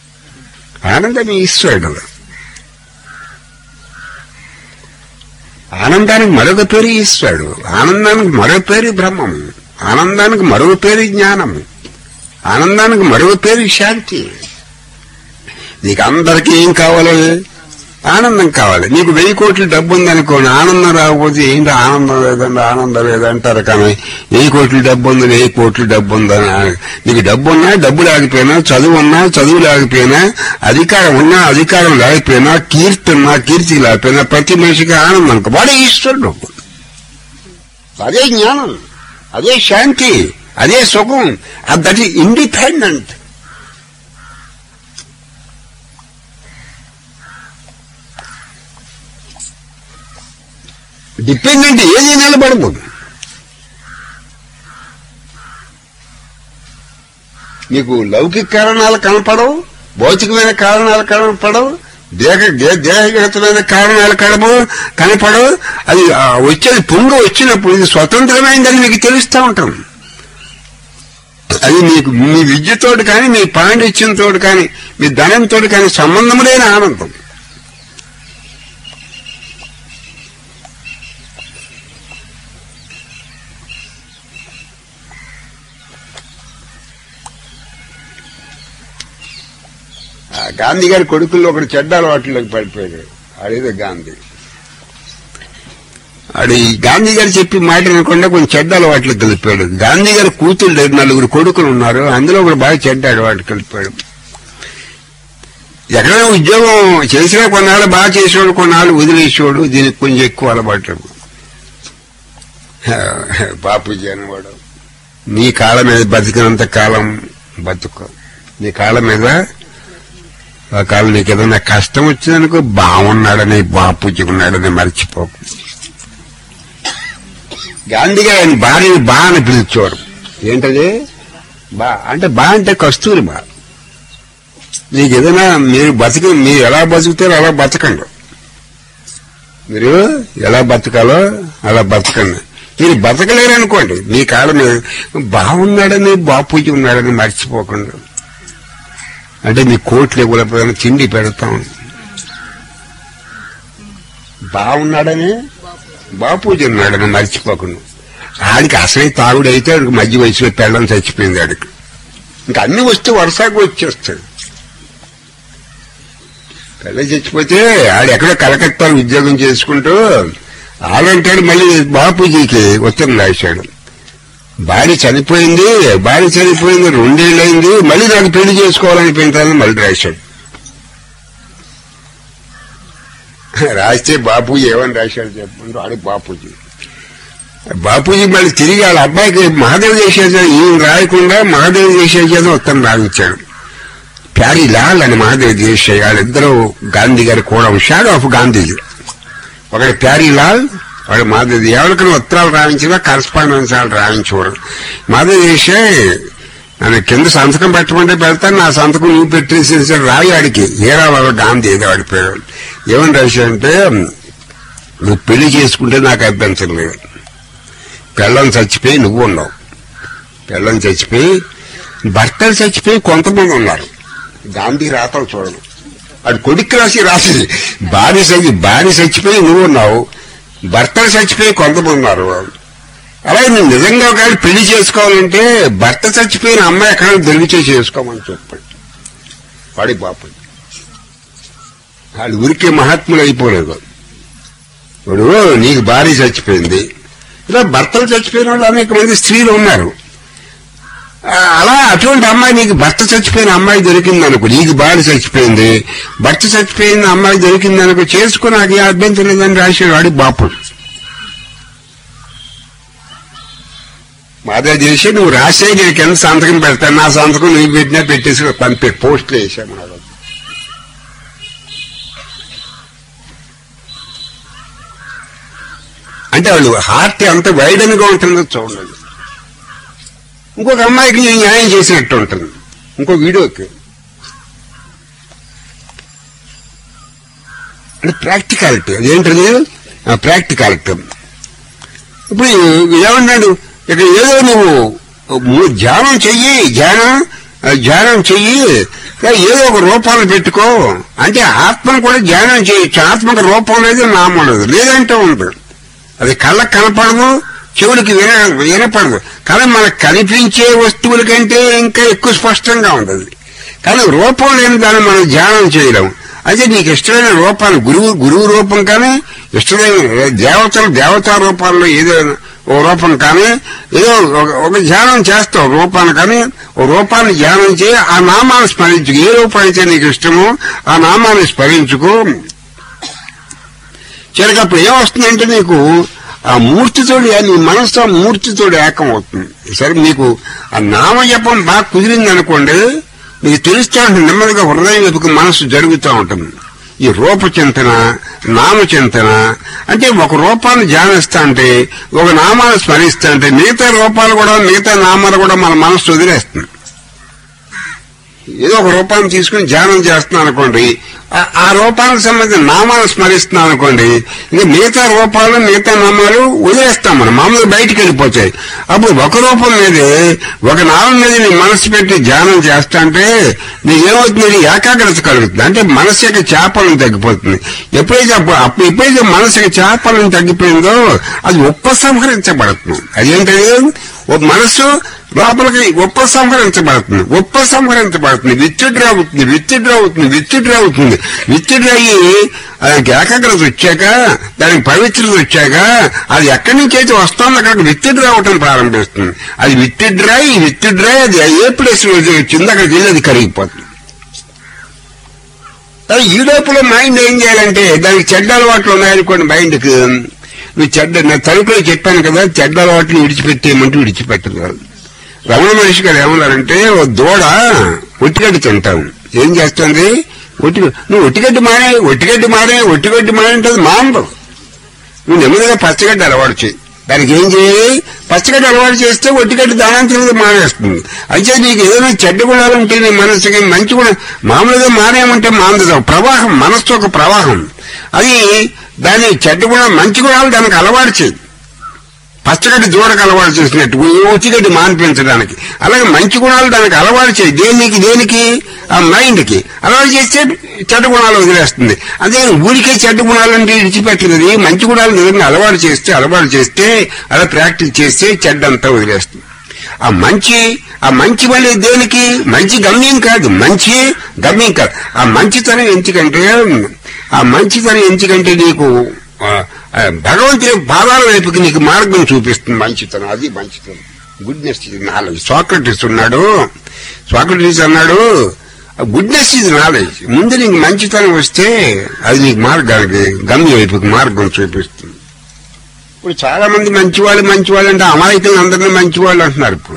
ఆనందమే ఈశ్వరుడు ఆనందానికి మరొక పేరు ఈశ్వరుడు ఆనందానికి మరొక పేరు బ్రహ్మం ఆనందానికి మరొక పేరు జ్ఞానము ఆనందానికి మరొక పేరు శాంతి నీకు అందరికీ ఏం కావాలి ఆనందం కావాలి నీకు వెయ్యి కోట్ల డబ్బు ఉందనుకోండి ఆనందం రాకపోతే ఏంటి ఆనందం లేదండి ఆనందం లేదంటారు కానీ వెయ్యి కోట్ల డబ్బు ఉంది వెయ్యి కోట్ల డబ్బు ఉందని నీకు డబ్బు ఉన్నా డబ్బు లేకపోయినా చదువు ఉన్నా చదువు లేకపోయినా అధికారం ఉన్నా అధికారం లేకపోయినా కీర్తి ఉన్నా కీర్తి లేకపోయినా ప్రతి మనిషికి ఆనందం వాడే ఈశ్వరుడు అదే జ్ఞానం అదే శాంతి అదే సుఖం దట్ ఈస్ ఇండిపెండెంట్ డిపెండెంట్ ఏది నిలబడదు నీకు లౌకిక కారణాలు కనపడవు భౌతికమైన కారణాలు కనపడవు దేహ దే- దేహగతమైన కారణాలు కనప కనపడవు అది ఆ, వచ్చేది పొంగు వచ్చినప్పుడు ఇది స్వతంత్రమైందని మీకు తెలుస్తూ ఉంటాం అది మీకు మీ విద్యతోటి కానీ మీ పాండిత్యంతో కానీ మీ ధనంతో కానీ సంబంధం లేని ఆనందం ఆ గాంధీ గారి కొడుకుల్లో ఒకడు చెడ్డ అలవాట్లోకి పడిపోయాడు అదేదో గాంధీ ఆడు ఈ గాంధీ గారు చెప్పి మాట వినకుండా కొంచెం చెడ్డ అలవాట్లకు కలిపాడు గాంధీ గారి కూతురు లేదు నలుగురు కొడుకులు ఉన్నారు అందులో ఒకడు బాగా చెడ్డ అలవాటు కలిపాడు ఎక్కడైనా ఉద్యోగం చేసినా కొన్నాళ్ళు బాగా చేసేవాడు కొన్నాళ్ళు వదిలేసేవాడు దీనికి కొంచెం ఎక్కువ అలవాటు బాపూజీ అనేవాడు నీ కాళ్ళ మీద బతికినంత కాలం బతుకు నీ కాళ్ళ మీద ఆ కాలం నీకు ఏదైనా కష్టం వచ్చిందనుకో బాగున్నాడని బాపూజీ ఉన్నాడని మర్చిపోకు గాంధీ గారు ఆయన భార్యని బా అని పిలిచేవారు ఏంటది బా అంటే బా అంటే కస్తూరి బా నీకు ఏదైనా మీరు బతికి మీరు ఎలా బతుకుతారో అలా బతకండి మీరు ఎలా బతకాలో అలా బతకండి మీరు బతకలేరు అనుకోండి మీ కాళ్ళ మీద బాగున్నాడని బాపూజీ ఉన్నాడని మర్చిపోకుండా అంటే మీ కోట్లు ఇవ్వలేకపోయినా తిండి పెడతాం బాగున్నాడని బాపూజీ ఉన్నాడని మర్చిపోకుండా ఆడికి అసలే తాగుడైతే ఆడికి మధ్య వయసులో పెళ్ళం చచ్చిపోయింది ఆడికి ఇంకా అన్ని వస్తే వరుసగా వచ్చేస్తాడు పెళ్ళం చచ్చిపోతే ఆడు ఎక్కడో కలకత్తాలో ఉద్యోగం చేసుకుంటూ ఆడంటాడు మళ్ళీ బాపూజీకి ఉత్తరం రాశాడు భార్య చనిపోయింది భార్య చనిపోయింది రెండేళ్ళైంది మళ్ళీ నాకు పెళ్లి చేసుకోవాలనిపించాలని మళ్ళీ రాశాడు రాస్తే బాపూజీ ఏమని రాశాడు చెప్పండి వాడు బాపూజీ బాపూజీ మళ్ళీ తిరిగి వాళ్ళ అబ్బాయికి మహాదేవ్ చేసేది ఈయన రాయకుండా మహాదేవ్ చేసేది ఉత్తరం రాయించాడు ప్యారీ లాల్ అని మహాదేవ్ చేసే వాళ్ళిద్దరూ గాంధీ గారి కూడా షాడో ఆఫ్ గాంధీజీ ఒకటి ప్యారీ లాల్ వాడు మాధవి ఎవరికైనా ఉత్తరాలు రాయించినా కరస్పాండెన్స్ వాళ్ళు రాయించేవారు మాధవి చేసే నన్ను కింద సంతకం పెట్టమంటే పెడతాను నా సంతకం నువ్వు పెట్టేసి రాయి ఆడికి హీరాబాబు గాంధీ ఏదో వాడి పేరు ఏమని రాశాడంటే నువ్వు పెళ్లి చేసుకుంటే నాకు అభ్యంతరం లేదు పెళ్ళం చచ్చిపోయి నువ్వు ఉన్నావు పెళ్ళం చచ్చిపోయి భర్తలు చచ్చిపోయి కొంతమంది ఉన్నారు గాంధీ రాతలు చూడను అది కొడుకు రాసి రాసి భార్య చచ్చి భార్య చచ్చిపోయి నువ్వు ఉన్నావు భర్తలు చచ్చిపోయి కొంతమంది ఉన్నారు అలాగే నువ్వు నిజంగా ఒకవేళ పెళ్లి చేసుకోవాలంటే భర్త చచ్చిపోయిన అమ్మాయి ఎక్కడ దొరికితే చేసుకోమని చెప్పండి వాడి పాపం వాళ్ళు ఊరికే మహాత్ములు అయిపోలేదు ఇప్పుడు నీకు భార్య చచ్చిపోయింది ఇలా భర్తలు చచ్చిపోయిన వాళ్ళు అనేక మంది స్త్రీలు ఉన్నారు ఆ, అలా అటువంటి అమ్మాయి నీకు భర్త చచ్చిపోయిన అమ్మాయి దొరికింది అనుకో నీకు భార్య చచ్చిపోయింది భర్త చచ్చిపోయిన అమ్మాయి దొరికింది అనుకో చేసుకుని నాకు ఏ అభ్యంతరం లేదని రాశాడు వాడి బాపు మాదే చేసి నువ్వు రాసే నేను కింద సంతకం పెడతాను నా సంతకం నువ్వు పెట్టినా పెట్టేసి పంపే పోస్టులు వేసాను నాకు అంటే వాళ్ళు హార్ట్ ఎంత వైడన్గా ఉంటుందో చూడండి ఇంకొక అమ్మాయికి నేను న్యాయం చేసినట్టు ఉంటుంది ఇంకో వీడియోకి అంటే ప్రాక్టికాలిటీ అదేంటది ప్రాక్టికాలిటీ ఇప్పుడు ఏమన్నాడు ఇక ఏదో నువ్వు ము- ధ్యానం చెయ్యి ధ్యానం ఆ, ధ్యానం చెయ్యి ఇక ఏదో ఒక రూపాన్ని పెట్టుకో అంటే ఆత్మను కూడా ధ్యానం చేయొచ్చు ఆత్మకు రూపం లేదు నామం లేదు లేదంటే ఉంది అది కళ్ళకు కనపడదు చెవులకి విన వినపడదు కానీ మనకు కనిపించే వస్తువుల కంటే ఇంకా ఎక్కువ స్పష్టంగా ఉంటుంది కానీ రూపం లేని దాన్ని మనం ధ్యానం చేయలేం అయితే నీకు ఇష్టమైన రూపాలు గురువు గురువు రూపం కానీ ఇష్టమైన దేవతలు దేవతా రూపాల్లో ఏదో ఓ రూపం కానీ ఏదో ఒక- ఒక ధ్యానం చేస్తావు రూపాన్ని కానీ ఓ రూపాన్ని ధ్యానం చేయి ఆ నామాన్ని స్మరించుకు ఏ రూపం అయితే నీకు ఇష్టమో ఆ నామాన్ని స్మరించుకో చిలక అప్పుడు ఏమొస్తుందంటే నీకు ఆ మూర్తితోటి నీ మనసు ఆ మూర్తితోటి ఏకం అవుతుంది సరే మీకు ఆ నామజపం బాగా కుదిరింది అనుకోండి మీకు తెలుస్తూ ఉంటుంది నెమ్మదిగా హృదయం వైపుకి మనసు జరుగుతూ ఉంటుంది ఈ రూపచింతన నామచింతన అంటే ఒక రూపాన్ని ధ్యానిస్తా అంటే ఒక నామాన్ని స్మరిస్తా అంటే మిగతా రూపాలు కూడా మిగతా నామాలు కూడా మన మనసు వదిలేస్తుంది ఏదో ఒక రూపాన్ని తీసుకుని ధ్యానం చేస్తున్నాను అనుకోండి ఆ- ఆ రూపానికి సంబంధించిన నామాలు స్మరిస్తున్నాను అనుకోండి ఇంకా మిగతా రూపాలు మిగతా నామాలు వదిలేస్తాం మనం మామూలుగా బయటికి వెళ్ళిపోతాయి అప్పుడు ఒక రూపం మీదే ఒక నామం మీద నీ మనసు పెట్టి ధ్యానం చేస్తా అంటే నీకేమవుతుంది నీ ఏకాగ్రత కలుగుతుంది అంటే మనసు యొక్క చేపలను తగ్గిపోతుంది ఎప్పుడైతే అప్పుడు అప్పుడు ఎప్పుడైతే మనసు యొక్క చేపలను తగ్గిపోయిందో అది ఉపసంహరించబడుతుంది అదేంటది ఓ మనసు లోపలికి ఉపసంహరించబడుతుంది ఉపసంహరించబడుతుంది విత్తుడ్రా అవుతుంది విత్తుడ్రా అవుతుంది విత్తుడ్రా అవుతుంది విత్తుడ్రా అయ్యి దానికి ఏకాగ్రత వచ్చాక దానికి పవిత్రత వచ్చాక అది ఎక్కడి నుంచి అయితే వస్తుందో అక్కడికి విత్తుడ్రా అవటం ప్రారంభిస్తుంది అది విత్తుడ్రా ఈ విత్తుడ్రా అది ఏ ప్లేస్ లో వచ్చిందో అక్కడికి వెళ్ళి అది కరిగిపోతుంది అది ఈ లోపల మైండ్ ఏం చేయాలంటే దానికి చెడ్డ అలవాట్లు ఉన్నాయనుకోండి మైండ్కి నువ్వు చెడ్డ నా తలుపులో చెప్పాను కదా చెడ్డ అలవాట్లు విడిచిపెట్టేయమంటూ విడిచిపెట్టరు రమణ మనిషి గారు ఏమన్నారంటే ఓ దూడ ఒట్టిగడ్డి తింటాం ఏం చేస్తుంది ఒట్టి నువ్వు ఒట్టిగడ్డి మానే ఒట్టిగడ్డి మానే ఒట్టిగడ్డి మానే అంటే అది మానదు నువ్వు నెమ్మదిగా పచ్చగడ్డి అలవాటు చేయి దానికి ఏం చేయాలి పచ్చగడ్డి అలవాటు చేస్తే ఒట్టిగడ్డి దానం తినది మానేస్తుంది అయితే నీకు ఏదైనా చెడ్డ గుణాలు ఉంటే నీ మనసుకి మంచి గుణం మామూలుగా మానేయమంటే మానదు ప్రవాహం మనస్సు ఒక ప్రవాహం అది దాని చెడ్డ గుణం మంచి గుణాలు దానికి అలవాటు చేయి పచ్చగడ్డి దూడకు అలవాటు చేసినట్టు ఒత్తిగడ్డి మాన్పించడానికి అలాగే మంచి గుణాలు దానికి అలవాటు చేయి దేనికి దేనికి ఆ మైండ్ కి అలవాటు చేస్తే చెడ్డ గుణాలు వదిలేస్తుంది అదే ఊరికే చెడ్డ గుణాలు అంటే విడిచిపెట్టినది మంచి గుణాలు నిజంగా అలవాటు చేస్తే అలవాటు చేస్తే అలా ప్రాక్టీస్ చేస్తే చెడ్డంతా వదిలేస్తుంది ఆ మంచి ఆ మంచి వల్ల దేనికి మంచి గమ్యం కాదు మంచి గమ్యం కాదు ఆ మంచితనం ఎందుకంటే ఆ మంచితనం ఎందుకంటే నీకు ఆ, ఆ, భగవంతుని పాదాల వైపుకి నీకు మార్గం చూపిస్తుంది మంచితనం అది మంచితనం గుడ్నెస్ ఇది నాలెడ్జ్ సాక్రటీస్ ఉన్నాడు సాక్రటీస్ అన్నాడు గుడ్నెస్ ఇది నాలెడ్జ్ ముందు నీకు మంచితనం వస్తే అది నీకు మార్గానికి గమ్య వైపుకి మార్గం చూపిస్తుంది ఇప్పుడు చాలా మంది మంచివాళ్ళు మంచివాళ్ళు అంటే అమాయకులు అందరినీ మంచివాళ్ళు అంటున్నారు ఇప్పుడు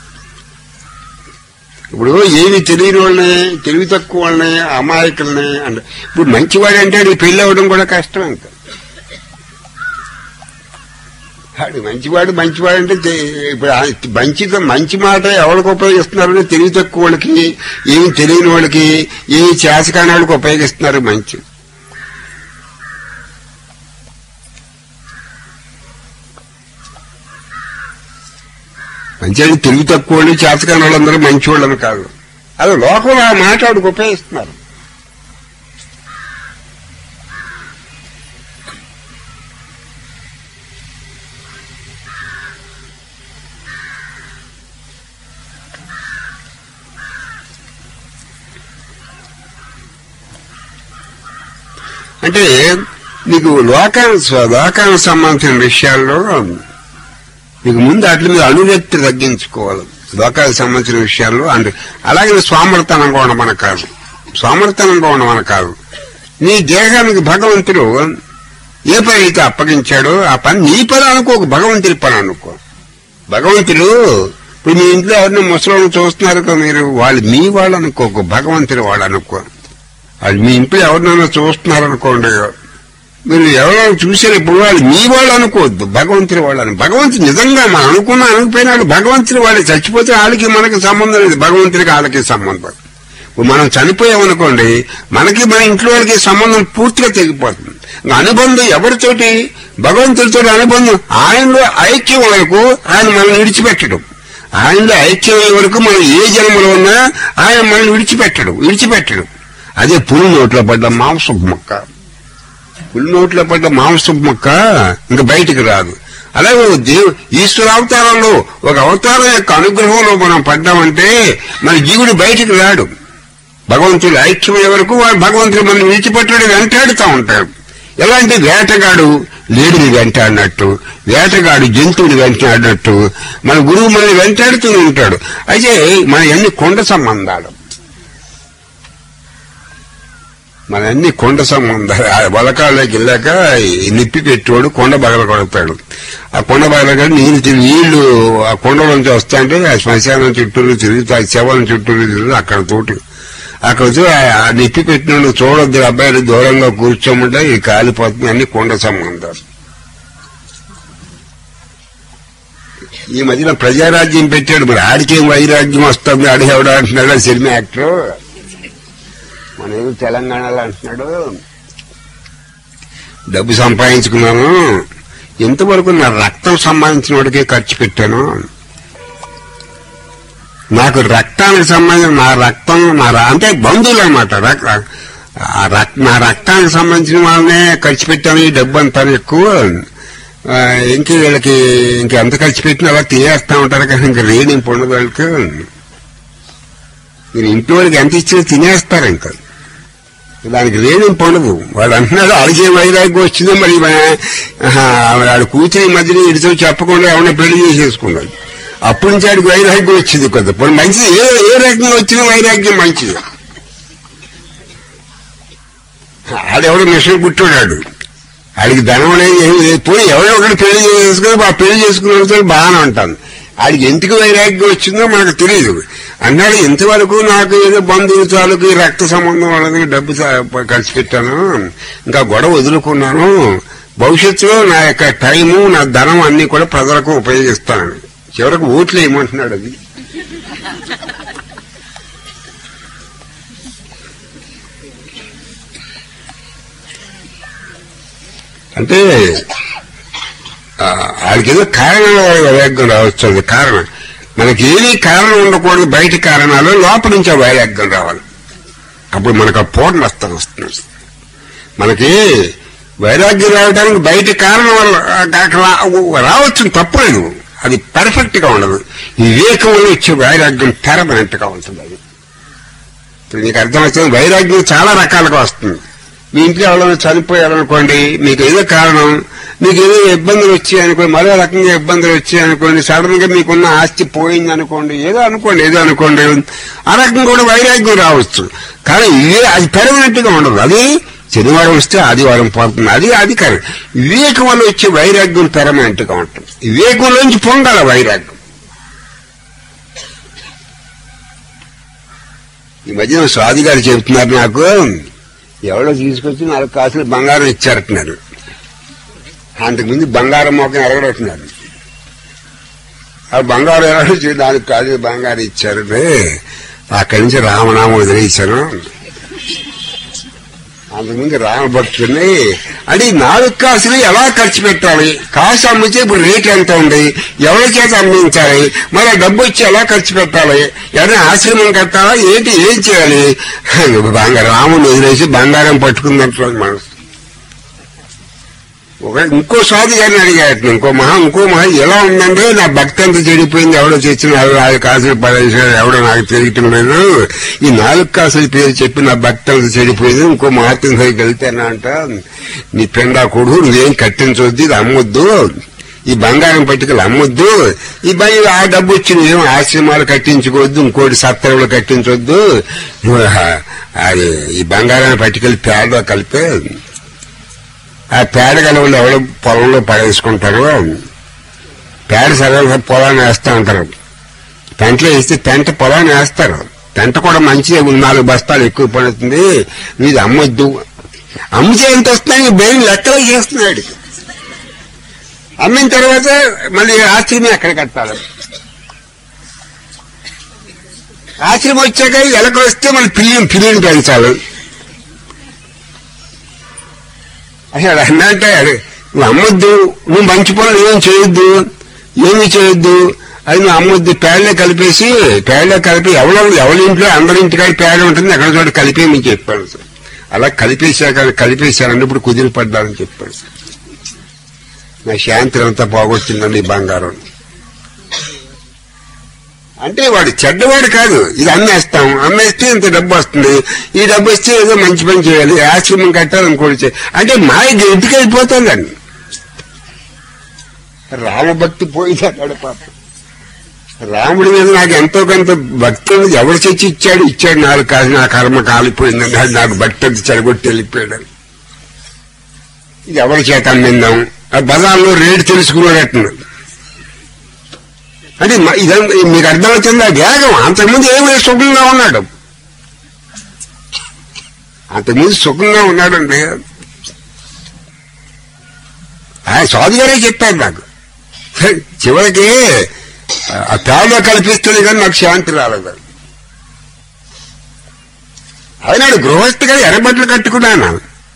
ఇప్పుడు ఏమి తెలియని వాళ్ళని తెలివి తక్కువ వాళ్ళని అమాయకుల్ని అంటే ఇప్పుడు మంచివాడు అంటే నీ పెళ్లి అవ్వడం కూడా కష్టం ఇంకా వాడు మంచివాడు మంచివాడు అంటే తె- ఇప్పుడు ఆ మంచి మంచి మాట ఎవరికి ఉపయోగిస్తున్నారంటే తెలివి తక్కువ వాళ్ళకి ఏమి తెలియని వాళ్ళకి ఏమి చేసకాని వాళ్ళకి ఉపయోగిస్తున్నారు మంచి మంచి అంటే తెలివి తక్కువ వాళ్ళు చేతకాని వాళ్ళందరూ మంచి వాళ్ళని కాదు అది లోకంలో ఆ మాట వాడికి ఉపయోగిస్తున్నారు అంటే నీకు లోకానికి లోకానికి సంబంధించిన విషయాల్లో నీకు ముందు వాటి మీద అనురక్తి తగ్గించుకోవాలి లోకానికి సంబంధించిన విషయాల్లో అంటే అలాగే స్వామర్థనంగా ఉండమన కాదు స్వామర్థనంగా ఉండమన కాదు నీ దేహానికి భగవంతుడు ఏ పని అయితే అప్పగించాడో ఆ పని నీ పని అనుకోకు భగవంతుడి పని అనుకో భగవంతుడు ఇప్పుడు మీ ఇంట్లో ఎవరిని ముసలి చూస్తున్నారు కదా మీరు వాళ్ళు మీ వాళ్ళు అనుకోకు భగవంతుడి వాళ్ళు అనుకో అది మీ ఇంట్లో ఎవరినైనా చూస్తున్నారనుకోండి మీరు ఎవరైనా చూసేటప్పుడు వాళ్ళు మీ వాళ్ళు అనుకోవద్దు భగవంతుని వాళ్ళని భగవంతుడు నిజంగా మనం అనుకున్నా అనుకుపోయినా వాళ్ళు భగవంతుని వాళ్ళు చచ్చిపోతే వాళ్ళకి మనకి సంబంధం లేదు భగవంతుడికి వాళ్ళకి సంబంధం ఇప్పుడు మనం చనిపోయామనుకోండి మనకి మన ఇంట్లో వాళ్ళకి సంబంధం పూర్తిగా తెగిపోతుంది ఇంకా అనుబంధం ఎవరితోటి భగవంతుడితో అనుబంధం ఆయనలో ఐక్యం వరకు ఆయన మనం విడిచిపెట్టడం ఆయనలో ఐక్యం అయ్యే వరకు మనం ఏ జన్మలో ఉన్నా ఆయన మనల్ని విడిచిపెట్టడు విడిచిపెట్టడు అదే పులి నోట్లో పడ్డ మాంసం మొక్క పులి నోట్లో పడ్డ మాంసం మొక్క ఇంకా బయటికి రాదు అలాగే ఒక దేవు ఈశ్వర అవతారంలో ఒక అవతారం యొక్క అనుగ్రహంలో మనం పడ్డామంటే మన జీవుడు బయటికి రాడు భగవంతుడు ఐక్యమయ్యే వరకు వాడు భగవంతుడు మనం విడిచిపెట్టడు వెంటాడుతూ ఉంటాడు ఎలాంటి వేటగాడు లేడిని వెంటాడినట్టు వేటగాడు జంతువుని వెంటాడినట్టు మన గురువు మనల్ని వెంటాడుతూ ఉంటాడు అయితే మన ఎన్ని కొండ సంబంధాలు మన అన్ని కొండ సంబంధాలు ఆ వలకాళ్ళకి వెళ్ళాక ఈ నిప్పి పెట్టేవాడు కొండ బగల కొడతాడు ఆ కొండ బగల నీళ్ళు తిరిగి నీళ్లు ఆ కొండలోంచి వస్తాంటే ఆ శ్మశానం చుట్టూరు తిరుగుతూ ఆ శవం చుట్టూరు తిరుగుతూ అక్కడ తోటి అక్కడ వచ్చి ఆ- ఆ నిప్పి పెట్టిన చూడొద్దు అబ్బాయిలు దూరంగా కూర్చోమంటే ఈ కాలిపోతుంది అన్ని కొండ సంబంధాలు ఈ మధ్యన ప్రజారాజ్యం పెట్టాడు మరి ఆడికేం వైరాగ్యం వస్తుంది ఆడి ఎవడ అంటున్నాడు ఆ సినిమా యాక్టర్ మన ఏదో తెలంగాణలో అంటున్నాడు డబ్బు సంపాదించుకున్నాను ఎంతవరకు నా రక్తం సంబంధించిన వాడికే ఖర్చు పెట్టాను నాకు రక్తానికి సంబంధించిన నా రక్తం నా ర- అంటే బంధువులు అనమాట నా రక్తానికి సంబంధించిన వాళ్ళనే ఖర్చు పెట్టాను ఈ డబ్బు అంతా ఎక్కువ ఆ, ఇంక వీళ్ళకి ఇంకెంత ఖర్చు పెట్టినా అలా తినేస్తా ఉంటారు కానీ ఇంకా రేడింపు ఉండదు వాళ్ళకి మీరు ఇంట్లో వాళ్ళకి ఎంత ఇచ్చినా తినేస్తారు ఇంకా దానికి రేడింపు ఉండదు వాడు అంటున్నాడు అడిగే వైరాగ్యం వచ్చిందో మరి మా- ఆహా, వాడు కూతురి మధ్యలో ఇడితో చెప్పకుండా ఏమన్నా పెళ్లి చేసేసుకున్నాడు అప్పటి నుంచి ఆడికి వైరాగ్యం వచ్చింది కొంత పోనీ మంచిది ఏ ఏ రకంగా వచ్చిన వైరాగ్యం మంచిది ఆడెవడో మిషన్ కుట్టాడు ఆడికి ధనం అనేది ఏమి లేదు పోయి ఎవరో ఒకటి పెళ్లి చేసుకుని ఆ పెళ్లి చేసుకున్న బాగానే ఉంటాను ఆడికి ఎందుకు వైరాగ్యం వచ్చిందో మనకు తెలియదు అన్నాడు ఇంతవరకు నాకు ఏదో బంధువు తాలూకు ఈ రక్త సంబంధం వాళ్ళది డబ్బు సా- ఖర్చు పెట్టాను ఇంకా గొడవ వదులుకున్నాను భవిష్యత్తులో నా యొక్క టైము నా ధనం అన్ని కూడా ప్రజలకు ఉపయోగిస్తాను చివరకు ఓట్లు వేయమంటున్నాడు అది అంటే ఆ, ఆడికి ఏదో కారణం వైరాగ్యం రావచ్చు అది కారణం మనకి ఏమీ కారణం ఉండకూడదు బయట కారణాలు లోపల నుంచి ఆ వైరాగ్యం రావాలి అప్పుడు మనకు ఆ పూర్ణస్థం వస్తుంది మనకి వైరాగ్యం రావడానికి బయట కారణం వల్ల అక్కడ రా- రావచ్చు తప్పలేదు అది పర్ఫెక్ట్ గా ఉండదు ఈ వివేకం వల్ల వచ్చే వైరాగ్యం పెరమనెంట్ గా ఉంటుంది అది ఇప్పుడు మీకు అర్థమవుతుంది వైరాగ్యం చాలా రకాలుగా వస్తుంది మీ ఇంట్లో ఎవరైనా చనిపోయారనుకోండి మీకు ఏదో కారణం మీకు ఏదో ఇబ్బందులు వచ్చాయి అనుకోండి మరో రకంగా ఇబ్బందులు వచ్చాయి అనుకోండి సడన్ గా మీకున్న ఆస్తి పోయింది అనుకోండి ఏదో అనుకోండి ఏదో అనుకోండి ఆ రకంగా కూడా వైరాగ్యం రావచ్చు కానీ ఇవే అది పెరగనట్టు గా ఉండదు అది శనివారం వస్తే ఆదివారం పోతుంది అది అది కాదు వివేకం వల్ల వచ్చే వైరాగ్యం పెరమనెంట్ గా ఉంటుంది వివేకంలోంచి పొందాలి వైరాగ్యం ఈ మధ్యన స్వాతి గారు చెబుతున్నారు నాకు ఎవరో తీసుకొచ్చి నాలుగు కాసులు బంగారం ఇచ్చారంటున్నారు అంతకుముందు బంగారం మొక్క ఎరగడుతున్నారు ఆ బంగారం ఎరగొచ్చి నాలుగు కాసులు బంగారం ఇచ్చారు అక్కడి నుంచి రామనామం వదిలేశాను అంతకుముందు రామభక్తుని అంటే ఈ నాలుగు కాసులు ఎలా ఖర్చు పెట్టాలి కాసు అమ్మితే ఇప్పుడు రేట్ ఎంత ఉంది ఎవరి చేత అమ్మించాలి మరి ఆ డబ్బు వచ్చి ఎలా ఖర్చు పెట్టాలి ఎవరైనా ఆశ్రమం కట్టాలా ఏంటి ఏం చేయాలి బంగారం రాముని వదిలేసి బంగారం పట్టుకుందంటున్నాడు మనసు ఒక ఇంకో స్వాతి గారిని అడిగాడు ఇంకో మహా ఇంకో మహా ఎలా ఉందంటే నా భక్తి అంతా చెడిపోయింది ఎవడో తెచ్చిన నాలుగు కాసులు పడేసాడు ఎవడో నాకు తెలియటం లేదు ఈ నాలుగు కాసుల పేరు చెప్పి నా భక్తి అంతా చెడిపోయింది ఇంకో మహాత్మ దగ్గరికి వెళ్తేనా అంట నీ పెండా కొడు నువ్వేం కట్టించొద్దు ఇది అమ్మొద్దు ఈ బంగారం పట్టికలు అమ్మొద్దు ఈ బయ ఆ డబ్బు వచ్చి నువ్వేం ఆశ్రమాలు కట్టించుకోవద్దు ఇంకోటి సత్తరులు కట్టించొద్దు నువ్వు ఆ- అది ఈ బంగారాన్ని పట్టికలు పేడలో కలిపే ఆ పేడ గలవలు ఎవరు పొలంలో పడేసుకుంటారు పేడ సగం పొలాన్ని వేస్తా ఉంటారు పెంటలో వేస్తే పెంట పొలాన్ని వేస్తారు పెంట కూడా మంచిదే ఉంది నాలుగు బస్తాలు ఎక్కువ పడుతుంది ఇది అమ్మొద్దు అమ్మితే ఎంత వస్తున్నాయి బ్రెయిన్ లెక్కలు చేస్తున్నాడు అమ్మిన తర్వాత మళ్ళీ ఆశ్రమం ఎక్కడ కట్టాలి ఆశ్రమం వచ్చాక ఎలక వస్తే మళ్ళీ పిల్లిని పిల్లిని పెంచాలి అసలు అన్నంటే నువ్వు అమ్మొద్దు నువ్వు మంచి పనులు ఏం చేయొద్దు ఏమి చేయొద్దు అది నువ్వు అమ్మొద్దు పేడలో కలిపేసి పేడలో కలిపి ఎవరో ఎవరి ఇంట్లో అందరి ఇంటికాడ పేడ ఉంటుంది ఎక్కడ చోట కలిపి మీకు చెప్పాను సార్ అలా కలిపేశాక కలిపేశానండి ఇప్పుడు కుదిరి పడ్డానని చెప్పాడు నా శాంతి అంతా పోగొచ్చిందండి ఈ బంగారం అంటే వాడు చెడ్డవాడు కాదు ఇది అమ్మేస్తాం అమ్మేస్తే ఇంత డబ్బు వస్తుంది ఈ డబ్బు వస్తే ఏదో మంచి పని చేయాలి ఆశ్రమం కట్టాలి ఇంకోటి చేయాలి అంటే మాయ గెంటికి అయిపోతుందండి రామభక్తి పోయింది అన్నాడు పాప రాముడి మీద నాకు ఎంతో కొంత భక్తి ఉంది ఎవరు చచ్చి ఇచ్చాడు ఇచ్చాడు నాకు కాదు నా కర్మ కాలిపోయిందని అది నాకు భక్తి అంతా చెడగొట్టి వెళ్ళిపోయాడు ఇది ఎవరి చేత అమ్మిందాం ఆ బజార్లో రేటు తెలుసుకున్నాడట్టున్నాడు అంటే మ- ఇదంతా మీకు అర్థమవుతుందా వేగం అంతకుముందు ఏమీ సుఖంగా ఉన్నాడు అంతకుముందు సుఖంగా ఉన్నాడండి ఆయన స్వామి గారే చెప్పారు నాకు చివరికి ఆ పేద కల్పిస్తుంది కానీ నాకు శాంతి రాలేదు అయినాడు గృహస్థిగా ఎర్రబట్టలు కట్టుకున్నాను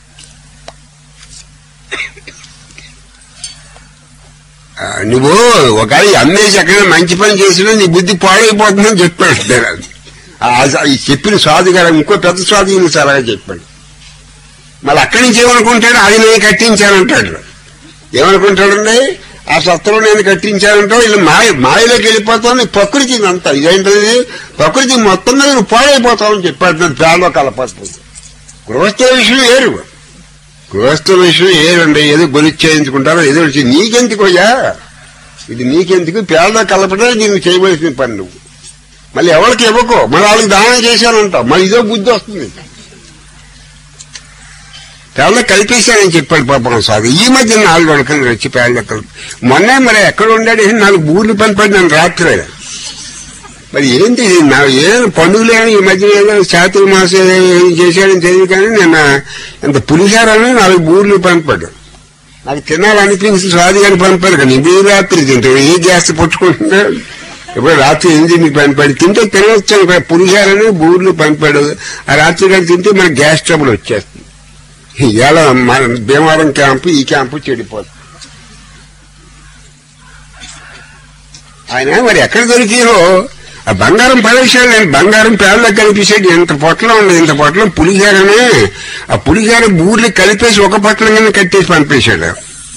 ఆ, నువ్వు ఒకవేళ అమ్మేసి ఎక్కడ మంచి పని చేసినా నీ బుద్ధి పాడైపోతుందని చెప్పాడు ఆ, ఈ చెప్పిన స్వాది గారు ఇంకో పెద్ద స్వాది ఈయన సలహా చెప్పాడు మళ్ళీ అక్కడి నుంచి ఏమనుకుంటాడు అది నేను కట్టించానంటాడు ఏమనుకుంటాడండి ఆ సత్తులో నేను కట్టించానంటో వీళ్ళు మాయ మాయలోకి వెళ్ళిపోతావు ప్రకృతి అంతా ఇదేంటది ప్రకృతి మొత్తం మీద నువ్వు పాడైపోతావని చెప్పాడు నేను పేదలో కలపస్తుంది గృహస్థ విషయం ఏరు గృహస్థ విషయం ఏరండి ఏదో గొలి చేయించుకుంటారో ఏదో వచ్చి నీకెందుకోయా ఇది నీకెందుకు పేద కలపడే నీకు చేయవలసిన పని నువ్వు మళ్ళీ ఎవరికి ఇవ్వకో మళ్ళీ వాళ్ళకి దానం చేశానంటావు మళ్ళీ ఇదో బుద్ధి వస్తుంది పేదలు కలిపేశానని చెప్పాడు పాపం సాగు ఈ మధ్య నాలుగు వడకలు వచ్చి పేదలు కలిపి మొన్నే మరి ఎక్కడ ఉండాడు నాలుగు బూర్లు పనిపడి నన్ను రాత్రి మరి ఏంటి ఇది నా ఏం పండుగలేని ఈ మధ్య ఏదో చాతుర్ మాసం ఏం చేశాడని తెలియదు కానీ నిన్న ఇంత పులిహారని నాలుగు బూర్లు పంపాడు నాకు తినాలనిపించి స్వాది గారు పంపారు కానీ ఇప్పుడు రాత్రి తింటాడు ఏ గ్యాస్ పుచ్చుకుంటున్నాడు ఇప్పుడు రాత్రి ఎనిమిది పంపాడు తింటే తినవచ్చాను పులిహారని బూర్లు పంపాడు ఆ రాత్రి గారు తింటే మన గ్యాస్ ట్రబుల్ వచ్చేస్తుంది ఇవాళ మన భీమవరం క్యాంపు ఈ క్యాంపు చెడిపోతుంది ఆయన మరి ఎక్కడ దొరికిరో ఆ బంగారం పడేసాడు నేను బంగారం పేదలకు కనిపించాడు ఇంత పొట్లం ఉంది ఇంత పొట్లం పులిహారనే ఆ పులిహార బూర్లు కలిపేసి ఒక పొట్లం కింద కట్టేసి పంపేశాడు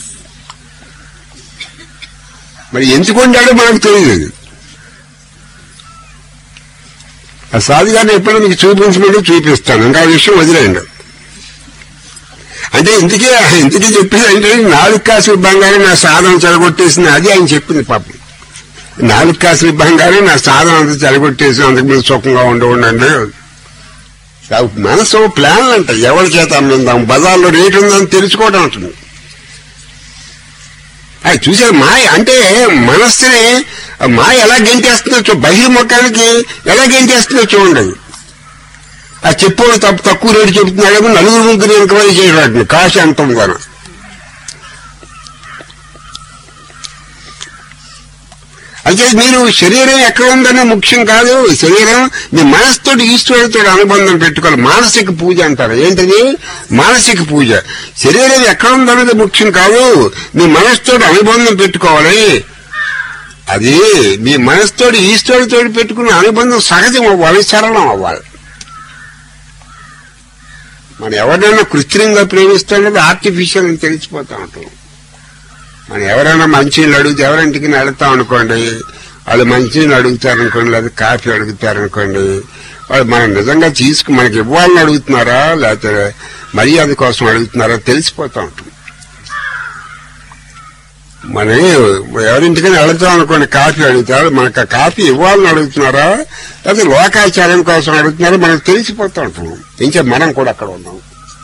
మరి ఎందుకు ఉండాడో మనకు తెలియదు ఆ సాధు గారిని ఎప్పుడైనా మీకు చూపించమంటే చూపిస్తాను ఇంకా ఆ విషయం వదిలేయండి అంటే ఇందుకే ఇందుకే చెప్పింది అంటే నాలుగు కాసులు బంగారం నా సాధన చెడగొట్టేసింది అది ఆయన చెప్పింది పాపం నాలుగు కాసులు బంగారం నా సాధన అంతా చెడగొట్టేసి అంతకుముందు సుఖంగా ఉండవండి మనసు ప్లాన్లు అంట ఎవరి చేత అమ్మిందాం బజార్లో రేటు ఉందని తెలుసుకోవడం ఉంటుంది అది చూసారు మాయ అంటే మనస్సుని ఆ మాయ ఎలా గెంటేస్తుందో చూ బహిర్ముఖానికి ఎలా గెంటేస్తుందో చూడండి ఆ చెప్పోడు తప్పు తక్కువ రేటు చెబుతున్నాడు నలుగురు ముగ్గురు ఎంక్వైరీ చేయడానికి కాశ ఎంత ఉందని అయితే మీరు శరీరం ఎక్కడ ఉందనే ముఖ్యం కాదు శరీరం మీ మనసుతోటి ఈశ్వరుడితో అనుబంధం పెట్టుకోవాలి మానసిక పూజ అంటారు ఏంటది మానసిక పూజ శరీరం ఎక్కడ ఉందనేది ముఖ్యం కాదు మీ మనసుతోటి అనుబంధం పెట్టుకోవాలి అది మీ మనసుతోటి ఈశ్వరుడితో పెట్టుకున్న అనుబంధం సహజం అవ్వాలి సరళం అవ్వాలి మనం ఎవరినైనా కృత్రిమంగా ప్రేమిస్తాడేది ఆర్టిఫిషియల్ అని తెలిసిపోతా ఉంటాం మనం ఎవరైనా మంచినీళ్ళు అడిగితే ఎవరింటికి వెళ్తాం అనుకోండి వాళ్ళు మంచినీళ్ళు అడుగుతారనుకోండి లేదా కాఫీ అడుగుతారనుకోండి వాళ్ళు మనం నిజంగా తీసుకు మనకి ఇవ్వాలని అడుగుతున్నారా లేకపోతే మర్యాద కోసం అడుగుతున్నారా తెలిసిపోతా ఉంటుంది మనం ఎవరింటికైనా వెళ్తాం అనుకోండి కాఫీ అడుగుతారు మనకు ఆ కాఫీ ఇవ్వాలని అడుగుతున్నారా లేకపోతే లోకాచారం కోసం అడుగుతున్నారా మనకు తెలిసిపోతా ఉంటాం ఇంకా మనం కూడా అక్కడ ఉన్నాం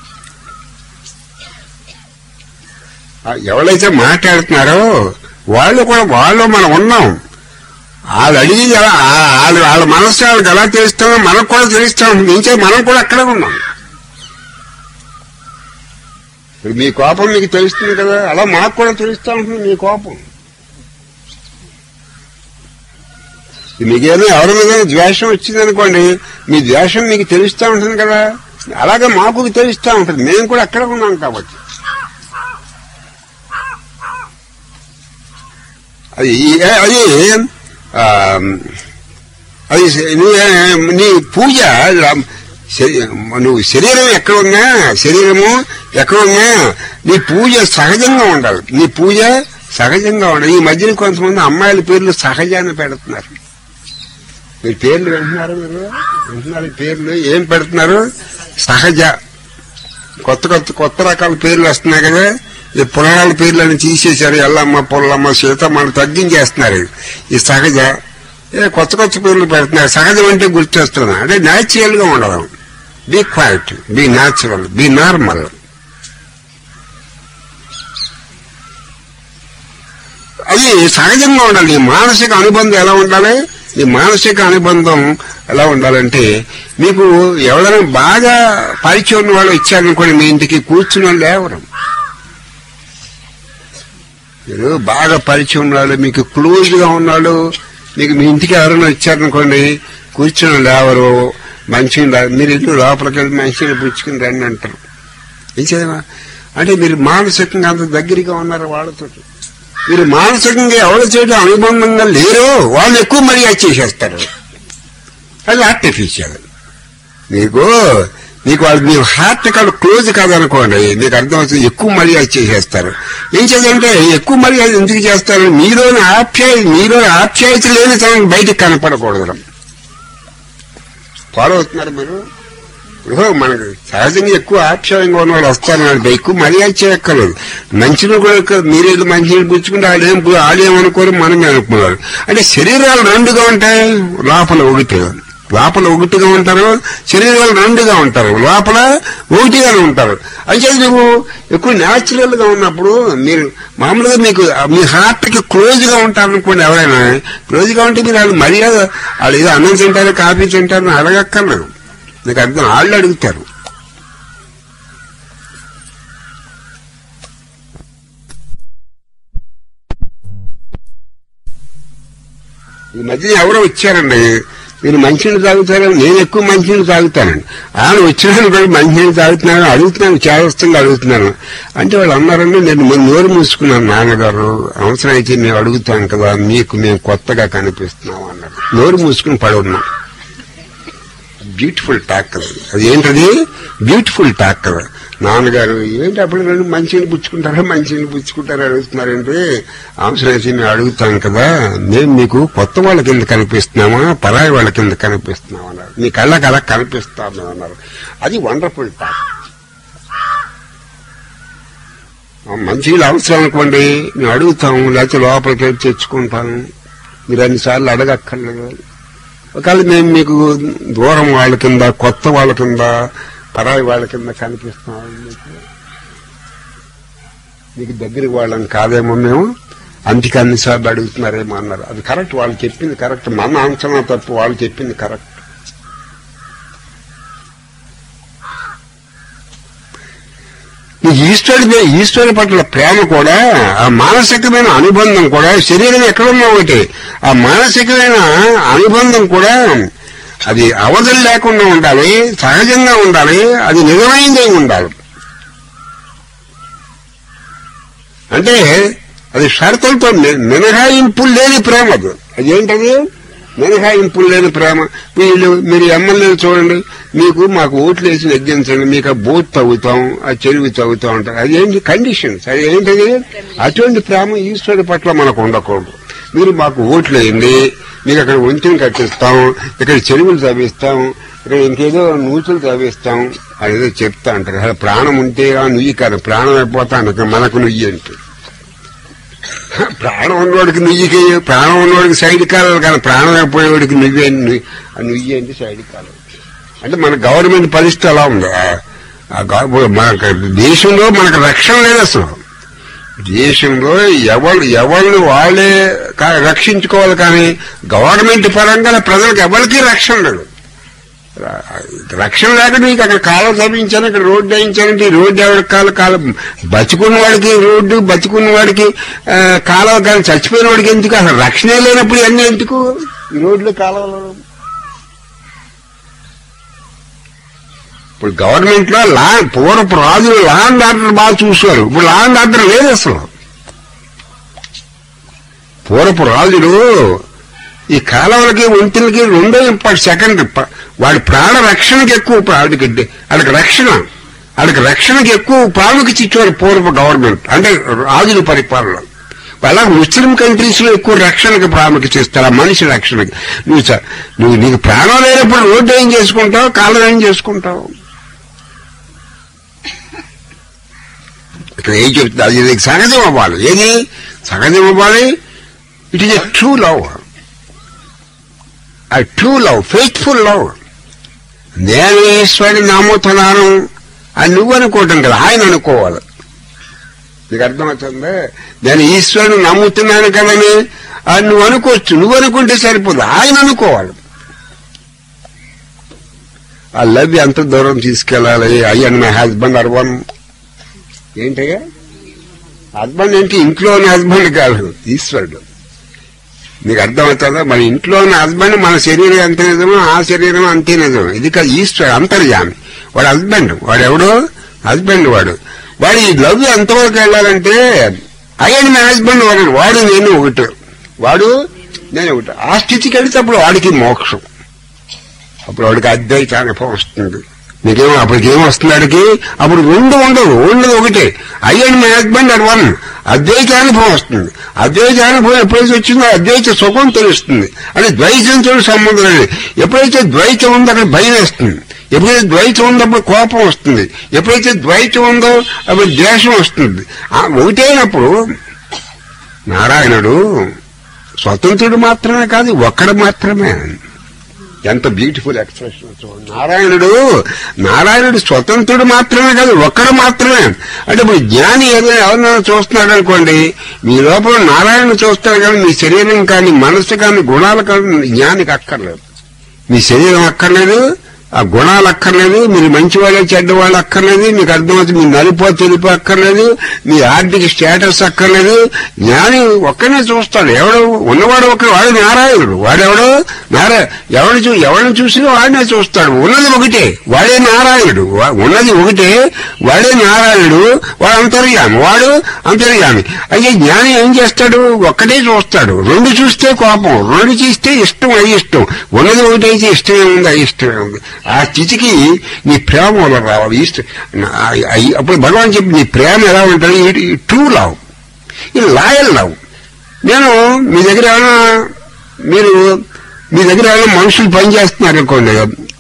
ఆ ఎవరైతే మాట్లాడుతున్నారో వాళ్ళు కూడా వాళ్ళు మనం ఉన్నాం వాళ్ళు అడిగి ఎలా ఆ- వాళ్ళు వాళ్ళ మనసు వాళ్ళకి ఎలా తెలుస్తామో మనకు కూడా తెలుస్తా ఉంటుంది ఇంకే మనం కూడా అక్కడే ఉన్నాం ఇప్పుడు మీ కోపం మీకు తెలుస్తుంది కదా అలా మాకు కూడా తెలుస్తా ఉంటుంది మీ కోపం మీకేదో ఎవరి మీద ద్వేషం వచ్చిందనుకోండి మీ ద్వేషం మీకు తెలుస్తా ఉంటుంది కదా అలాగే మాకు తెలుస్తా ఉంటుంది మేము కూడా అక్కడ ఉన్నాం కాబట్టి అది అది ఆ, అది నీ నీ పూజ శరీ- నువ్వు శరీరం ఎక్కడ ఉన్నా శరీరము ఎక్కడ ఉన్నా నీ పూజ సహజంగా ఉండాలి నీ పూజ సహజంగా ఉండాలి ఈ మధ్యన కొంతమంది అమ్మాయిల పేర్లు సహజాన్ని పెడుతున్నారు మీరు పేర్లు వింటున్నారు మీరు వింటున్నారు పేర్లు ఏం పెడుతున్నారు సహజ కొత్త కొత్త కొత్త రకాల పేర్లు వస్తున్నాయి కదా ఈ పురాణాల పేర్లను తీసేశారు ఎల్లమ్మ పుల్లమ్మ సీతమ్మని తగ్గించేస్తున్నారు ఈ సహజ ఏ కొత్త కొత్త పేర్లు పెడుతున్నారు సహజం అంటే గుర్తొస్తున్నా అంటే న్యాచురల్ గా ఉండడం be quiet be natural be normal అది సహజంగా ఉండాలి ఈ మానసిక అనుబంధం ఎలా ఉండాలి ఈ మానసిక అనుబంధం ఎలా ఉండాలంటే మీకు ఎవరైనా బాగా పరిచయం ఉన్న వాళ్ళు ఇచ్చారనుకోండి మీ ఇంటికి కూర్చుని వాళ్ళు లేవరు మీరు బాగా పరిచయం ఉన్నాడు మీకు క్లోజ్ గా ఉన్నాడు మీకు మీ ఇంటికి ఎవరైనా వచ్చారనుకోండి కూర్చుని లేవరు మంచిగా మీరు ఇల్లు లోపలికి వెళ్ళి మంచిగా పుచ్చుకుని రండి అంటారు ఏం చదివా అంటే మీరు మానసికంగా అంత దగ్గరగా ఉన్నారు వాళ్ళతో మీరు మానసికంగా ఎవరి చేయడం అనుబంధంగా లేరో వాళ్ళు ఎక్కువ మర్యాద చేసేస్తారు అది ఆర్టిఫిషియల్ మీకు మీకు వాళ్ళు మీ హార్ట్ కాదు క్లోజ్ కాదనుకోండి మీకు అర్థమవుతుంది ఎక్కువ మర్యాద చేసేస్తారు ఏం చేయాలంటే ఎక్కువ మర్యాద ఎందుకు చేస్తారు మీలోని ఆప్యాయ మీలోని ఆప్యాయత లేని తనకు బయటికి కనపడకూడదు ఫాలో అవుతున్నారు మీరు ఇప్పుడు మనకు సహజంగా ఎక్కువ ఆప్యాయంగా ఉన్న వాళ్ళు వస్తారు నాకు ఎక్కువ మర్యాద చేయక్కర్లేదు మంచిని కూడా ఎక్కువ మీరు వెళ్ళి మంచిని పుచ్చుకుంటే ఆడేం ఆడేం అనుకోరు మనమే అనుకున్నారు అంటే శరీరాలు రెండుగా ఉంటాయి లోపల ఒకటి లోపల ఒకటిగా ఉంటారు శరీరాలు రెండుగా ఉంటారు లోపల ఒకటిగానే ఉంటారు అయితే నువ్వు ఎక్కువ న్యాచురల్ గా ఉన్నప్పుడు మీరు మామూలుగా మీకు మీ హార్ట్ కి క్లోజ్ గా ఉంటారు అనుకోండి ఎవరైనా క్లోజ్ గా ఉంటే మీరు వాళ్ళు మర్యాద వాళ్ళు ఏదో అన్నం తింటారు కాఫీ తింటారు అడగక్కర్లేదు నీకు అర్థం వాళ్ళు అడుగుతారు ఈ మధ్య ఎవరో వచ్చారండి మీరు మంచినీళ్ళు తాగుతారు నేను ఎక్కువ మంచినీళ్ళు తాగుతానండి ఆయన వచ్చినాను కూడా మంచినీళ్ళు తాగుతున్నాను అడుగుతున్నాను చేదస్తంగా అడుగుతున్నాను అంటే వాళ్ళు అన్నారండి నేను ముందు నోరు మూసుకున్నాను నాన్నగారు అవసరం అయితే మేము అడుగుతాం కదా మీకు మేము కొత్తగా కనిపిస్తున్నాం అన్నారు నోరు మూసుకుని పడున్నాం బ్యూటిఫుల్ టాక్ అది అది ఏంటది బ్యూటిఫుల్ టాక్ కదా నాన్నగారు ఏంటి అప్పుడు రెండు మంచిని పుచ్చుకుంటారా మంచిని పుచ్చుకుంటారా అడుగుతున్నారంటే అవసరమైతే మేము అడుగుతాం కదా మేము మీకు కొత్త వాళ్ళ కింద కనిపిస్తున్నామా పరాయి వాళ్ళ కింద కనిపిస్తున్నాం అన్నారు మీ కళ్ళకి అలా కనిపిస్తాం మేము అన్నారు అది వండర్ఫుల్ టాక్ మంచిగా అవసరం అనుకోండి మేము అడుగుతాం లేకపోతే లోపలికి వెళ్ళి తెచ్చుకుంటాం మీరు అన్నిసార్లు అడగక్కర్లేదు ఒకవేళ మేము మీకు దూరం వాళ్ళ కింద కొత్త వాళ్ళ కింద పరాయి వాళ్ళ కింద కనిపిస్తున్నాం మీకు మీకు దగ్గర వాళ్ళని కాదేమో మేము అందుకే అన్నిసార్లు అడుగుతున్నారేమో అన్నారు అది కరెక్ట్ వాళ్ళు చెప్పింది కరెక్ట్ మన అంచనా తప్పు వాళ్ళు చెప్పింది కరెక్ట్ ఈ ఈశ్వరుడి మీద ఈశ్వరుడి పట్ల ప్రేమ కూడా ఆ మానసికమైన అనుబంధం కూడా శరీరం ఎక్కడున్నా ఒకటి ఆ మానసికమైన అనుబంధం కూడా అది అవధులు లేకుండా ఉండాలి సహజంగా ఉండాలి అది నిజమైందే ఉండాలి అంటే అది షరతులతో మి- మినహాయింపులు లేని ప్రేమ అది అదేంటది మినహాయింపులు లేని ప్రేమ వీళ్ళు మీరు ఎమ్మెల్యేలు చూడండి మీకు మాకు ఓట్లు వేసి నెగ్గించండి మీకు ఆ బోట్ తవ్వుతాం ఆ చెరువు తవ్వుతాం అంటారు అదేంటి కండిషన్స్ అది ఏంటది అటువంటి ప్రేమ ఈశ్వరుడి పట్ల మనకు ఉండకూడదు మీరు మాకు ఓట్లు వేయండి మీకు అక్కడ వంతెన కట్టిస్తాం ఇక్కడ చెరువులు తవ్విస్తాం ఇక్కడ ఇంకేదో నూతులు తవ్విస్తాం అదేదో చెప్తా అంటారు అసలు ప్రాణం ఉంటే ఆ నుయ్యి కాదు ప్రాణం అయిపోతాను మనకు నుయ్యి అంటే ప్రాణం ఉన్నవాడికి నుయ్యికి ప్రాణం ఉన్నవాడికి సైడ్ కాలాలి కానీ ప్రాణం అయిపోయేవాడికి నువ్వే నుయ్యి ఆ నుయ్యి అంటే సైడ్ కాలం అంటే మన గవర్నమెంట్ పరిస్థితి అలా ఉంది ఆ- ఆ గవ- మన దేశంలో మనకు రక్షణ లేదు అసలు దేశంలో ఎవరు ఎవరిని వాళ్ళే కా- రక్షించుకోవాలి కానీ గవర్నమెంట్ పరంగా ప్రజలకు ఎవరికి రక్షణ లేదు ర- రక్షణ లేక నీకు అక్కడ కాలం తవ్వించాను ఇక్కడ రోడ్డు వేయించానంటే ఈ రోడ్డు ఎవరికి కాలం కాలం బతుకున్న వాడికి రోడ్డు బతుకున్న వాడికి ఆ, కాలువ కానీ చచ్చిపోయిన వాడికి ఎందుకు అసలు రక్షణే లేనప్పుడు ఇవన్నీ ఎందుకు ఈ రోడ్లు కాలువలు ఇప్పుడు గవర్నమెంట్ లో లా పూర్వపు రాజులు లా అండ్ ఆర్డర్ బాగా చూశారు ఇప్పుడు లా అండ్ ఆర్డర్ లేదు అసలు పూర్వపు రాజులు ఈ కాలువలకి వంతులకి రెండో ఇంపార్ట్ సెకండ్ వాడి ప్రాణ రక్షణకి ఎక్కువ ప్రా- వాడికి వాడికి రక్షణ వాడికి రక్షణకి ఎక్కువ ప్రాముఖ్యత ఇచ్చేవారు పూర్వ గవర్నమెంట్ అంటే రాజుల పరిపాలన అలా ముస్లిం కంట్రీస్ లో ఎక్కువ రక్షణకి ప్రాముఖ్యత ఇస్తారు ఆ మనిషి రక్షణకి నువ్వు స- నువ్వు నీకు ప్రాణం లేనప్పుడు రోడ్డు ఏం చేసుకుంటావు కాలం ఏం చేసుకుంటావు ఇక్కడ ఏం చెప్తుంది అది నీకు సహజం అవ్వాలి ఏది సహజం అవ్వాలి it is a true love ఆ ట్రూ లవ్ ఫెయిత్ఫుల్ లవ్ నేను ఈశ్వరుని నమ్ముతున్నాను అని నువ్వు అనుకోవటం కదా ఆయన అనుకోవాలి నీకు అర్థమవుతుందా నేను ఈశ్వరుని నమ్ముతున్నాను కదని అది నువ్వు అనుకోవచ్చు నువ్వు అనుకుంటే సరిపోదు ఆయన అనుకోవాలి ఆ లవ్ ఎంత దూరం తీసుకెళ్ళాలి I and my husband are one ఏంటయ్యా హస్బెండ్ ఏంటి ఇంట్లో ఉన్న హస్బెండ్ కాదు ఈశ్వరుడు నీకు అర్థమవుతుందా మన ఇంట్లో ఉన్న హస్బెండ్ మన శరీరం ఎంత నిజమో ఆ శరీరం అంతే నిజం ఇది కాదు ఈశ్వరుడు అంతర్యామి వాడు హస్బెండ్ వాడు ఎవడు హస్బెండ్ వాడు వాడు ఈ లవ్ ఎంతవరకు వెళ్ళాలంటే అయ్యని నా హస్బెండ్ వాడు వాడు నేను ఒకటి వాడు నేను ఒకటి ఆ స్థితికి వెళితే అప్పుడు వాడికి మోక్షం అప్పుడు వాడికి అద్వైత అనుభవం వస్తుంది నీకేమో అప్పటికి ఏం వస్తుంది వాడికి అప్పుడు రెండు ఉండవు ఉండదు ఒకటే అయ్యండి my husband at one Advaita అనుభవం వస్తుంది అద్వైత అనుభవం ఎప్పుడైతే వచ్చిందో అద్వైత సుఖం తెలుస్తుంది అంటే ద్వైతంతో సంబంధం లేదు ఎప్పుడైతే ద్వైతం ఉందో అక్కడ భయం వేస్తుంది ఎప్పుడైతే ద్వైతం ఉందో అప్పుడు కోపం వస్తుంది ఎప్పుడైతే ద్వైతం ఉందో అప్పుడు ద్వేషం వస్తుంది ఆ ఒకటైనప్పుడు నారాయణుడు స్వతంత్రుడు మాత్రమే కాదు ఒక్కడు మాత్రమే ఎంత బ్యూటిఫుల్ ఎక్స్ప్రెషన్ చూడండి నారాయణుడు నారాయణుడు స్వతంత్రుడు మాత్రమే కాదు ఒక్కడు మాత్రమే అంటే ఇప్పుడు జ్ఞాని ఏదైనా ఎవరైనా చూస్తున్నాడు అనుకోండి మీ లోపల నారాయణ చూస్తాడు కానీ మీ శరీరం కానీ మనసు కానీ గుణాలు కానీ జ్ఞానికి అక్కర్లేదు మీ శరీరం అక్కర్లేదు ఆ గుణాలు అక్కర్లేదు మీరు మంచి వాళ్ళే చెడ్డ వాళ్ళు అక్కర్లేదు మీకు అర్థమవుతుంది మీ నలుపో తెలుపు అక్కర్లేదు మీ ఆర్థిక స్టేటస్ అక్కర్లేదు జ్ఞాని ఒక్కనే చూస్తాడు ఎవడు ఉన్నవాడు ఒక వాడు నారాయణుడు వాడెవడు నారాయణ ఎవడు చూ ఎవరిని చూసినా వాడినే చూస్తాడు ఉన్నది ఒకటే వాడే నారాయణుడు వా- ఉన్నది ఒకటే వాడే నారాయణుడు వాడు అంతర్యామి వాడు అంతర్యామి అయితే జ్ఞాని ఏం చేస్తాడు ఒక్కటే చూస్తాడు రెండు చూస్తే కోపం రెండు చూస్తే ఇష్టం అయిష్టం ఉన్నది ఒకటైతే ఇష్టమే ఉంది అయిష్టమే ఉంది ఆ స్థితికి నీ ప్రేమ వల్ల రావాలి ఇష్టం అప్పుడు భగవాన్ చెప్పి నీ ప్రేమ ఎలా ఉంటుంది ట్రూ లవ్ ఇది లాయల్ లవ్ నేను మీ దగ్గర ఏమైనా మీరు మీ దగ్గర ఏమైనా మనుషులు పనిచేస్తున్నారు అనుకోండి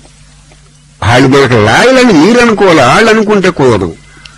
వాళ్ళు మనకు లాయల్ అని మీరు అనుకోవాలి వాళ్ళు అనుకుంటే కుదరదు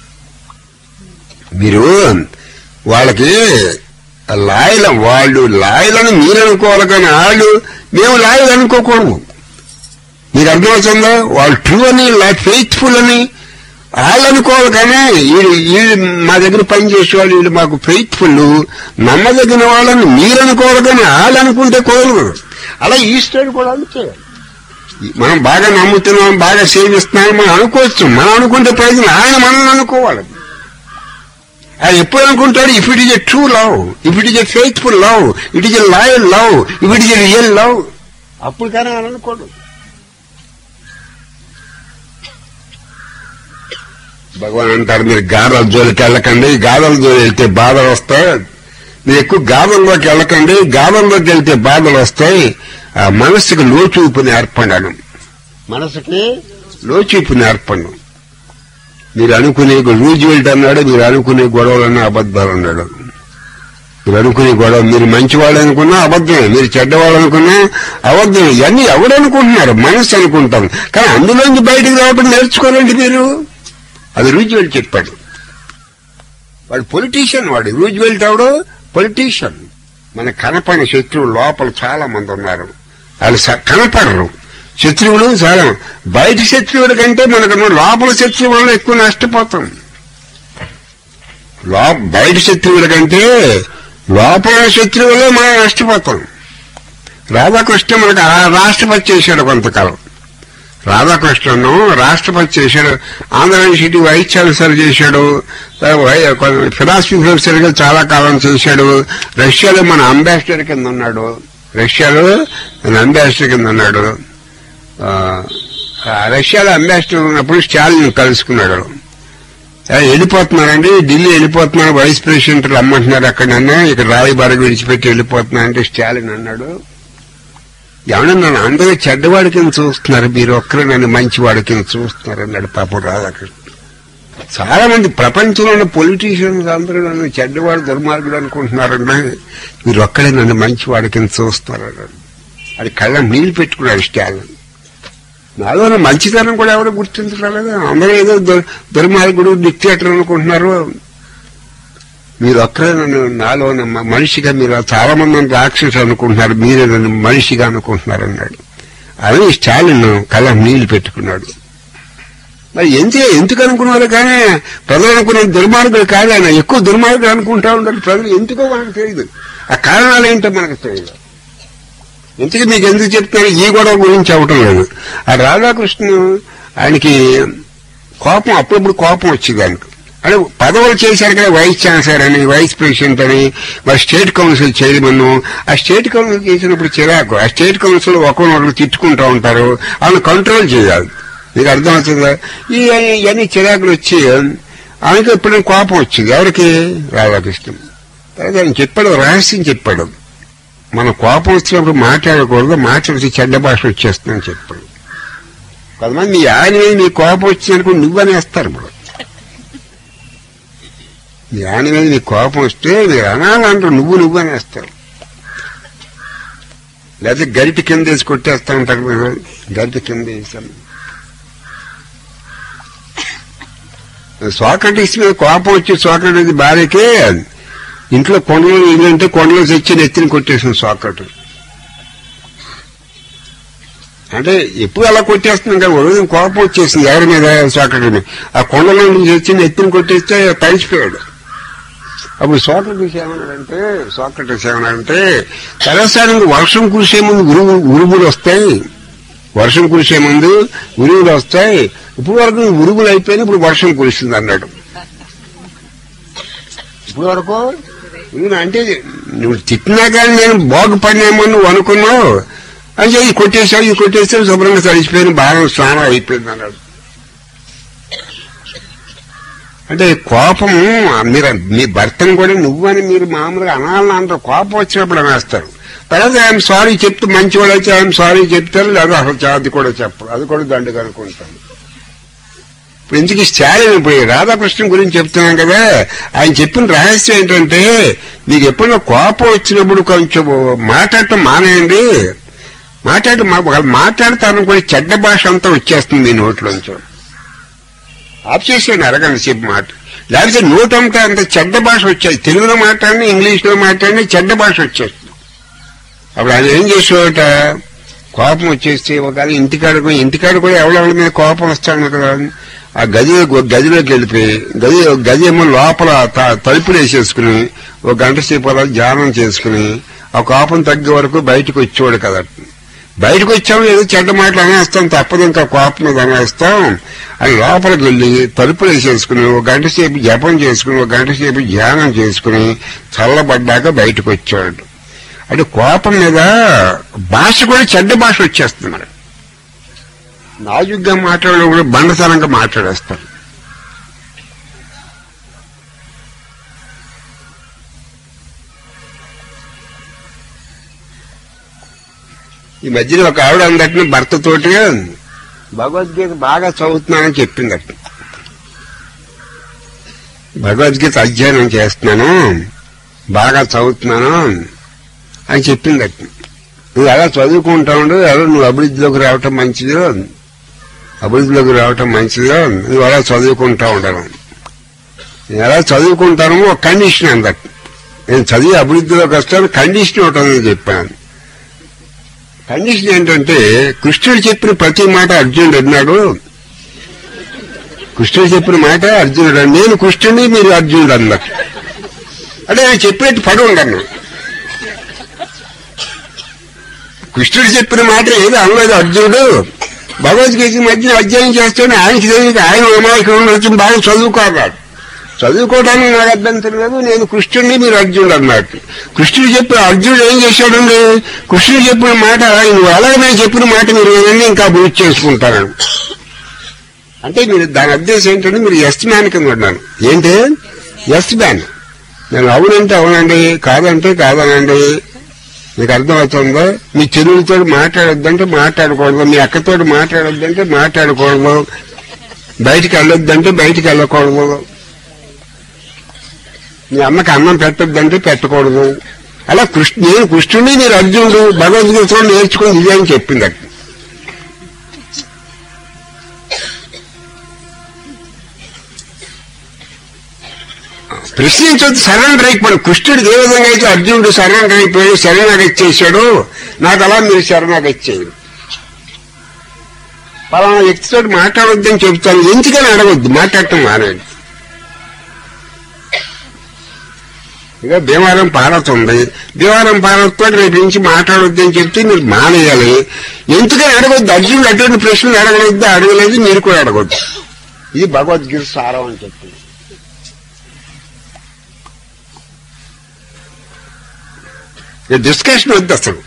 మీరు వాళ్ళకి లాయల వాళ్ళు లాయలని మీరు అనుకోవాలి కానీ వాళ్ళు మేము లాయలు అనుకోకూడదు మీకు అర్థమవుతుందా వాళ్ళు ట్రూ అని ఫెయిత్ఫుల్ అని వాళ్ళు అనుకోవాలి కానీ వీళ్ళు వీళ్ళు మా దగ్గర పనిచేసే వాళ్ళు వీళ్ళు మాకు ఫెయిత్ఫుల్ నమ్మదగిన వాళ్ళని మీరు అనుకోవాలి కానీ వాళ్ళు అనుకుంటే కోరు అలా ఈస్టర్ కూడా అంతే మనం బాగా నమ్ముతున్నాం బాగా సేవిస్తున్నాం మనం అనుకోవచ్చు మనం అనుకుంటే ప్రయోజనం ఆయన మనల్ని అనుకోవాలి ఆయన ఎప్పుడు అనుకుంటాడు if it is a true love if it is a faithful love it is a loyal love if it is a real love అప్పుడు కానీ ఆయన అనుకోడు భగవాన్ అంటారు మీరు గాథల జోలికి వెళ్ళకండి గాథల జోలి వెళ్తే బాధలు వస్తాయి మీరు ఎక్కువ గాథంలోకి వెళ్ళకండి గాథంలోకి వెళ్తే బాధలు వస్తాయి ఆ మనసుకి లోచూపు నేర్పడాను మనసుకి లోచూపు నేర్పండు మీరు అనుకునే రూజ్వెల్ట్ అన్నాడు మీరు అనుకునే గొడవలన్నా అబద్ధాలు అన్నాడు మీరు అనుకునే గొడవ మీరు మంచివాడు అనుకున్నా అబద్ధమే మీరు చెడ్డవాడు అనుకున్నా అబద్ధమే ఇవన్నీ ఎవడు అనుకుంటున్నారు మనసు అనుకుంటాం కానీ అందులోంచి బయటకు రావడం నేర్చుకోరండి మీరు అది రూజ్వెల్ట్ చెప్పాడు వాడు పొలిటీషియన్ వాడు రూజ్వెల్ట్ ఎవడు పొలిటీషియన్ మన కనపడిన శత్రువులు లోపల చాలా మంది ఉన్నారు వాళ్ళు స- కనపడరు శత్రువులు చాలా బయట శత్రువుల కంటే మనకు లోపల శత్రువులను ఎక్కువ నష్టపోతాం లో బయట శత్రువుల కంటే లోపల శత్రువులే మనం నష్టపోతాం రాధాకృష్ణ మనకు ఆ రాష్ట్రపతి చేశాడు కొంతకాలం రాధాకృష్ణను రాష్ట్రపతి చేశాడు ఆంధ్ర యూనివర్సిటీ వైస్ ఛాన్సలర్ చేశాడు ఫిలాసఫీ ప్రొఫెసర్ గా చాలా కాలం చేశాడు రష్యాలో మన అంబాసిడర్ కింద ఉన్నాడు రష్యాలో మన అంబాసిడర్ కింద ఉన్నాడు ఆ, ఆ రష్యాలో అంబాసిడర్ ఉన్నప్పుడు స్టాలిన్ కలుసుకున్నాడు ఆ, వెళ్ళిపోతున్నారండి ఢిల్లీ వెళ్ళిపోతున్నారు వైస్ ప్రెసిడెంట్ రమ్మంటున్నారు అక్కడ నన్ను ఇక్కడ రాయబారి విడిచిపెట్టి వెళ్ళిపోతున్నానంటే స్టాలిన్ అన్నాడు ఏమన్నా నన్ను అందరూ చెడ్డవాడి కింద చూస్తున్నారు మీరు ఒక్కరు నన్ను మంచివాడి కింద చూస్తున్నారు అన్నాడు పాపం రాధాకృష్ణ చాలా మంది ప్రపంచంలో ఉన్న పొలిటీషియన్స్ అందరూ నన్ను చెడ్డవాడు దుర్మార్గుడు అనుకుంటున్నారన్నా మీరు ఒక్కడే నన్ను మంచివాడి కింద చూస్తున్నారు అన్నాడు అది కళ్ళ నీళ్లు పెట్టుకున్నాడు స్టాలిన్ నాలో ఉన్న మంచితనం కూడా ఎవరు గుర్తించలేదు అందరూ ఏదో దు- దుర్మార్గుడు డిక్టేటర్ అనుకుంటున్నారు మీరు ఒక్కరే నన్ను నాలో ఉన్న మ- మనిషిగా మీరు చాలా మంది నన్ను రాక్షసు అనుకుంటున్నారు మీరే నన్ను మనిషిగా అనుకుంటున్నారు అన్నాడు అని స్టాలిన్ కళ్ళ నీళ్లు పెట్టుకున్నాడు మరి ఎందుకు ఎందుకు అనుకున్నారు కానీ ప్రజలు అనుకున్న దుర్మార్గులు కాదు ఆయన ఎక్కువ దుర్మార్గులు అనుకుంటా ఉంటారు ప్రజలు ఎందుకో మనకు తెలియదు ఆ కారణాలు ఏంటో మనకు తెలియదు ఇంతకీ మీకు ఎందుకు చెప్తాను ఈ గొడవ గురించి అవటం లేదు ఆ రాధాకృష్ణ ఆయనకి కోపం అప్పుడప్పుడు కోపం వచ్చింది ఆయనకు అంటే పదవులు చేశారు కదా వైస్ ఛాన్సలర్ అని వైస్ ప్రెసిడెంట్ అని మరి స్టేట్ కౌన్సిల్ చైర్మన్ ఆ స్టేట్ కౌన్సిల్ చేసినప్పుడు చిరాకు ఆ స్టేట్ కౌన్సిల్ ఒకరినొకరు తిట్టుకుంటూ ఉంటారు వాళ్ళని కంట్రోల్ చేయాలి మీకు అర్థమవుతుందా ఈ ఇవన్నీ చిరాకులు వచ్చి ఆయనకు ఎప్పుడైనా కోపం వచ్చింది ఎవరికి రాధాకృష్ణ తర్వాత ఆయన చెప్పాడు రహస్యం చెప్పాడు మన కోపం వచ్చినప్పుడు మాట్లాడకూడదు మాట్లాడితే చెడ్డ భాష వచ్చేస్తుందని చెప్పాడు కొంతమంది మీ ఆయన మీద మీ కోపం వచ్చిందనుకో నువ్వనేస్తారు ఇప్పుడు మీ ఆయన మీద మీ కోపం వస్తే మీరు అనాలంటారు నువ్వు నువ్వు అనేస్తారు లేకపోతే గరిటి కింద వేసి కొట్టేస్తా ఉంటారు మీరు గరిటి కింద వేసాను సోక్రటీస్ మీద కోపం వచ్చి సోక్రటీస్ భార్యకే ఇంట్లో కొండలు ఇల్లంటే కొండలు తెచ్చి నెత్తిని కొట్టేసిన సోక్రటీస్ అంటే ఎప్పుడు అలా కొట్టేస్తుంది కదా ఒక రోజు కోపం వచ్చేసింది ఎవరి మీద సోక్రటీని ఆ కొండలో నుంచి వచ్చి నెత్తిని కొట్టేస్తే తడిచిపోయాడు అప్పుడు సోక్రటీస్ ఏమన్నాడంటే సోక్రటీస్ ఏమన్నాడంటే తలసారి వర్షం కురిసే ముందు ఉరుగు ఉరుగులు వస్తాయి వర్షం కురిసే ముందు ఉరుగులు వస్తాయి ఇప్పుడు వరకు ఉరుగులు అయిపోయినా ఇప్పుడు వర్షం కురిస్తుంది అన్నాడు ఇప్పుడు వరకు ఉరుగు అంటే నువ్వు తిట్టినా కానీ నేను బాగుపడినేమో నువ్వు అనుకున్నావు అని చెప్పి కొట్టేశావు ఇది కొట్టేసావు శుభ్రంగా తడిచిపోయిన బాగా స్నానం అయిపోయింది అన్నాడు అంటే కోపం మీరు మీ భర్తను కూడా నువ్వని మీరు మామూలుగా అనాలని అంటారు కోపం వచ్చినప్పుడు అనేస్తారు తర్వాత ఐఎమ్ సారీ చెప్తూ మంచివాడు అయితే ఐఎమ్ సారీ చెప్తారు లేదా అసలు అది కూడా చెప్పరు అది కూడా దండగా అనుకుంటాను ఇప్పుడు ఎందుకు స్టాలిన్ ఇప్పుడు ఈ రాధాకృష్ణ గురించి చెప్తున్నాం కదా ఆయన చెప్పిన రహస్యం ఏంటంటే మీకు ఎప్పుడైనా కోపం వచ్చినప్పుడు కొంచెం మాట్లాడటం మానేయండి మాట్లాడి మాట్లాడతాను కూడా చెడ్డ భాష అంతా వచ్చేస్తుంది మీ నోట్లోంచి ఆఫ్ చేసేయండి అరగంట సేపు మాట లేకపోతే నోటంతా అంత చెడ్డ భాష వచ్చేది తెలుగులో మాట్లాడినా ఇంగ్లీష్లో మాట్లాడినా చెడ్డ భాష వచ్చేస్తుంది అప్పుడు ఆయన ఏం చేసేవాట కోపం వచ్చేస్తే ఒకవేళ ఇంటికాడ ఇంటికాడ కూడా ఎవరెవరి మీద కోపం వస్తాను కదా ఆ గది గదిలోకి వెళ్ళిపోయి గది గది ఏమో లోపల త- తలుపులు వేసేసుకుని ఒక గంట సేపు అలా ధ్యానం చేసుకుని ఆ కోపం తగ్గే వరకు బయటకు వచ్చేవాడు కదా బయటకు వచ్చాము ఏదో చెడ్డ మాటలు అనేస్తాం తప్పదు ఇంకా కోపం మీద అనేస్తాం అని లోపలికి వెళ్ళి తలుపులు వేసేసుకుని ఒక గంట సేపు జపం చేసుకుని ఒక గంట సేపు ధ్యానం చేసుకుని చల్లబడ్డాక బయటకు వచ్చాడు అంటే కోపం మీద భాష కూడా చెడ్డ భాష వచ్చేస్తుంది మరి నాజుగ్గా మాట్లాడే కూడా బండతనంగా మాట్లాడేస్తారు ఈ మధ్యన ఒక ఆవిడ అందటిని భర్తతోటి భగవద్గీత బాగా చదువుతున్నానని చెప్పిందట భగవద్గీత అధ్యయనం చేస్తున్నాను బాగా చదువుతున్నాను అని చెప్పిందట నువ్వు అలా చదువుకుంటా ఉండు ఎవరు నువ్వు అభివృద్ధిలోకి రావటం మంచిది అభివృద్ధిలోకి రావటం మంచిది నువ్వు అలా చదువుకుంటా ఉండడం నేను ఎలా చదువుకుంటాను ఒక కండిషన్ అందట నేను చదివి అభివృద్ధిలోకి వస్తాను కండిషన్ ఒకటి ఉందని చెప్పాను కండిషన్ ఏంటంటే కృష్ణుడు చెప్పిన ప్రతి మాట అర్జునుడు అన్నాడు కృష్ణుడు చెప్పిన మాట అర్జునుడు అన్నాడు. నేను కృష్ణుడిని మీరు అర్జునుడు అన్నారు అంటే ఆయన చెప్పినట్టు పడి ఉండను కృష్ణుడు చెప్పిన మాట ఏదో అనలేదు అర్జునుడు భగవద్గీత మధ్య అధ్యయనం చేస్తాను ఆయనకి తెలియదు ఆయన అమాయకుడు వచ్చి బాగా చదువుకోన్నాడు చదువుకోవడానికి నాకు అభ్యంతరం లేదు నేను కృష్ణుడిని మీరు అర్జునుడు అన్నట్టు కృష్ణుడు చెప్పిన అర్జునుడు ఏం చేశాడండి కృష్ణుడు చెప్పిన మాట నువ్వు అలాగే నేను చెప్పిన మాట మీరు వినండి ఇంకా అభివృద్ధి చేసుకుంటాను అంటే మీరు దాని ఉద్దేశం ఏంటంటే మీరు ఎస్ మ్యాన్ కింద ఉన్నాను ఏంటి ఎస్ మ్యాన్ నేను అవునంటే అవునండి కాదంటే కాదనండి మీకు అర్థమవుతుందో మీ చెల్లెలతో మాట్లాడొద్దంటే మాట్లాడకూడదు మీ అక్కతో మాట్లాడొద్దంటే మాట్లాడకూడదు బయటికి వెళ్ళొద్దంటే బయటికి వెళ్ళకూడదు మీ అమ్మకి అన్నం పెట్టొద్దంటే పెట్టకూడదు అలా కృష్ణ నేను కృష్ణుని మీరు అర్జునుడు భగవద్గీతలో నేర్చుకుని ఇది అని చెప్పింది అక్కడ ప్రశ్నించొద్దు సరెండర్ అయిపోయాడు కృష్ణుడికి ఏ విధంగా అయితే అర్జునుడు సరెండర్ అయిపోయాడు శరణాగతి చేశాడు నాకు అలా మీరు శరణాగతి చేయండి పలానా వ్యక్తితో మాట్లాడొద్దని చెబుతాను ఎందుకని అడగొద్దు మాట్లాడటం మానేయండి ఇక భీమవరం పార్వతి ఉంది భీమవరం పార్వతితో రేపు నుంచి మాట్లాడొద్దని చెప్తే మీరు మానేయాలి ఎందుకని అడగొద్దు అర్జునుడు అటువంటి ప్రశ్నలు అడగలేదు అడగలేదు మీరు కూడా అడగొద్దు ఇది భగవద్గీత సారం అని చెప్పింది డిస్కషన్ వద్దు అసలు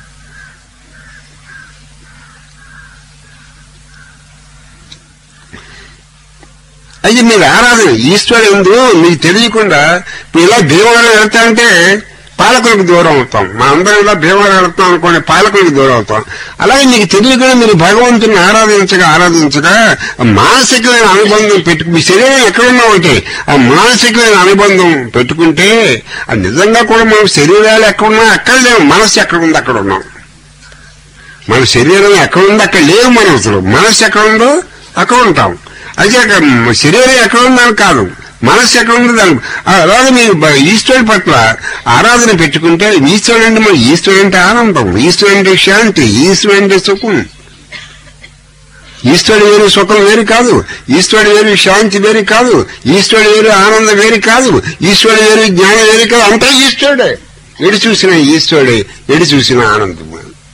అది మీరు ఆరాధన ఈశ్వరుడు ఎందు మీకు తెలియకుండా ఇప్పుడు ఇలా భీమవరం వెళ్తా అంటే పాలకులకు దూరం అవుతాం మా అందరం ఇలా భీమవరం వెళ్తాం అనుకోండి పాలకులకు దూరం అవుతాం అలాగే మీకు తెలియకుండా మీరు భగవంతుని ఆరాధించగా ఆరాధించగా ఆ మానసికమైన అనుబంధం పెట్టుకు మీ శరీరం ఎక్కడున్నా ఒకటి ఆ మానసికమైన అనుబంధం పెట్టుకుంటే అది నిజంగా కూడా మన శరీరాలు ఎక్కడున్నా అక్కడ లేవు మనస్సు ఎక్కడ ఉంది అక్కడ ఉన్నాం మన శరీరం ఎక్కడ ఉందో అక్కడ లేవు మనం అసలు మనస్సు ఎక్కడ ఉందో అక్కడ ఉంటాం అయితే అక్కడ శరీరం ఎక్కడ ఉందని కాదు మనస్సు ఎక్కడ ఉందో దాని ఆ, అలాగే మీరు బ- ఈశ్వరుడి పట్ల ఆరాధన పెట్టుకుంటే ఈశ్వరుడు అంటే మన ఈశ్వరుడు అంటే ఆనందం ఈశ్వరుడు అంటే శాంతి ఈశ్వరుడు అంటే సుఖం ఈశ్వరుడు వేరు సుఖం వేరు కాదు ఈశ్వరుడు వేరు శాంతి వేరు కాదు ఈశ్వరుడు వేరు ఆనందం వేరు కాదు ఈశ్వరుడు వేరు జ్ఞానం వేరు కాదు అంతా ఈశ్వరుడే ఎడి చూసిన ఈశ్వరుడే ఎడి చూసిన ఆనందం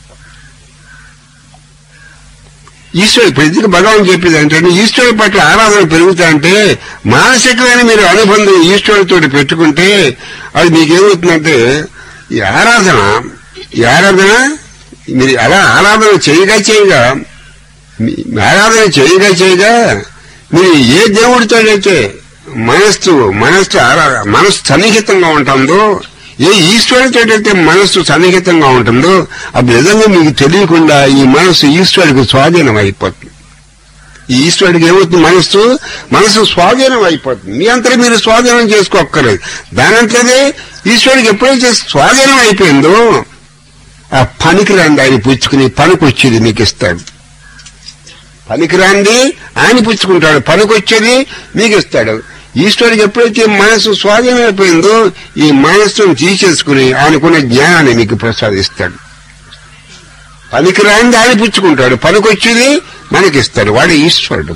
ఈశ్వరుడు ఇప్పుడు ఎందుకు భగవాన్ చెప్పేది అంటే ఈశ్వరుడి పట్ల ఆరాధన పెరుగుతా అంటే మానసికమైన మీరు అనుబంధం ఈశ్వరుడితో పెట్టుకుంటే అది మీకేమవుతుందంటే ఈ ఆరాధన ఈ ఆరాధన మీరు అలా ఆరాధన చేయగా చేయగా మీ ఆరాధన చేయగా చేయగా మీరు ఏ దేవుడితో అయితే మనస్సు మనస్సు ఆరా మనస్సు సన్నిహితంగా ఉంటుందో ఏ ఈశ్వరుడితో అయితే మనస్సు సన్నిహితంగా ఉంటుందో అప్పుడు నిజంగా మీకు తెలియకుండా ఈ మనస్సు ఈశ్వరుడికి స్వాధీనం అయిపోతుంది ఈ ఈశ్వరుడికి ఏమవుతుంది మనస్సు మనస్సు స్వాధీనం అయిపోతుంది మీ అంతా మీరు స్వాధీనం చేసుకోక్కర్లేదు దానంతదే ఈశ్వరుడికి ఎప్పుడైతే స్వాధీనం అయిపోయిందో ఆ పనికిరాంది ఆయన పుచ్చుకుని పనికొచ్చేది మీకు ఇస్తాడు పనికిరాంది ఆయన పుచ్చుకుంటాడు పనికొచ్చేది మీకు ఇస్తాడు ఈశ్వరుడికి ఎప్పుడైతే మనసు స్వాధీనమైపోయిందో ఈ మనస్సును తీసేసుకుని ఆయనకున్న జ్ఞానాన్ని మీకు ప్రసాదిస్తాడు పనికిరాంది ఆయన పుచ్చుకుంటాడు పనికొచ్చేది మనకిస్తాడు వాడు ఈశ్వరుడు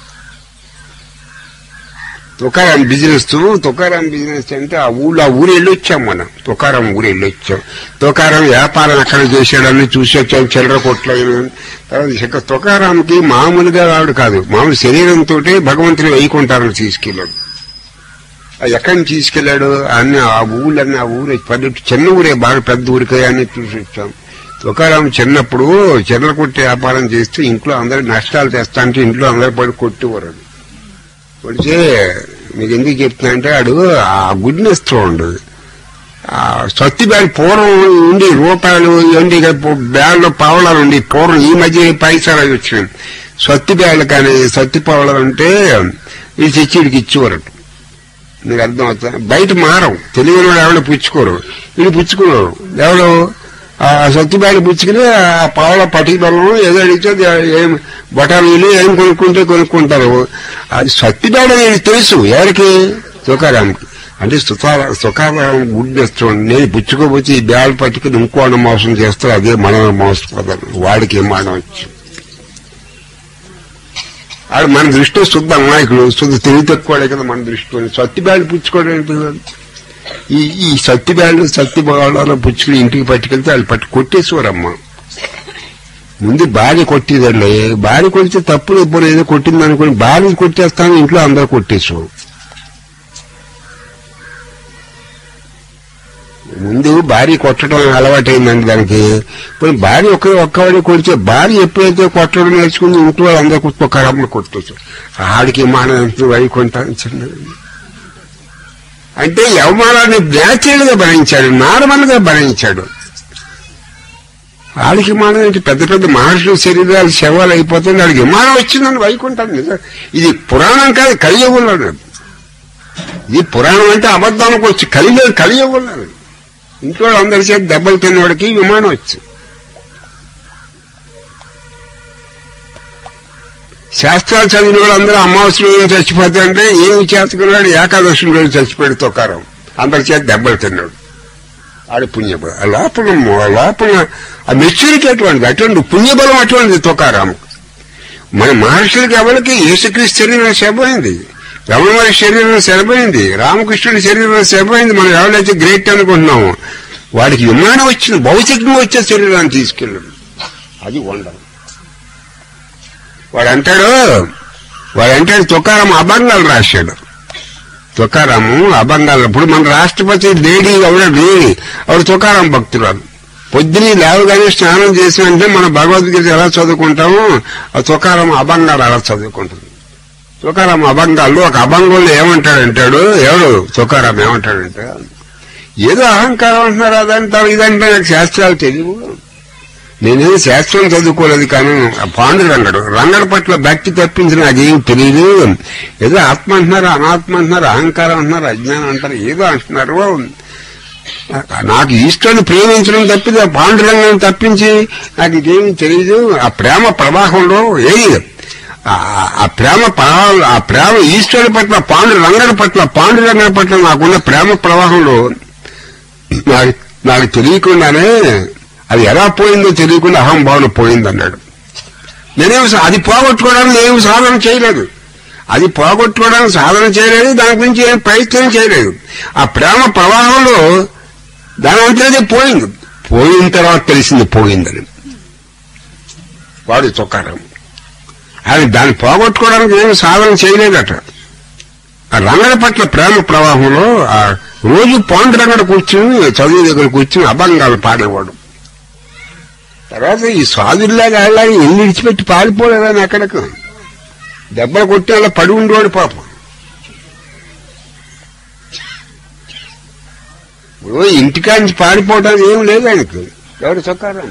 తుకారాం బిజినెస్ తుకారాం బిజినెస్ అంటే ఆ ఊళ్ళో ఆ ఊరు వెళ్ళొచ్చాం మనం తుకారాం ఊరు వెళ్ళొచ్చాం తుకారాం వ్యాపారం ఎక్కడ చేశాడని చూసి వచ్చాం చిల్లర కొట్లు తర్వాత ఇక తుకారాంకి మామూలుగా వాడు కాదు మామూలు శరీరంతో భగవంతుని వైకుంటారని తీసుకెళ్ళాడు అది ఎక్కడి నుంచి తీసుకెళ్లాడు అన్ని ఆ ఊళ్ళన్నీ ఆ ఊరు పల్లెటూరు చిన్న ఊరే బాగా పెద్ద ఊరికే అని చూసి వచ్చాం తుకారాం చిన్నప్పుడు చిల్లర కొట్టే వ్యాపారం చేస్తూ ఇంట్లో అందరూ నష్టాలు తెస్తా అంటే ఇంట్లో అందరూ పడి కొట్టేవారు కొడితే మీకు ఎందుకు చెప్తున్నా అంటే ఆడు ఆ గుడ్నెస్ చూడండి ఆ సత్తి బ్యాగ్ పూర్వం ఉండి రూపాయలు ఏంటి బ్యాగ్లో పావలాలు ఉండి పూర్వం ఈ మధ్య పైసలు అవి వచ్చినాయి సత్తి బ్యాగులు కానీ సత్తి పావలాలు అంటే ఇది తెచ్చి వీడికి ఇచ్చేవారట మీకు అర్థం అవుతా బయట మారం తెలియని వాడు ఎవరు పుచ్చుకోరు వీడు పుచ్చుకున్నారు ఎవరు ఆ సత్తుబాయిలు పుచ్చుకుని ఆ పావుల పటికి బలం ఏదో అడిగితే అది ఏం బఠానీలు ఏం కొనుక్కుంటే కొనుక్కుంటారు అది సత్తిబాయిలు అనేది తెలుసు ఎవరికి తుకారాంకి అంటే సుతారా సుఖారాం గుడ్నెస్ చూడండి నేను పుచ్చుకోపోతే ఈ బ్యాల్ పట్టుకుని ఇంకోటి మోసం చేస్తారు అదే మనం మోసపోతారు వాడికి ఏం మాట వచ్చి ఆడు మన దృష్టిలో శుద్ధ అమాయకుడు శుద్ధ తెలివి తక్కువడే కదా మన దృష్టిలో సత్తి బ్యాళ్ళు పుచ్చుకోవడం ఏంటి ఈ ఈ సత్తి బ్యాళ్ళు సత్తి బాగా పుచ్చుకుని ఇంటికి పట్టుకెళ్తే వాళ్ళు పట్టు కొట్టేసేవారమ్మ ముందు భార్య కొట్టేదండి భార్య కొడితే తప్పులు ఇప్పుడు ఏదో కొట్టింది అనుకుని భార్య కొట్టేస్తాను ఇంట్లో అందరూ కొట్టేసావు ముందు భార్య కొట్టడం అలవాటైందండి దానికి ఇప్పుడు భార్య ఒక్క ఒక్కవాడి కొడితే భార్య ఎప్పుడైతే కొట్టడం నేర్చుకుంది ఇంట్లో అందరూ ఒక రమ్మని కొట్టచ్చు ఆడికి మానవ వైకుంఠించండి అంటే యవమానాన్ని న్యాచురల్ గా భరించాడు నార్మల్ గా భరించాడు వాడికి విమానం ఏంటి పెద్ద పెద్ద మహర్షుల శరీరాలు శవాలు అయిపోతుంది వాడికి విమానం వచ్చిందని వైకుంఠం నిజం ఇది పురాణం కాదు కలియుగంలో ఇది పురాణం అంటే అబద్ధానికి వచ్చి కలిగే కలియుగంలో ఇంట్లో అందరి చేతి దెబ్బలు తిన్నవాడికి విమానం వచ్చింది శాస్త్రాలు చదివిన వాళ్ళందరూ అమావాస్య రోజు చచ్చిపోతాయంటే ఏమి చేతుకున్నాడు ఏకాదశి రోజు చచ్చిపోయాడు తొక్కారం అందరి చేతి దెబ్బలు తిన్నాడు ఆడి పుణ్యబలం ఆ లోపల ఆ లోపల ఆ మెచ్యూరిటీ అటువంటిది అటువంటి పుణ్యబలం అటువంటిది తొక్కారాము మన మహర్షులకి ఎవరికి యేసుక్రీస్తు శరీరం శబైంది రమణ మహర్షి శరీరం శరబైంది రామకృష్ణుడి శరీరం శబైంది మనం ఎవరైతే గ్రేట్ అనుకుంటున్నాము వాడికి విమానం వచ్చింది భౌతికంగా వచ్చే శరీరాన్ని తీసుకెళ్ళాడు అది వండడం వాడు అంటాడు వాడు అంటాడు తుకారాం అభంగాలు రాశాడు తుకారాము అభంగాలు ఇప్పుడు మన రాష్ట్రపతి లేడీ ఆవిడ లేడీ ఆవిడ తుకారాం భక్తురాలు పొద్దున లేవగానే స్నానం చేసి అంటే మన భగవద్గీత ఎలా చదువుకుంటామో ఆ తుకారాం అభంగాలు అలా చదువుకుంటుంది తుకారాం అభంగాల్లో ఒక అభంగంలో ఏమంటాడంటాడు ఎవడు తుకారాం ఏమంటాడంటే ఏదో అహంకారం అంటున్నారు అదంటారు ఇదంటే నాకు శాస్త్రాలు తెలియవు నేనేం శాస్త్రం చదువుకోలేదు కానీ ఆ పాండురంగడు రంగడు పట్ల భక్తి తప్పించి నాకేం తెలియదు ఏదో ఆత్మ అంటున్నారు అనాత్మ అంటున్నారు అహంకారం అంటున్నారు అజ్ఞానం అంటారు ఏదో అంటున్నారు నాకు ఈశ్వరుని ప్రేమించడం తప్పితే ఆ పాండురంగం తప్పించి నాకు ఇదేమీ తెలియదు ఆ ప్రేమ ప్రవాహంలో ఏది ఆ- ఆ ప్రేమ ప్రవాహం ఆ ప్రేమ ఈశ్వరుడి పట్ల పాండు రంగడి పట్ల పాండురంగడి పట్ల నాకున్న ప్రేమ ప్రవాహంలో నాకు నాకు తెలియకుండానే అది ఎలా పోయిందో తెలియకుండా అహంభావన పోయింది అన్నాడు నేనేం సా- అది పోగొట్టుకోవడానికి నేను సాధన చేయలేదు అది పోగొట్టుకోవడానికి సాధన చేయలేదు దాని గురించి ఏం ప్రయత్నం చేయలేదు ఆ ప్రేమ ప్రవాహంలో దాని అంతేదే పోయింది పోయిన తర్వాత తెలిసింది పోయిందని వాడు చొక్కారం అది దాన్ని పోగొట్టుకోవడానికి ఏం సాధన చేయలేదట ఆ రంగడ పట్ల ప్రేమ ప్రవాహంలో ఆ రోజు పాండురంగడ కూర్చుని చదువు దగ్గర కూర్చుని అభంగాలు పాడేవాడు తర్వాత ఈ సాధుల్లాగా అలాగే ఇల్లు విడిచిపెట్టి పారిపోలేదని ఎక్కడికి దెబ్బలు కొట్టి అలా పడి ఉండేవాడు పాపం ఇప్పుడు ఇంటికాంచి పారిపోవడానికి ఏం లేదు ఆయనకు ఎవరు చొక్కారా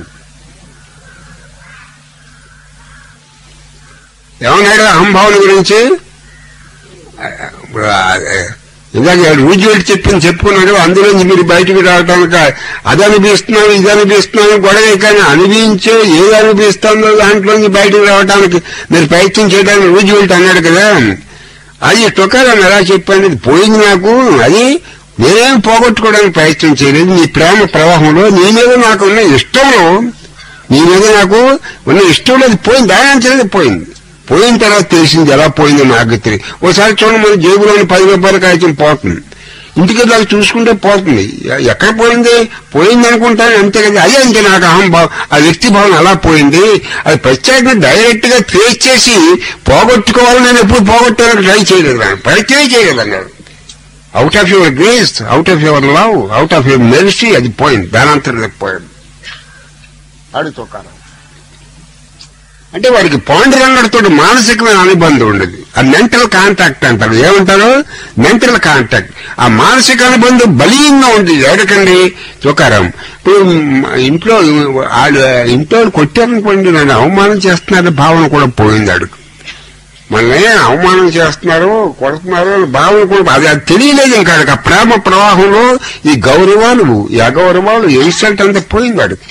ఏమన్నాడు అహంభావన గురించి ఇప్పుడు ఆ- ఇందాక రూజ్వెల్ట్ చెప్పింది చెప్పుకున్నాడు అందులోంచి మీరు బయటకు రావడానికి అది అనిపిస్తున్నాను ఇది అనిపిస్తున్నాను గొడవే కానీ అనిపించే ఏది అనిపిస్తుందో దాంట్లోంచి బయటకు రావడానికి మీరు ప్రయత్నం చేయడానికి రూజ్వెల్ట్ అన్నాడు కదా అది టొకారం ఎలా చెప్పాను ఇది పోయింది నాకు అది నేనేం పోగొట్టుకోవడానికి ప్రయత్నం చేయలేదు నీ ప్రేమ ప్రవాహంలో నీ మీద నాకు ఉన్న ఇష్టంలో నీ మీద నాకు ఉన్న ఇష్టంలో అది పోయింది దాని అంచనా పోయింది పోయిన తర్వాత తెలిసింది ఎలా పోయిందో నాకు తెలియదు ఒకసారి చూడండి మన జేబులోని పది రూపాయల కాగితం పోతుంది ఇంటికి దాకా చూసుకుంటే పోతుంది ఎ- ఎక్కడ పోయింది పోయింది అనుకుంటాను అంతే కదా అదే అంతే నాకు అహంభావం ఆ వ్యక్తి భావన అలా పోయింది అది ప్రత్యేకంగా డైరెక్ట్ గా ఫేస్ చేసి పోగొట్టుకోవాలని నేను ఎప్పుడు పోగొట్టాలని ట్రై చేయలేదు నాకు ప్రయత్నమే చేయలేదు అన్నాడు out of your grace out of your love out of your mercy అది పోయింది దానంతరం పోయాడు అడుగుతో కాలం అంటే వాడికి పాండురంగడితో మానసికమైన అనుబంధం ఉండదు ఆ మెంటల్ కాంటాక్ట్ అంటారు ఏమంటారు మెంటల్ కాంటాక్ట్ ఆ మానసిక అనుబంధం బలీయంగా ఉంది ఎవరికండి తుకారం ఇప్పుడు మ్, ఇంట్లో వాళ్ళు ఇంట్లో వాళ్ళు కొట్టారనుకోండి నన్ను అవమానం చేస్తున్నారు భావన కూడా పోయింది అడుగు మనల్ని అవమానం చేస్తున్నారు కొడుతున్నారు అనే భావన కూడా అది అది తెలియలేదు ఇంకా ఆడికి. ఆ ప్రేమ ప్రవాహంలో ఈ గౌరవాలు ఈ అగౌరవాలు ఇన్సల్ట్ అంతా పోయింది వాడికి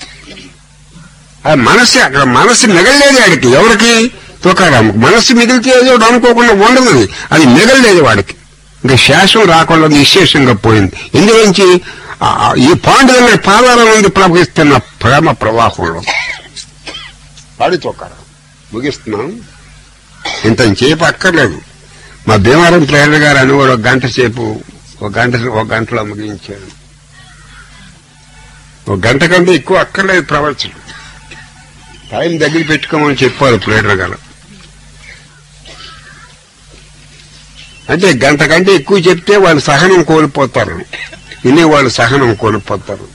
ఆ మనసు అక్కడ మనసు మిగలలేదు వాడికి ఎవరికి తుకారాము మనసు మిగిలితే ఏదో ఒకటి అనుకోకుండా ఉండదు అది. అది మిగలలేదు వాడికి ఇంకా శేషం రాకుండా నిశేషంగా పోయింది ఎందులోంచి ఆ- ఆ ఈ పాండవుల పాదాల నుండి ప్రవహిస్తున్న ప్రేమ ప్రవాహంలో వాడి తుకారం ముగిస్తున్నాం ఇంత చేపు అక్కర్లేదు మా భీమవరం ప్రేరణ గారు అని కూడా ఒక గంట సేపు ఒక గంట ఒక గంటలో ముగించాడు ఒక గంట కంటే ఎక్కువ అక్కర్లేదు ప్రవచనం టైం దగ్గర పెట్టుకోమని చెప్పారు ప్లేడర్ గారు అంటే గంట కంటే ఎక్కువ చెప్తే వాళ్ళు సహనం కోల్పోతారు వినే వాళ్ళు సహనం కోల్పోతారు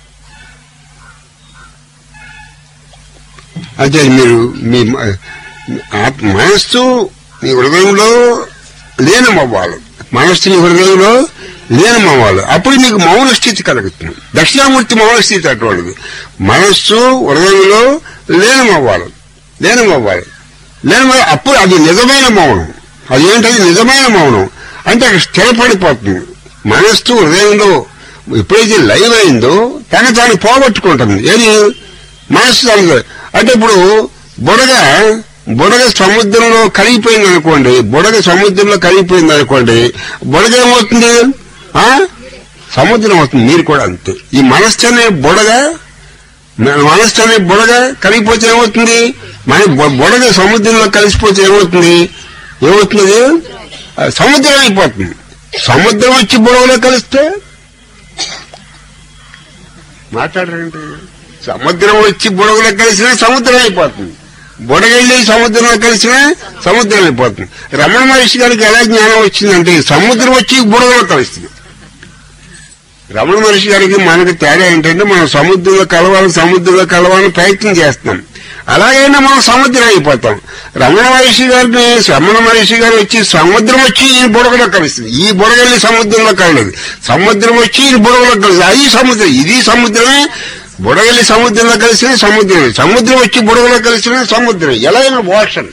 అంటే మీరు మీ ఆత్- మనస్సు నీ హృదయంలో లీనమవ్వాలి మనస్సు నీ హృదయంలో లీనమవ్వాలి అప్పుడు నీకు మౌన స్థితి కలుగుతుంది దక్షిణామూర్తి మౌన స్థితి అటువంటిది మనస్సు హృదయంలో లీనమవ్వాలి లీనమవ్వాలి లీనమవ్వాలి అప్పుడు అది నిజమైన మౌనం అది ఏంటది నిజమైన మౌనం అంటే అక్కడ స్థిరపడిపోతుంది మనస్సు హృదయంలో ఎప్పుడైతే లైవ్ అయిందో తన తాను పోగొట్టుకుంటుంది ఏది మనస్సు తనకు అంటే ఇప్పుడు బుడగ బుడగ సముద్రంలో కలిగిపోయింది అనుకోండి బుడగ సముద్రంలో కలిగిపోయింది అనుకోండి బుడగ ఏమవుతుంది ఆ సముద్రం అవుతుంది మీరు కూడా అంతే ఈ మనస్సు అనే బుడగ మన మనస్సు అనే బుడగ కలిగిపోతే ఏమవుతుంది మన బు- బుడగ సముద్రంలో కలిసిపోతే ఏమవుతుంది ఏమవుతుంది ఆ, సముద్రం అయిపోతుంది సముద్రం వచ్చి బుడగలో కలిస్తే మాట్లాడరేంటి సముద్రం వచ్చి బుడగలో కలిసినా సముద్రం అయిపోతుంది బుడగెళ్ళి సముద్రంలో కలిసినా సముద్రం అయిపోతుంది రమణ మహర్షి గారికి ఎలా జ్ఞానం వచ్చిందంటే సముద్రం వచ్చి బుడగలో కలుస్తుంది రమణ మహర్షి గారికి మనకి తేడా ఏంటంటే మనం సముద్రంలో కలవాలి సముద్రంలో కలవాలని ప్రయత్నం చేస్తున్నాం అలాగైనా మనం సముద్రం అయిపోతాం రమణ మహర్షి గారిని రమణ మహర్షి గారు వచ్చి సముద్రం వచ్చి ఈ బుడగలో కలుస్తుంది ఈ బుడగల్ని సముద్రంలో కలలేదు సముద్రం వచ్చి ఈ బుడగలో కలుస్తుంది అది సముద్రం ఇది సముద్రమే బుడగల్ని సముద్రంలో కలిసిన సముద్రమే సముద్రం వచ్చి బుడగలో కలిసిన సముద్రం ఎలా అయినా ocean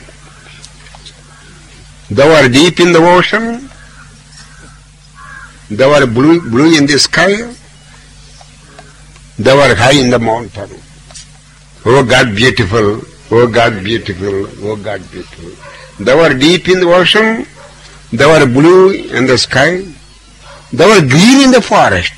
they were deep in the ocean They were blue, blue in the sky. They were high in the mountain. Oh God, beautiful. Oh God, beautiful. Oh God, beautiful. They were deep in the ocean. They were blue in the sky. They were green in the forest.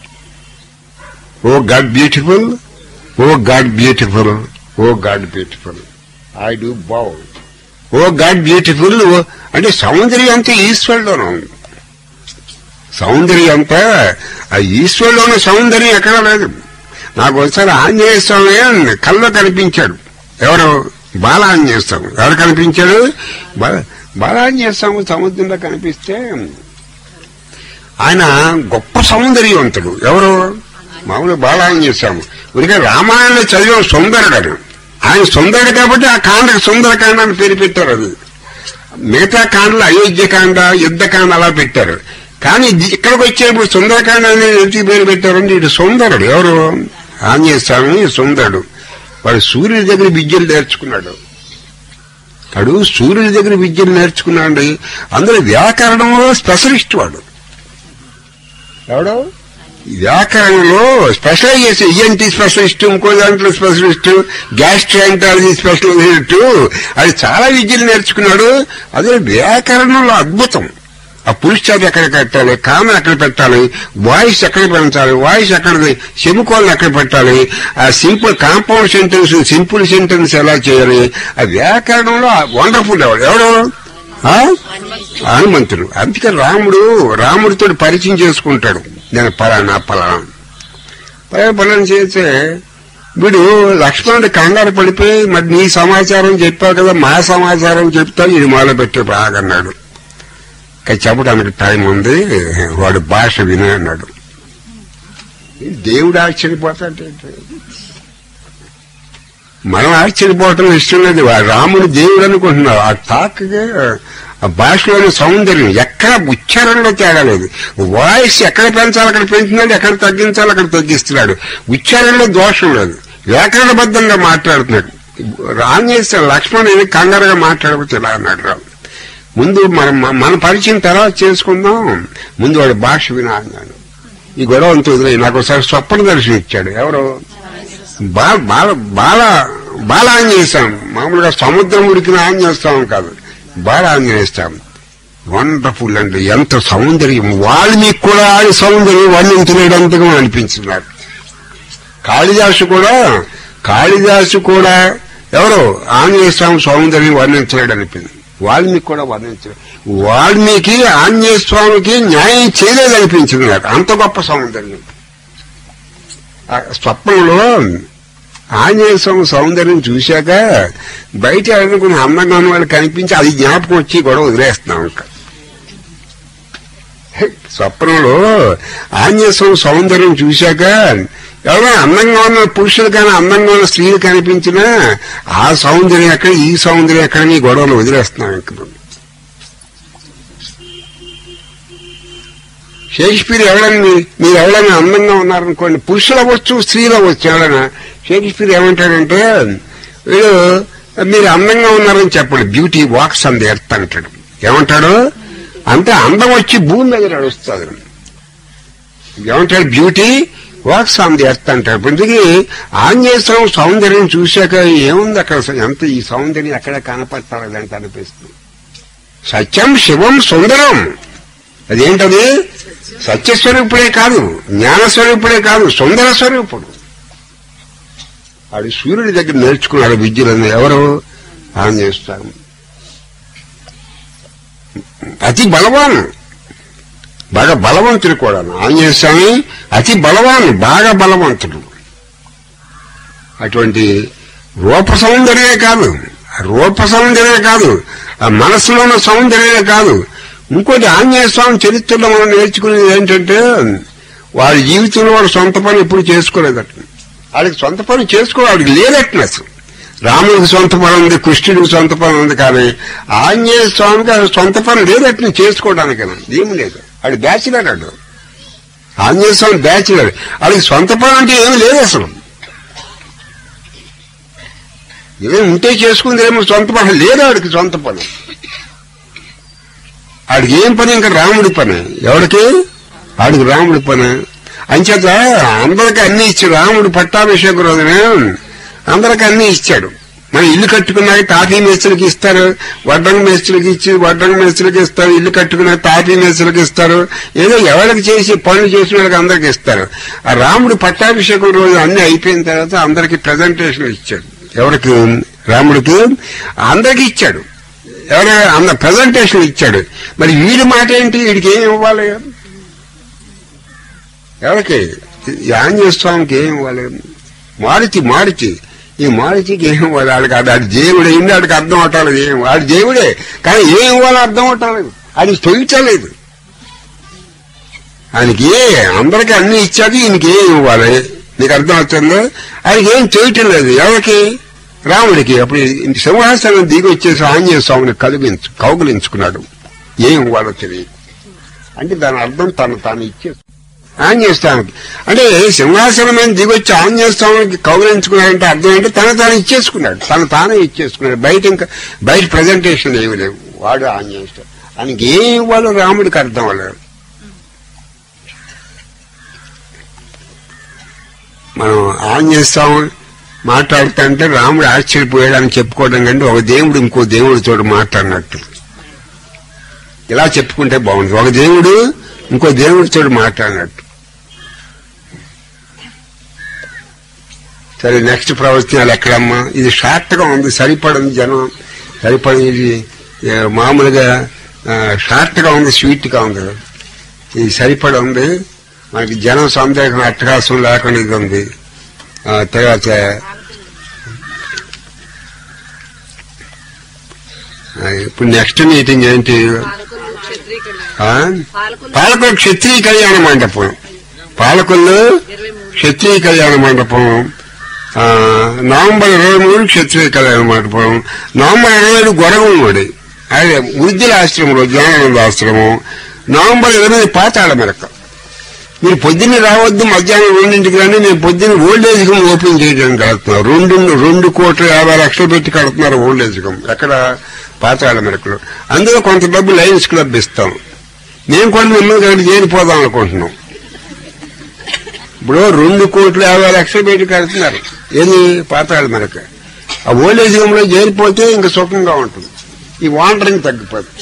Oh God, beautiful. Oh God, beautiful. Oh God, beautiful. I do bow. Oh God, beautiful. Oh, అంటే సౌందర్యం అంతా ఈశ్వరులోనే ఉంది సౌందర్యం అంతా ఆ ఈశ్వరులో ఉన్న సౌందర్యం ఎక్కడ లేదు నాకు ఒకసారి ఆంజనేయ స్వామి కల్లో కనిపించాడు ఎవరు బాల ఆంజనేయ స్వామి ఎవరు కనిపించాడు బాల- బాల ఆంజనేయ స్వామి సముద్రంలో కనిపిస్తే ఆయన గొప్ప సౌందర్యవంతుడు ఎవరు మామూలు బాల ఆంజనేయ స్వామి ఉరికే రామాయణంలో చదివిన సుందరుడు అని. ఆయన సుందరుడు కాబట్టి ఆ కాండకు సుందరకాండ అని పేరు పెట్టారు అది మిగతా కాండలు అయోధ్యకాండ యుద్ధకాండ అలా పెట్టారు కానీ ఇది- ఇక్కడికి వచ్చేప్పుడు సుందరకాండ అనేది ఎందుకు పేరు పెట్టారంటే ఇటు సుందరుడు ఎవరు ఆంజనేయ స్వామి సుందరుడు వాడు సూర్యుడి దగ్గర విద్యలు నేర్చుకున్నాడు వాడు సూర్యుడి దగ్గర విద్యలు నేర్చుకున్నాడు అందులో వ్యాకరణంలో స్పెషలిస్ట్ వాడు ఎవడు వ్యాకరణంలో స్పెషలైజేషన్ ఈఎన్టీ స్పెషలిస్ట్ ఇంకో దాంట్లో స్పెషలిస్ట్ గ్యాస్ట్రాంటాలజీ స్పెషలిస్ట్ అది చాలా విద్యలు నేర్చుకున్నాడు అదే వ్యాకరణంలో అద్భుతం ఆ పురుషాది ఎక్కడ పెట్టాలి కామ ఎక్కడ పెట్టాలి వాయిస్ ఎక్కడ పెంచాలి వాయిస్ ఎక్కడ సెమికోల్ని ఎక్కడ పెట్టాలి ఆ simple compound sentence simple sentence ఎలా చేయాలి ఆ వ్యాకరణంలో వండర్ఫుల్ ఎవడు ఎవడు ఆ? హనుమంతుడు అందుకే రాముడు రాముడితో పరిచయం చేసుకుంటాడు నేను పలానా పలానా పలానా పలానా చేస్తే వీడు లక్ష్మణుడు కంగారు పడిపోయి మరి నీ సమాచారం చెప్పావు కదా మా సమాచారం చెప్తా ఇది మొదలు పెట్టే బాగన్నాడు కానీ చెప్పడానికి టైం ఉంది వాడు భాష వినే అన్నాడు దేవుడు ఆశ్చర్యపోతాడు మనం ఆశ్చర్యపోవటం ఇష్టం లేదు ఆ రాముడు దేవుడు అనుకుంటున్నావు ఆ తాకగా ఆ భాషలోని సౌందర్యం ఎక్కడ ఉచ్చారణలో తేడా లేదు వాయిస్ ఎక్కడ పెంచాలి అక్కడ పెంచుతున్నాడు ఎక్కడ తగ్గించాలి అక్కడ తగ్గిస్తున్నాడు ఉచ్చారణలో దోషం లేదు వ్యాకరణబద్ధంగా మాట్లాడుతున్నాడు రాంజేశ్వర లక్ష్మణుని కంగారుగా మాట్లాడవచ్చు ఇలా అన్నాడు రాము ముందు మనం మన పరిచయం తర్వాత చేసుకుందాం ముందు వాడి భాష వినా అన్నాడు ఈ గొడవ అంతా వదిలే నాకు ఒకసారి స్వప్న దర్శనం ఇచ్చాడు ఎవరు బాల బాల బాల బాల ఆంజనేస్తాం మామూలుగా సముద్రం ఉడికిన ఆంజనేస్తాం కాదు బాల ఆంజనేస్తాం వండర్ఫుల్ అండి ఎంత సౌందర్యం వాల్మీకి కూడా ఆడి సౌందర్యం వర్ణించలేడంతగా అనిపించినారు కాళిదాసు కూడా కాళిదాసు కూడా ఎవరు ఆంజనేయ స్వామి సౌందర్యం వర్ణించలేడు అనిపింది వాల్మీకి కూడా వర్ణించలేదు వాల్మీకి ఆంజనేయ స్వామికి న్యాయం చేయలేదు అనిపించింది నాకు అంత గొప్ప సౌందర్యం ఆ స్వప్నంలో ఆంజనేయ స్వామి సౌందర్యం చూశాక బయట అనుకున్న అందంగా ఉన్న వాళ్ళు కనిపించి అది జ్ఞాపకం వచ్చి గొడవ వదిలేస్తున్నాం ఇంకా స్వప్నంలో ఆంజనేయ సౌందర్యం చూశాక ఎవరైనా అందంగా ఉన్న పురుషులు కానీ అందంగా ఉన్న స్త్రీలు కనిపించినా ఆ సౌందర్యం ఎక్కడ ఈ సౌందర్యం ఎక్కడ నీ గొడవలు వదిలేస్తున్నాం ఇంక షేక్స్పియర్ ఎవరైనా మీ- మీరు ఎవరైనా అందంగా ఉన్నారనుకోండి పురుషులు అవ్వచ్చు స్త్రీలు అవ్వచ్చు ఎవరైనా షేక్స్పియర్ ఏమంటాడంటే వీడు మీరు అందంగా ఉన్నారని చెప్పండి బ్యూటీ వాక్స్ అంది ఎర్త్ అంటాడు ఏమంటాడు అంటే అందం వచ్చి భూమి మీద నడుస్తుంది ఏమంటాడు beauty walks on the earth అంటాడు ఇందుకే ఆంజనేయ సౌందర్యం చూశాక ఏముంది అక్కడ అసలు ఎంత ఈ సౌందర్యం ఎక్కడ కనపడతాడంటే అనిపిస్తుంది సత్యం శివం సుందరం అదేంటది సత్యస్వరూపుడే కాదు జ్ఞానస్వరూపుడే కాదు సుందర స్వరూపుడు ఆడు సూర్యుడి దగ్గర నేర్చుకున్నాడు విద్యలను ఎవరు ఆంజనేయ స్వామి అతి బలవాన్ బాగా బలవంతుడు కూడా ఆంజనేయ స్వామి అతి బలవాన్ బాగా బలవంతుడు అటువంటి రూప సౌందర్యమే కాదు రూప సౌందర్యమే కాదు ఆ మనసులో ఉన్న సౌందర్యమే కాదు ఇంకోటి ఆంజనేయ స్వామి చరిత్రలో మనం నేర్చుకునేది ఏంటంటే వాడి జీవితంలో వాడు సొంత పని ఎప్పుడు చేసుకోలేదట వాడికి సొంత పని చేసుకో వాడికి లేదట్నెస్ రాముడికి సొంత పని ఉంది కృష్ణుడికి సొంత పని ఉంది కానీ ఆంజనేయ స్వామికి అది సొంత పని లేదట్ని చేసుకోవడానికి ఏమి లేదు వాడు బ్యాచిలర్ అడు ఆంజనేయ స్వామి బ్యాచిలర్ వాడికి సొంత పని అంటే ఏమి లేదు అసలు ఏం ఉంటే చేసుకుంది ఏమో సొంత పని లేదు ఆడికి సొంత పని ఆడికి ఏం పని ఇంకా రాముడి పని ఎవరికి ఆడికి రాముడి పని అంచేత అందరికి అన్ని ఇచ్చాడు రాముడు పట్టాభిషేకం రోజున అందరికి అన్ని ఇచ్చాడు మన ఇల్లు కట్టుకున్నాక తాపీ మేస్త్రికి ఇస్తారు వడ్డంగ మేస్త్రికి ఇచ్చి వడ్డంగ మేస్త్రికి ఇస్తారు ఇల్లు కట్టుకున్నాక తాపీ మేస్త్రికి ఇస్తారు ఏదో ఎవరికి చేసి పనులు చేసిన వాళ్ళకి అందరికి ఇస్తారు ఆ రాముడు పట్టాభిషేకం రోజు అన్ని అయిపోయిన తర్వాత అందరికి ప్రజెంటేషన్ ఇచ్చాడు ఎవరికి రాముడికి అందరికి ఇచ్చాడు ఎవరు అన్న ప్రజెంటేషన్ ఇచ్చాడు మరి వీడి మాట ఏంటి వీడికి ఏం ఇవ్వాలి ఎవరికి ఈ ఆంజనేయ స్వామికి ఏం ఇవ్వాలి మారుతి మారుతి ఈ మారుతికి ఏం ఇవ్వాలి ఆడికి అది ఆడి దేవుడు అయింది ఆడికి అర్థం అవటాలేదు ఏం ఆడి దేవుడే కానీ ఏం ఇవ్వాలో అర్థం అవటాలేదు అది తొలిచలేదు ఆయనకి ఏ అందరికీ అన్ని ఇచ్చాక ఈయనకి ఏం ఇవ్వాలి నీకు అర్థం అవుతుందో ఆయనకి ఏం చేయటం లేదు ఎవరికి రాముడికి అప్పుడు ఇంత సింహాసనం దిగి వచ్చేసి ఆంజనేయ స్వామిని కలిగించు కౌగులించుకున్నాడు ఏం ఇవ్వాలో తెలియదు అంటే దాని అర్థం తను తాను ఇచ్చే ఆంజనేయ స్వామికి అంటే సింహాసనం మీద దిగొచ్చి ఆంజనేయ స్వామికి కౌగులించుకున్నాడంటే అర్థం ఏంటి తను తాను ఇచ్చేసుకున్నాడు తను తానే ఇచ్చేసుకున్నాడు బయట ఇంకా బయట ప్రజెంటేషన్ ఏమి లేవు వాడు ఆంజనేయ స్వామి ఆయనకి ఏం ఇవ్వాలో రాముడికి అర్థం అవ్వలేదు మనం ఆంజనేయ స్వామి మాట్లాడుతుంటే రాముడు ఆశ్చర్యపోయాడని చెప్పుకోవడం కంటే ఒక దేవుడు ఇంకో దేవుడు తోడు మాట్లాడినట్టు ఇలా చెప్పుకుంటే బాగుంది ఒక దేవుడు ఇంకో దేవుడి తోడు మాట్లాడినట్టు సరే నెక్స్ట్ ప్రవచనాలు ఎక్కడమ్మా ఇది షార్ట్ గా ఉంది సరిపడింది జనం సరిపడి ఇది ఏ, మామూలుగా షార్ట్ గా ఉంది స్వీట్ గా ఉంది ఇది సరిపడి ఉంది మనకి జనం సందేహం అట్టహాసం లేకుండా ఇది ఉంది ఆ, తర్వాత ఆ, ఇప్పుడు నెక్స్ట్ మీటింగ్ ఏంటి ఆ? పాలకొల్లు క్షత్రియ కళ్యాణ మండపం పాలకొల్లు క్షత్రియ కళ్యాణ మండపం ఆ, నవంబర్ ఇరవై మూడు క్షత్రియ కళ్యాణ మండపం నవంబర్ ఇరవై ఏడు గొరగంలోడి అదే వృద్ధుల ఆశ్రమంలో జ్ఞానానంద ఆశ్రమం నవంబర్ ఇరవై పాతాళ మెరక మీరు పొద్దున్న రావద్దు మధ్యాహ్నం రెండింటికి రండి నేను పొద్దున్న ఓల్డ్ ఏజ్ హోమ్ ఓపెన్ చేయడానికి కడుతున్నారు రెండు రెండు కోట్ల యాభై లక్షలు పెట్టి కడుతున్నారు ఓల్డ్ ఏజ్ హోమ్ ఎక్కడ పాతాళ మెరకలో అందులో కొంత డబ్బు లయన్స్ క్లబ్ ఇస్తాం మేము కొన్ని మిమ్మల్ని దగ్గర చేరిపోదాం అనుకుంటున్నాం ఇప్పుడు రెండు కోట్ల యాభై లక్షలు పెట్టి కడుతున్నారు ఏది పాతాళ మెరక ఆ ఓల్డ్ ఏజ్ హోమ్ లో చేరిపోతే ఇంకా సుఖంగా ఉంటుంది ఈ వాండరింగ్ తగ్గిపోతుంది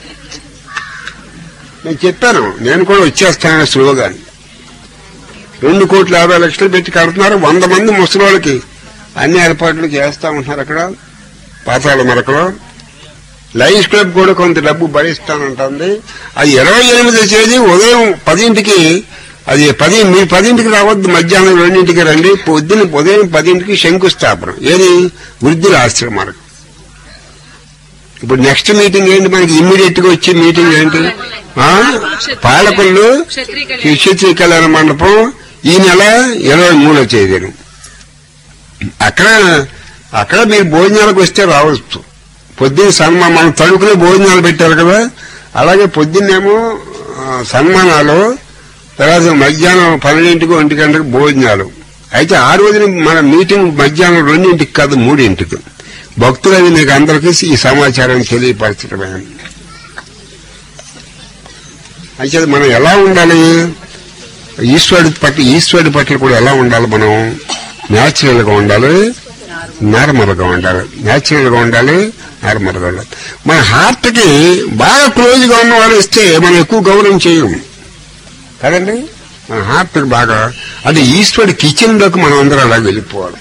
నేను చెప్పాను నేను కూడా వచ్చేస్తానని స్లోగాని రెండు కోట్ల యాభై లక్షలు పెట్టి కడుతున్నారు వంద మంది ముసలోళ్ళకి అన్ని ఏర్పాట్లు చేస్తా ఉంటున్నారు అక్కడ పాతాళ మరకలో లయన్స్ క్లబ్ కూడా కొంత డబ్బు భరిస్తానంటుంది అది ఇరవై ఎనిమిది తేదీ ఉదయం పదింటికి అది పది మీరు పదింటికి రావద్దు మధ్యాహ్నం రెండింటికి రండి పొద్దున ఉదయం పదింటికి శంకుస్థాపన ఏది వృద్ధుల ఆశ్రమాలకు ఇప్పుడు నెక్స్ట్ మీటింగ్ ఏంటి మనకి ఇమ్మీడియట్ గా వచ్చే మీటింగ్ ఏంటి ఆ? పాలకొల్లు క్షత్రియ కళ్యాణ మండపం ఈ నెల ఇరవై మూడో తేదీన అక్కడ అక్కడ మీరు భోజనాలకు వస్తే రావచ్చు పొద్దున్న సన్మానం మనం తణుకునే భోజనాలు పెట్టారు కదా అలాగే పొద్దున్నేమో ఆ, సన్మానాలు తర్వాత మధ్యాహ్నం పన్నెండింటికి ఒంటి గంటకు భోజనాలు అయితే ఆ రోజున మన మీటింగ్ మధ్యాహ్నం రెండింటికి కాదు మూడింటికి భక్తులని మీకు అందరికీ ఈ సమాచారాన్ని తెలియపరచడమే అయితే మనం ఎలా ఉండాలి ఈశ్వరుడి పట్ల ఈశ్వరుడి పట్ల కూడా ఎలా ఉండాలి మనం న్యాచురల్ గా ఉండాలి నార్మల్ గా ఉండాలి న్యాచురల్ గా ఉండాలి నార్మల్ గా ఉండాలి మన హార్ట్ కి బాగా క్లోజ్ గా ఉన్న వాళ్ళు ఇస్తే మనం ఎక్కువ గౌరవం చేయం కదండి మన హార్ట్ కి బాగా అంటే ఈశ్వరుడి కిచెన్ లోకి మనం అందరం అలా వెళ్ళిపోవాలి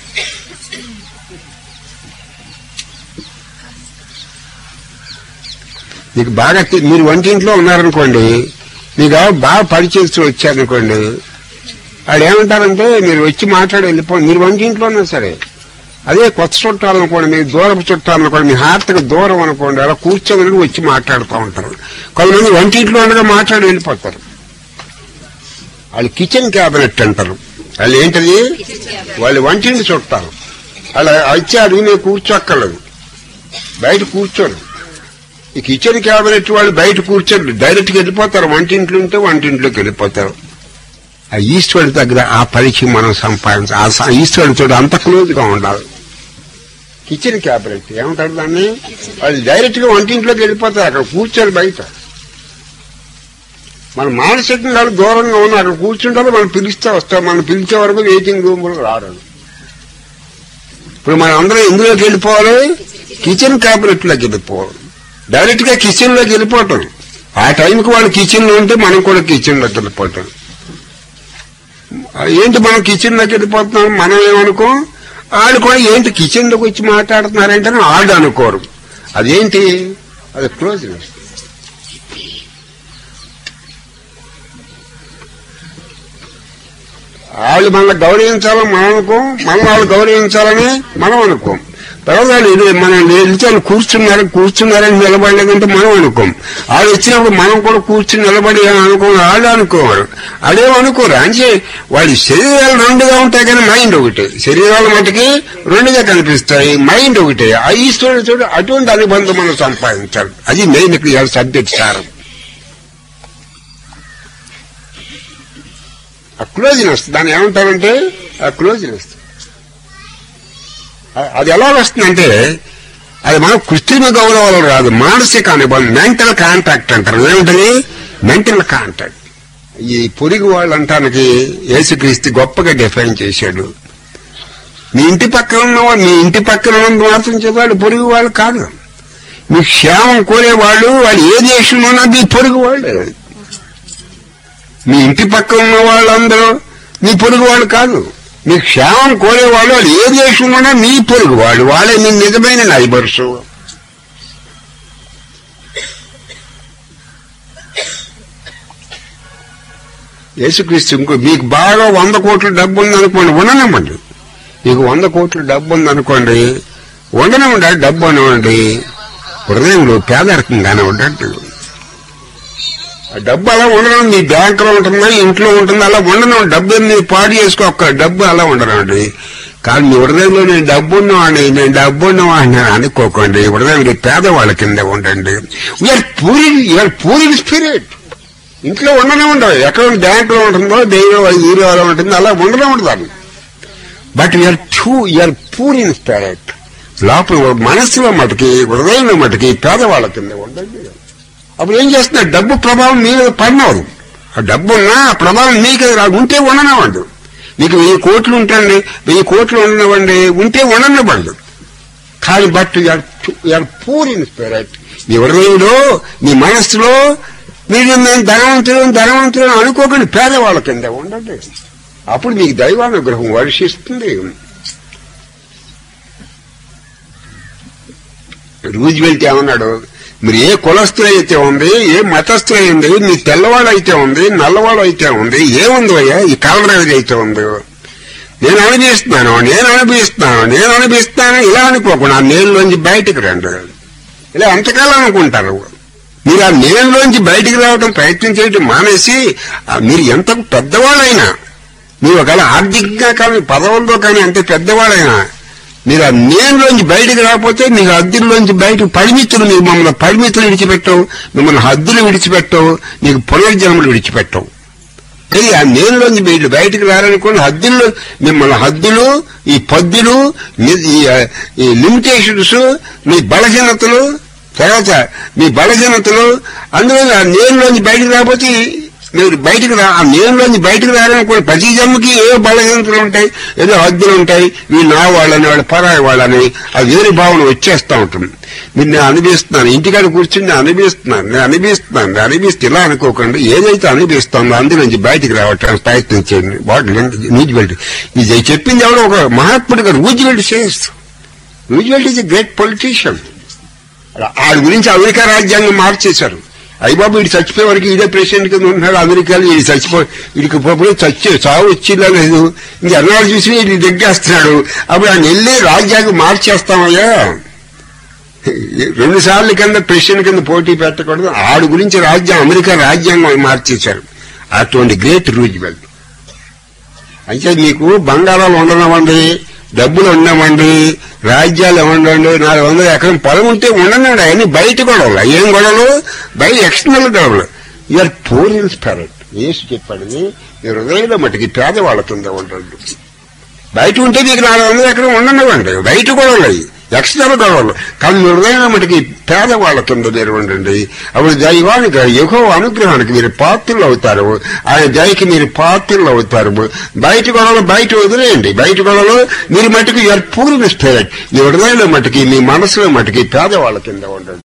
మీకు బాగా తె- మీరు వంటింట్లో ఉన్నారనుకోండి మీకు ఎవరు బాగా పరిచయిస్తూ వచ్చారనుకోండి వాడు ఏమంటారంటే మీరు వచ్చి మాట్లాడి వెళ్ళిపోండి మీరు వంటింట్లో ఉన్నా సరే అదే కొత్త చుట్టాలు అనుకోండి మీరు దూరపు చుట్టాలు అనుకోండి మీ హార్ట్కి దూరం అనుకోండి అలా కూర్చొని వచ్చి మాట్లాడుతూ ఉంటారు కొంతమంది వంటింట్లో ఉండగా మాట్లాడి వెళ్ళిపోతారు వాళ్ళు కిచెన్ క్యాబినెట్ అంటారు వాళ్ళు ఏంటది వాళ్ళు వంటింటి చుట్టాలు అలా వచ్చి అడిగి మీరు కూర్చోక్కర్లేదు బయట కూర్చోరు ఈ కిచెన్ క్యాబినెట్ వాళ్ళు బయట కూర్చొని డైరెక్ట్ గా వెళ్ళిపోతారు వంటింట్లో ఉంటే వంటింట్లోకి వెళ్ళిపోతారు ఆ ఈశ్వరుడి దగ్గర ఆ పరిచయం మనం సంపాదించ ఆ స- ఈశ్వరుడితో అంత క్లోజ్ గా ఉండాలి కిచెన్ క్యాబినెట్ ఏమంటారు దాన్ని వాళ్ళు డైరెక్ట్ గా వంటింట్లోకి వెళ్ళిపోతారు అక్కడ కూర్చొని బయట మన మానసికంగా దూరంగా ఉన్న అక్కడ కూర్చుంటారు మనం పిలిస్తే వస్తాం మనం పిలిచే వరకు వెయిటింగ్ రూమ్ లో రారు ఇప్పుడు మనం అందరం ఎందులోకి వెళ్ళిపోవాలి కిచెన్ క్యాబినెట్ లోకి వెళ్ళిపోవాలి డైరెక్ట్ గా కిచెన్ లోకి వెళ్ళిపోవటం ఆ టైంకి వాళ్ళు కిచెన్ లో ఉంటే మనం కూడా కిచెన్ లోకి వెళ్ళిపోతాం ఏంటి మనం కిచెన్ లోకి వెళ్ళిపోతున్నాం మనం ఏమనుకో వాళ్ళు కూడా ఏంటి కిచెన్ లోకి వచ్చి మాట్లాడుతున్నారంటే వాళ్ళు అనుకోరు అదేంటి అది క్లోజ్నెస్ వాళ్ళు మనల్ని గౌరవించాలని మనం అనుకోం మనం వాళ్ళు గౌరవించాలని మనం అనుకోం తర్వాత వాళ్ళు ఇది మనం వెళ్తే వాళ్ళు కూర్చున్నారు కూర్చున్నారని నిలబడలేదంటే మనం అనుకోం వాళ్ళు వచ్చినప్పుడు మనం కూడా కూర్చుని నిలబడి అనుకో వాళ్ళు అనుకోరు అదేం అనుకోరు అంటే వాళ్ళ శరీరాలు రెండుగా ఉంటాయి కానీ మైండ్ ఒకటే శరీరాల మటుకి రెండుగా కనిపిస్తాయి మైండ్ ఒకటే ఆ ఈశ్వరుడితో అటువంటి అనుబంధం మనం సంపాదించాలి అది మెయిన్ ఇక్కడ సబ్జెక్ట్ సారం ఆ క్లోజినెస్ దాన్ని ఏమంటారంటే ఆ క్లోజినెస్ అది ఎలా వస్తుందంటే అది మన కృత్రిమ గౌరవాలు రాదు మానసిక అనుబంధం మెంటల్ కాంటాక్ట్ అంటారు ఏమిటది మెంటల్ కాంటాక్ట్ ఈ పొరుగు వాళ్ళు అంటానికి యేసుక్రీస్తు గొప్పగా డిఫైన్ చేశాడు మీ ఇంటి పక్కన ఉన్నవాడు మీ ఇంటి పక్కన ఉన్న మాత్రం చెప్పాడు పొరుగు వాళ్ళు కాదు మీ క్షేమం కోరేవాళ్ళు వాళ్ళు ఏ దేశంలో ఉన్నా మీ పొరుగు వాళ్ళు మీ ఇంటి పక్కన ఉన్న వాళ్ళందరూ మీ పొరుగు వాళ్ళు కాదు మీ క్షేమం కోరేవాళ్ళు వాళ్ళు ఏ దేశంలో ఉన్నా మీ పొరుగు వాళ్ళు వాళ్ళే మీ నిజమైన నైబర్స్ యేసుక్రీస్తు ఇంకో మీకు బాగా వంద కోట్ల డబ్బు ఉందనుకోండి ఉండనివ్వండి మీకు వంద కోట్ల డబ్బు ఉందనుకోండి ఉండనివ్వండి ఆ డబ్బు అనివ్వండి హృదయంలో పేదరికంగానే ఉండట్టు ఆ డబ్బు అలా ఉండడం మీ బ్యాంకులో ఉంటుందా ఇంట్లో ఉంటుందా అలా ఉండను డబ్బు మీరు పాడు చేసుకో ఒక్క డబ్బు అలా ఉండనండి కానీ మీ హృదయంలో నేను డబ్బు ఉన్నవాడిని నేను డబ్బు ఉన్నవాడిని అని అనుకోకండి హృదయం పేదవాళ్ళ కింద ఉండండి we are poor you are poor spirit ఇంట్లో ఉండనే ఉండవు ఎక్కడ బ్యాంకులో ఉంటుందో దైవం హీరోలో ఉంటుందో అలా ఉండనే ఉండదు but you are too you are poor in spirit లోపల మనసులో మటుకి హృదయంలో మటుకి పేదవాళ్ళ కింద ఉండండి అప్పుడు ఏం చేస్తున్నారు డబ్బు ప్రభావం మీ మీద పడినవదు ఆ డబ్బు ఉన్నా ఆ ప్రభావం మీకు రాదు ఉంటే ఉండనివ్వండి మీకు వెయ్యి కోట్లు ఉంటాయండి వెయ్యి కోట్లు ఉండనివ్వండి ఉంటే ఉండనివ్వండి కానీ but you are poor in spirit మీ హృదయంలో మీ మనస్సులో మీరు నేను ధనవంతులు ధనవంతులు అనుకోకండి పేదవాళ్ళ కింద ఉండండి అప్పుడు మీకు దైవానుగ్రహం వర్షిస్తుంది రూజ్ వెళ్తే ఏమన్నాడు మీరు ఏ కులస్తులు అయితే ఉంది ఏ మతస్థులు అయింది మీ తెల్లవాళ్ళు అయితే ఉంది నల్లవాళ్ళు అయితే ఉంది ఏముంది అయ్యా ఈ కలర్ అయితే ఉంది నేను అనుభవిస్తున్నాను నేను అనుభవిస్తున్నాను నేను అనుభవిస్తున్నాను ఇలా అనుకోకుండా నేనులోంచి బయటకు రండి ఇలా ఎంతకాలం అనుకుంటారు మీరు ఆ నేనులోంచి బయటికి రావడం ప్రయత్నం చేయడం మానేసి ఆ మీరు ఎంత పెద్దవాళ్ళైనా మీరు ఒకవేళ ఆర్థికంగా కానీ పదవుల్లో కానీ ఎంత పెద్దవాళ్ళైనా మీరు ఆ నేనులోంచి బయటికి రాకపోతే మీకు హద్దుల్లోంచి బయటకు పరిమితులు మీకు మమ్మల్ని పరిమితులు విడిచిపెట్టవు మిమ్మల్ని హద్దులు విడిచిపెట్టవు మీకు పునర్జన్మలు విడిచిపెట్టవు కానీ ఆ నేనులోంచి మీరు బయటికి రారనుకోండి హద్దుల్లో మిమ్మల్ని హద్దులు ఈ పద్దులు ని- ఈ, ఆ, ఈ లిమిటేషన్స్ మీ బలహీనతలు తర్వాత మీ బలహీనతలు అందులో ఆ నేనులోంచి బయటికి రాకపోతే మీరు బయటికి రా ఆ నేనులోంచి బయటికి రారనుకోండి ప్రతి జన్మకి ఏవో బలహీనతలు ఉంటాయి ఏదో హద్దులు ఉంటాయి వీళ్ళు నా వాళ్ళని వాళ్ళు పరాయి వాళ్ళని ఆ వేరే భావన వచ్చేస్తా ఉంటుంది మీరు నేను అనిపిస్తున్నాను ఇంటికాడ కూర్చుని నేను అనిపిస్తున్నాను నేను అనిపిస్తున్నాను నేను అనిపిస్తే ఇలా అనుకోకండి ఏదైతే అనిపిస్తుందో అందులోంచి బయటికి రావటానికి ప్రయత్నించండి బాటిల్ రూజ్వెల్ట్ ఇది చెప్పింది ఎవడో ఒక మహాత్ముడిగా Roosevelt says Roosevelt is a great politician ఆడి గురించి అమెరికా రాజ్యాంగం మార్చేశారు అయ్యబాబు వీడు చచ్చిపోయే వరకు ఇదే ప్రెసిడెంట్ కింద ఉంటున్నాడు అమెరికాలో వీడు చచ్చిపో వీడికి పోతే చచ్చి చావు వచ్చిందా లేదు ఇంక ఎన్నాళ్ళు చూసి వీడిని దగ్గేస్తున్నాడు అప్పుడు ఆయన వెళ్ళి రాజ్యాంగం మార్చేస్తామయ్యా రెండు సార్లు కింద ప్రెసిడెంట్ కింద పోటీ పెట్టకూడదు ఆడు గురించి రాజ్యం అమెరికా రాజ్యాంగం మార్చేశారు అటువంటి గ్రేట్ రూజ్వెల్ట్ అయితే మీకు బంగారాలు ఉండనివ్వండి డబ్బులు ఉండవండి రాజ్యాలు ఇవ్వండి నాలుగు వందల ఎకరం పొలం ఉంటే ఉండనండి అవన్నీ బయట గొడవలు ఏం గొడవలు బయట ఎక్స్టర్నల్ గొడవలు you are poor in spirit Yesu చెప్పాడు మీ హృదయంలో మటుకి పేదవాళ్ళ కింద ఉండండి బయట ఉంటే మీకు నాలుగు వందల ఎకరం ఉండనివ్వండి బయట గొడవలు అవి ఎక్స్టర్నల్ గొడవలు కానీ మీ హృదయంలో మటుకి పేదవాళ్ళ కింద మీరు ఉండండి అప్పుడు దైవానికి ఎగో అనుగ్రహానికి మీరు పాత్రలు అవుతారు ఆయన దయకి మీరు పాత్రలు అవుతారు బయట గొడవలు బయట వదిలేయండి బయట గొడవలు మీరు మటుకు యూఆర్ పూర్ణ స్పిరిట్ మీ హృదయంలో మటుకి మీ మనసులో మటుకి పేదవాళ్ళ కింద ఉండండి